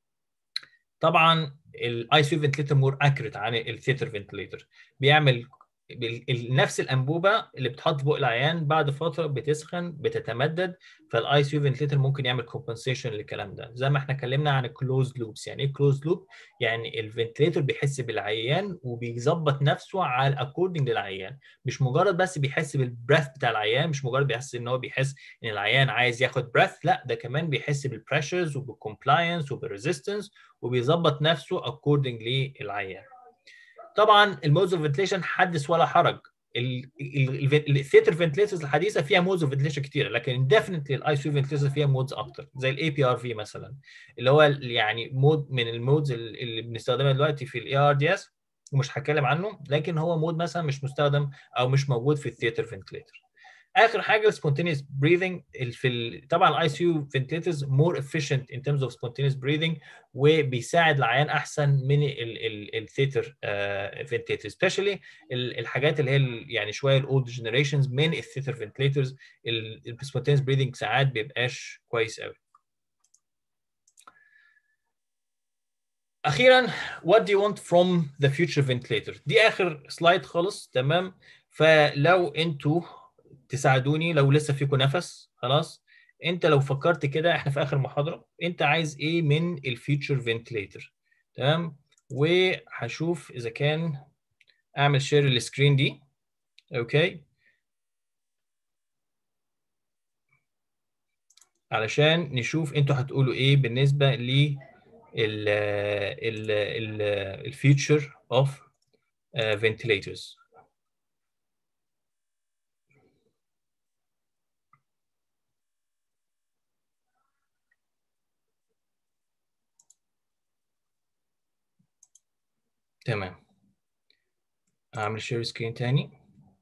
طبعا الاي سي فنتليتر مور اكيوريت عن الثيتر فنتليتر بيعمل نفس الانبوبه اللي بتحط في بق العيان بعد فتره بتسخن بتتمدد فالاي سي فنتليتر ممكن يعمل كومبنسيشن للكلام ده زي ما احنا اتكلمنا عن الكلوز لوبس يعني ايه كلوز لوب يعني الفنتليتر بيحس بالعيان وبيظبط نفسه على اكوردنج للعيان مش مجرد بس بيحس بالبريث بتاع العيان مش مجرد بيحس ان هو بيحس ان العيان عايز ياخد بريث لا ده كمان بيحس بالبريشرز وبالكومبلاينس وبالريزيستنس وبيظبط نفسه اكوردنج للعيان طبعا المودز اوف فنتليشن حدث ولا حرج الثيتر فنتليترز الحديثه فيها مودز اوف فنتليشن كتيره لكن ديفنتلي الاي سي فنتليترز فيها مودز اكتر زي الاي بي ار في مثلا اللي هو يعني مود من المودز اللي بنستخدمها دلوقتي في الاي ار دي اس ومش هتكلم عنه لكن هو مود مثلا مش مستخدم او مش موجود في الثيتر فنتليتر اخر حاجه السبونتينيوس بريذنج في ال... طبعا الاي سي يو فنتليترز مور افيشنت ان ترمز اوف سبونتينيوس بريذنج وبيساعد العيان احسن من الثيتر فنتليتر سبيشالي الحاجات اللي هي يعني شويه الاولد جنريشنز من الثيتر فنتليترز السبونتينيوس بريذنج ساعات بيبقاش كويس قوي اخيرا what do you want from the future ventilator دي اخر سلايد خالص تمام فلو انتوا تساعدوني لو لسه فيكم نفس خلاص انت لو فكرت كده احنا في اخر محاضره انت عايز ايه من الفيوتشر فنتليتر تمام وهشوف اذا كان اعمل شير السكرين دي اوكي علشان نشوف انتوا هتقولوا ايه بالنسبه ل الفيوتشر اوف فنتليترز تمام اعمل شير سكرين تاني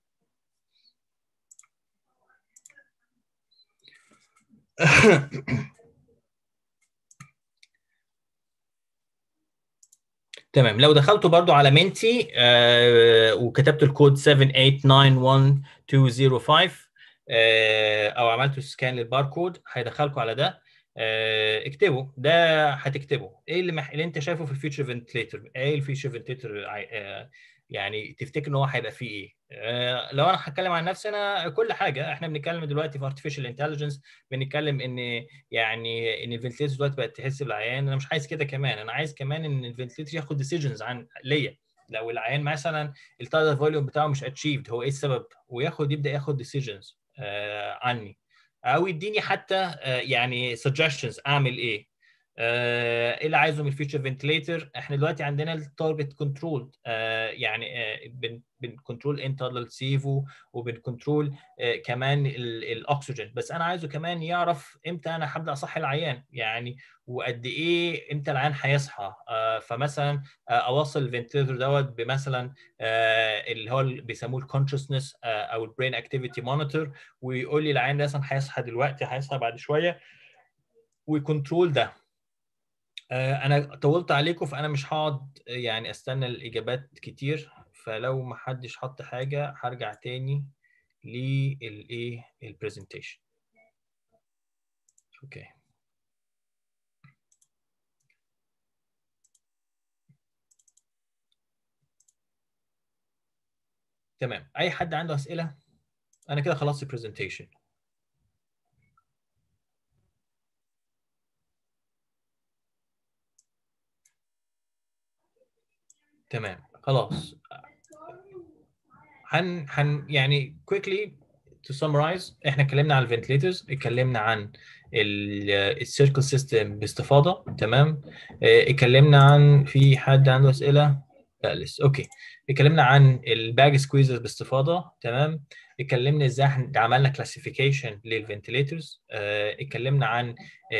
تمام لو دخلتوا برضو على منتي آه وكتبت الكود 7891205 آه او عملتوا سكان للباركود هيدخلكم على ده آه اكتبوا ده هتكتبه ايه اللي, مح... اللي انت شايفه في الفيوتشر فنتليتر ايه الفيوتشر فنتليتر آه يعني تفتكر ان هو هيبقى فيه ايه آه لو انا هتكلم عن نفسي انا كل حاجه احنا بنتكلم دلوقتي في ارتفيشال انتليجنس بنتكلم ان يعني ان الفنتليتر دلوقتي بقت تحس بالعيان انا مش عايز كده كمان انا عايز كمان ان الفنتليتر ياخد ديسيجنز عن ليا لو العيان مثلا التايلر فوليوم بتاعه مش اتشيفد هو ايه السبب وياخد يبدا ياخد ديسيجنز آه عني او يديني حتى آه يعني suggestions اعمل ايه ايه اللي عايزه من الفيوتشر فنتليتر احنا دلوقتي عندنا التارجت كنترول يعني آه بنكنترول انترنال سيفو وبنكنترول آه كمان الاكسجين بس انا عايزه كمان يعرف امتى انا هبدا اصحي العيان يعني وقد ايه امتى العيان هيصحى آه فمثلا اوصل الفنتليتر دوت بمثلا اللي هو اللي بيسموه الكونشسنس او البرين اكتيفيتي مونيتور ويقول لي العيان ده مثلا هيصحى دلوقتي هيصحى بعد شويه ويكنترول ده انا طولت عليكم فانا مش هقعد يعني استنى الاجابات كتير فلو ما حدش حط حاجه هرجع تاني للايه البرزنتيشن اوكي تمام اي حد عنده اسئله انا كده خلصت البرزنتيشن تمام خلاص هن هن يعني quickly to summarize احنا اتكلمنا عن الفنتليترز اتكلمنا عن السيركل سيستم باستفاضه تمام اتكلمنا عن في حد عنده اسئله لا لسه اوكي اتكلمنا عن الباج سكويزرز باستفاضه تمام اتكلمنا ازاي عملنا كلاسيفيكيشن للفنتليترز اتكلمنا عن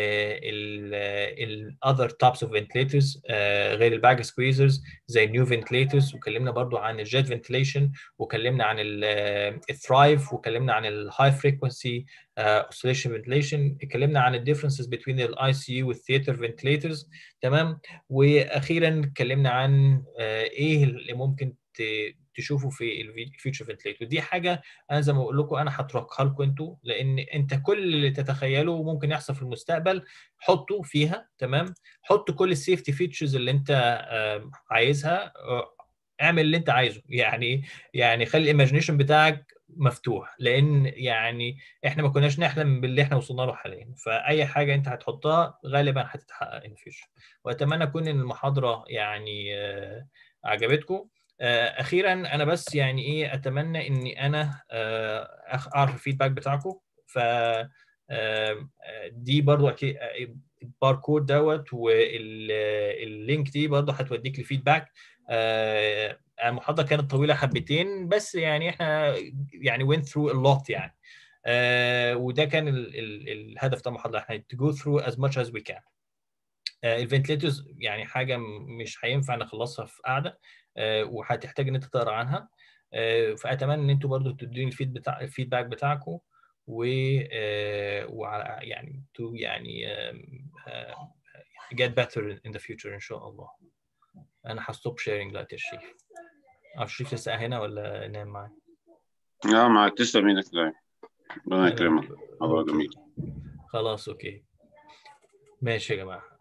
الاذر تايبس اوف فنتليترز غير الباج سكويزرز زي النيو فنتليترز وكلمنا برضو عن الجيت فنتليشن وكلمنا عن الثرايف وكلمنا عن الهاي فريكونسي اوسيليشن فنتليشن اتكلمنا عن الديفرنسز بين الاي سي يو والثياتر فنتليترز تمام واخيرا اتكلمنا عن ايه اللي ممكن تشوفوا في الفيوتشر فنتليتور دي حاجه انا زي ما بقول لكم انا هتركها لكم انتوا لان انت كل اللي تتخيله ممكن يحصل في المستقبل حطه فيها تمام حط كل السيفتي فيتشرز اللي انت عايزها اعمل اللي انت عايزه يعني يعني خلي الايماجينيشن بتاعك مفتوح لان يعني احنا ما كناش نحلم باللي احنا وصلنا له حاليا فاي حاجه انت هتحطها غالبا هتتحقق ان فيوتشر واتمنى تكون المحاضره يعني عجبتكم اخيرا انا بس يعني ايه اتمنى اني انا اعرف الفيدباك بتاعكم ف دي برضو الباركود دوت واللينك دي برضو هتوديك لفيدباك المحاضره كانت طويله حبتين بس يعني احنا يعني went through a lot يعني وده كان ال ال الهدف بتاع المحاضره احنا to go through as much as we can الفنتليترز يعني حاجه مش هينفع نخلصها في قعده وهتحتاج ان انت تقرا عنها فاتمنى ان انتوا برضو تدوني الفيد بتاع الفيدباك بتاعكم و يعني تو يعني get better in the future ان شاء الله انا هستوب شيرنج دلوقتي يا شريف عارف شريف لسه هنا ولا نام معايا؟ لا معاك تسلم ايدك لا ربنا يكرمك موضوع جميل خلاص اوكي ماشي يا جماعه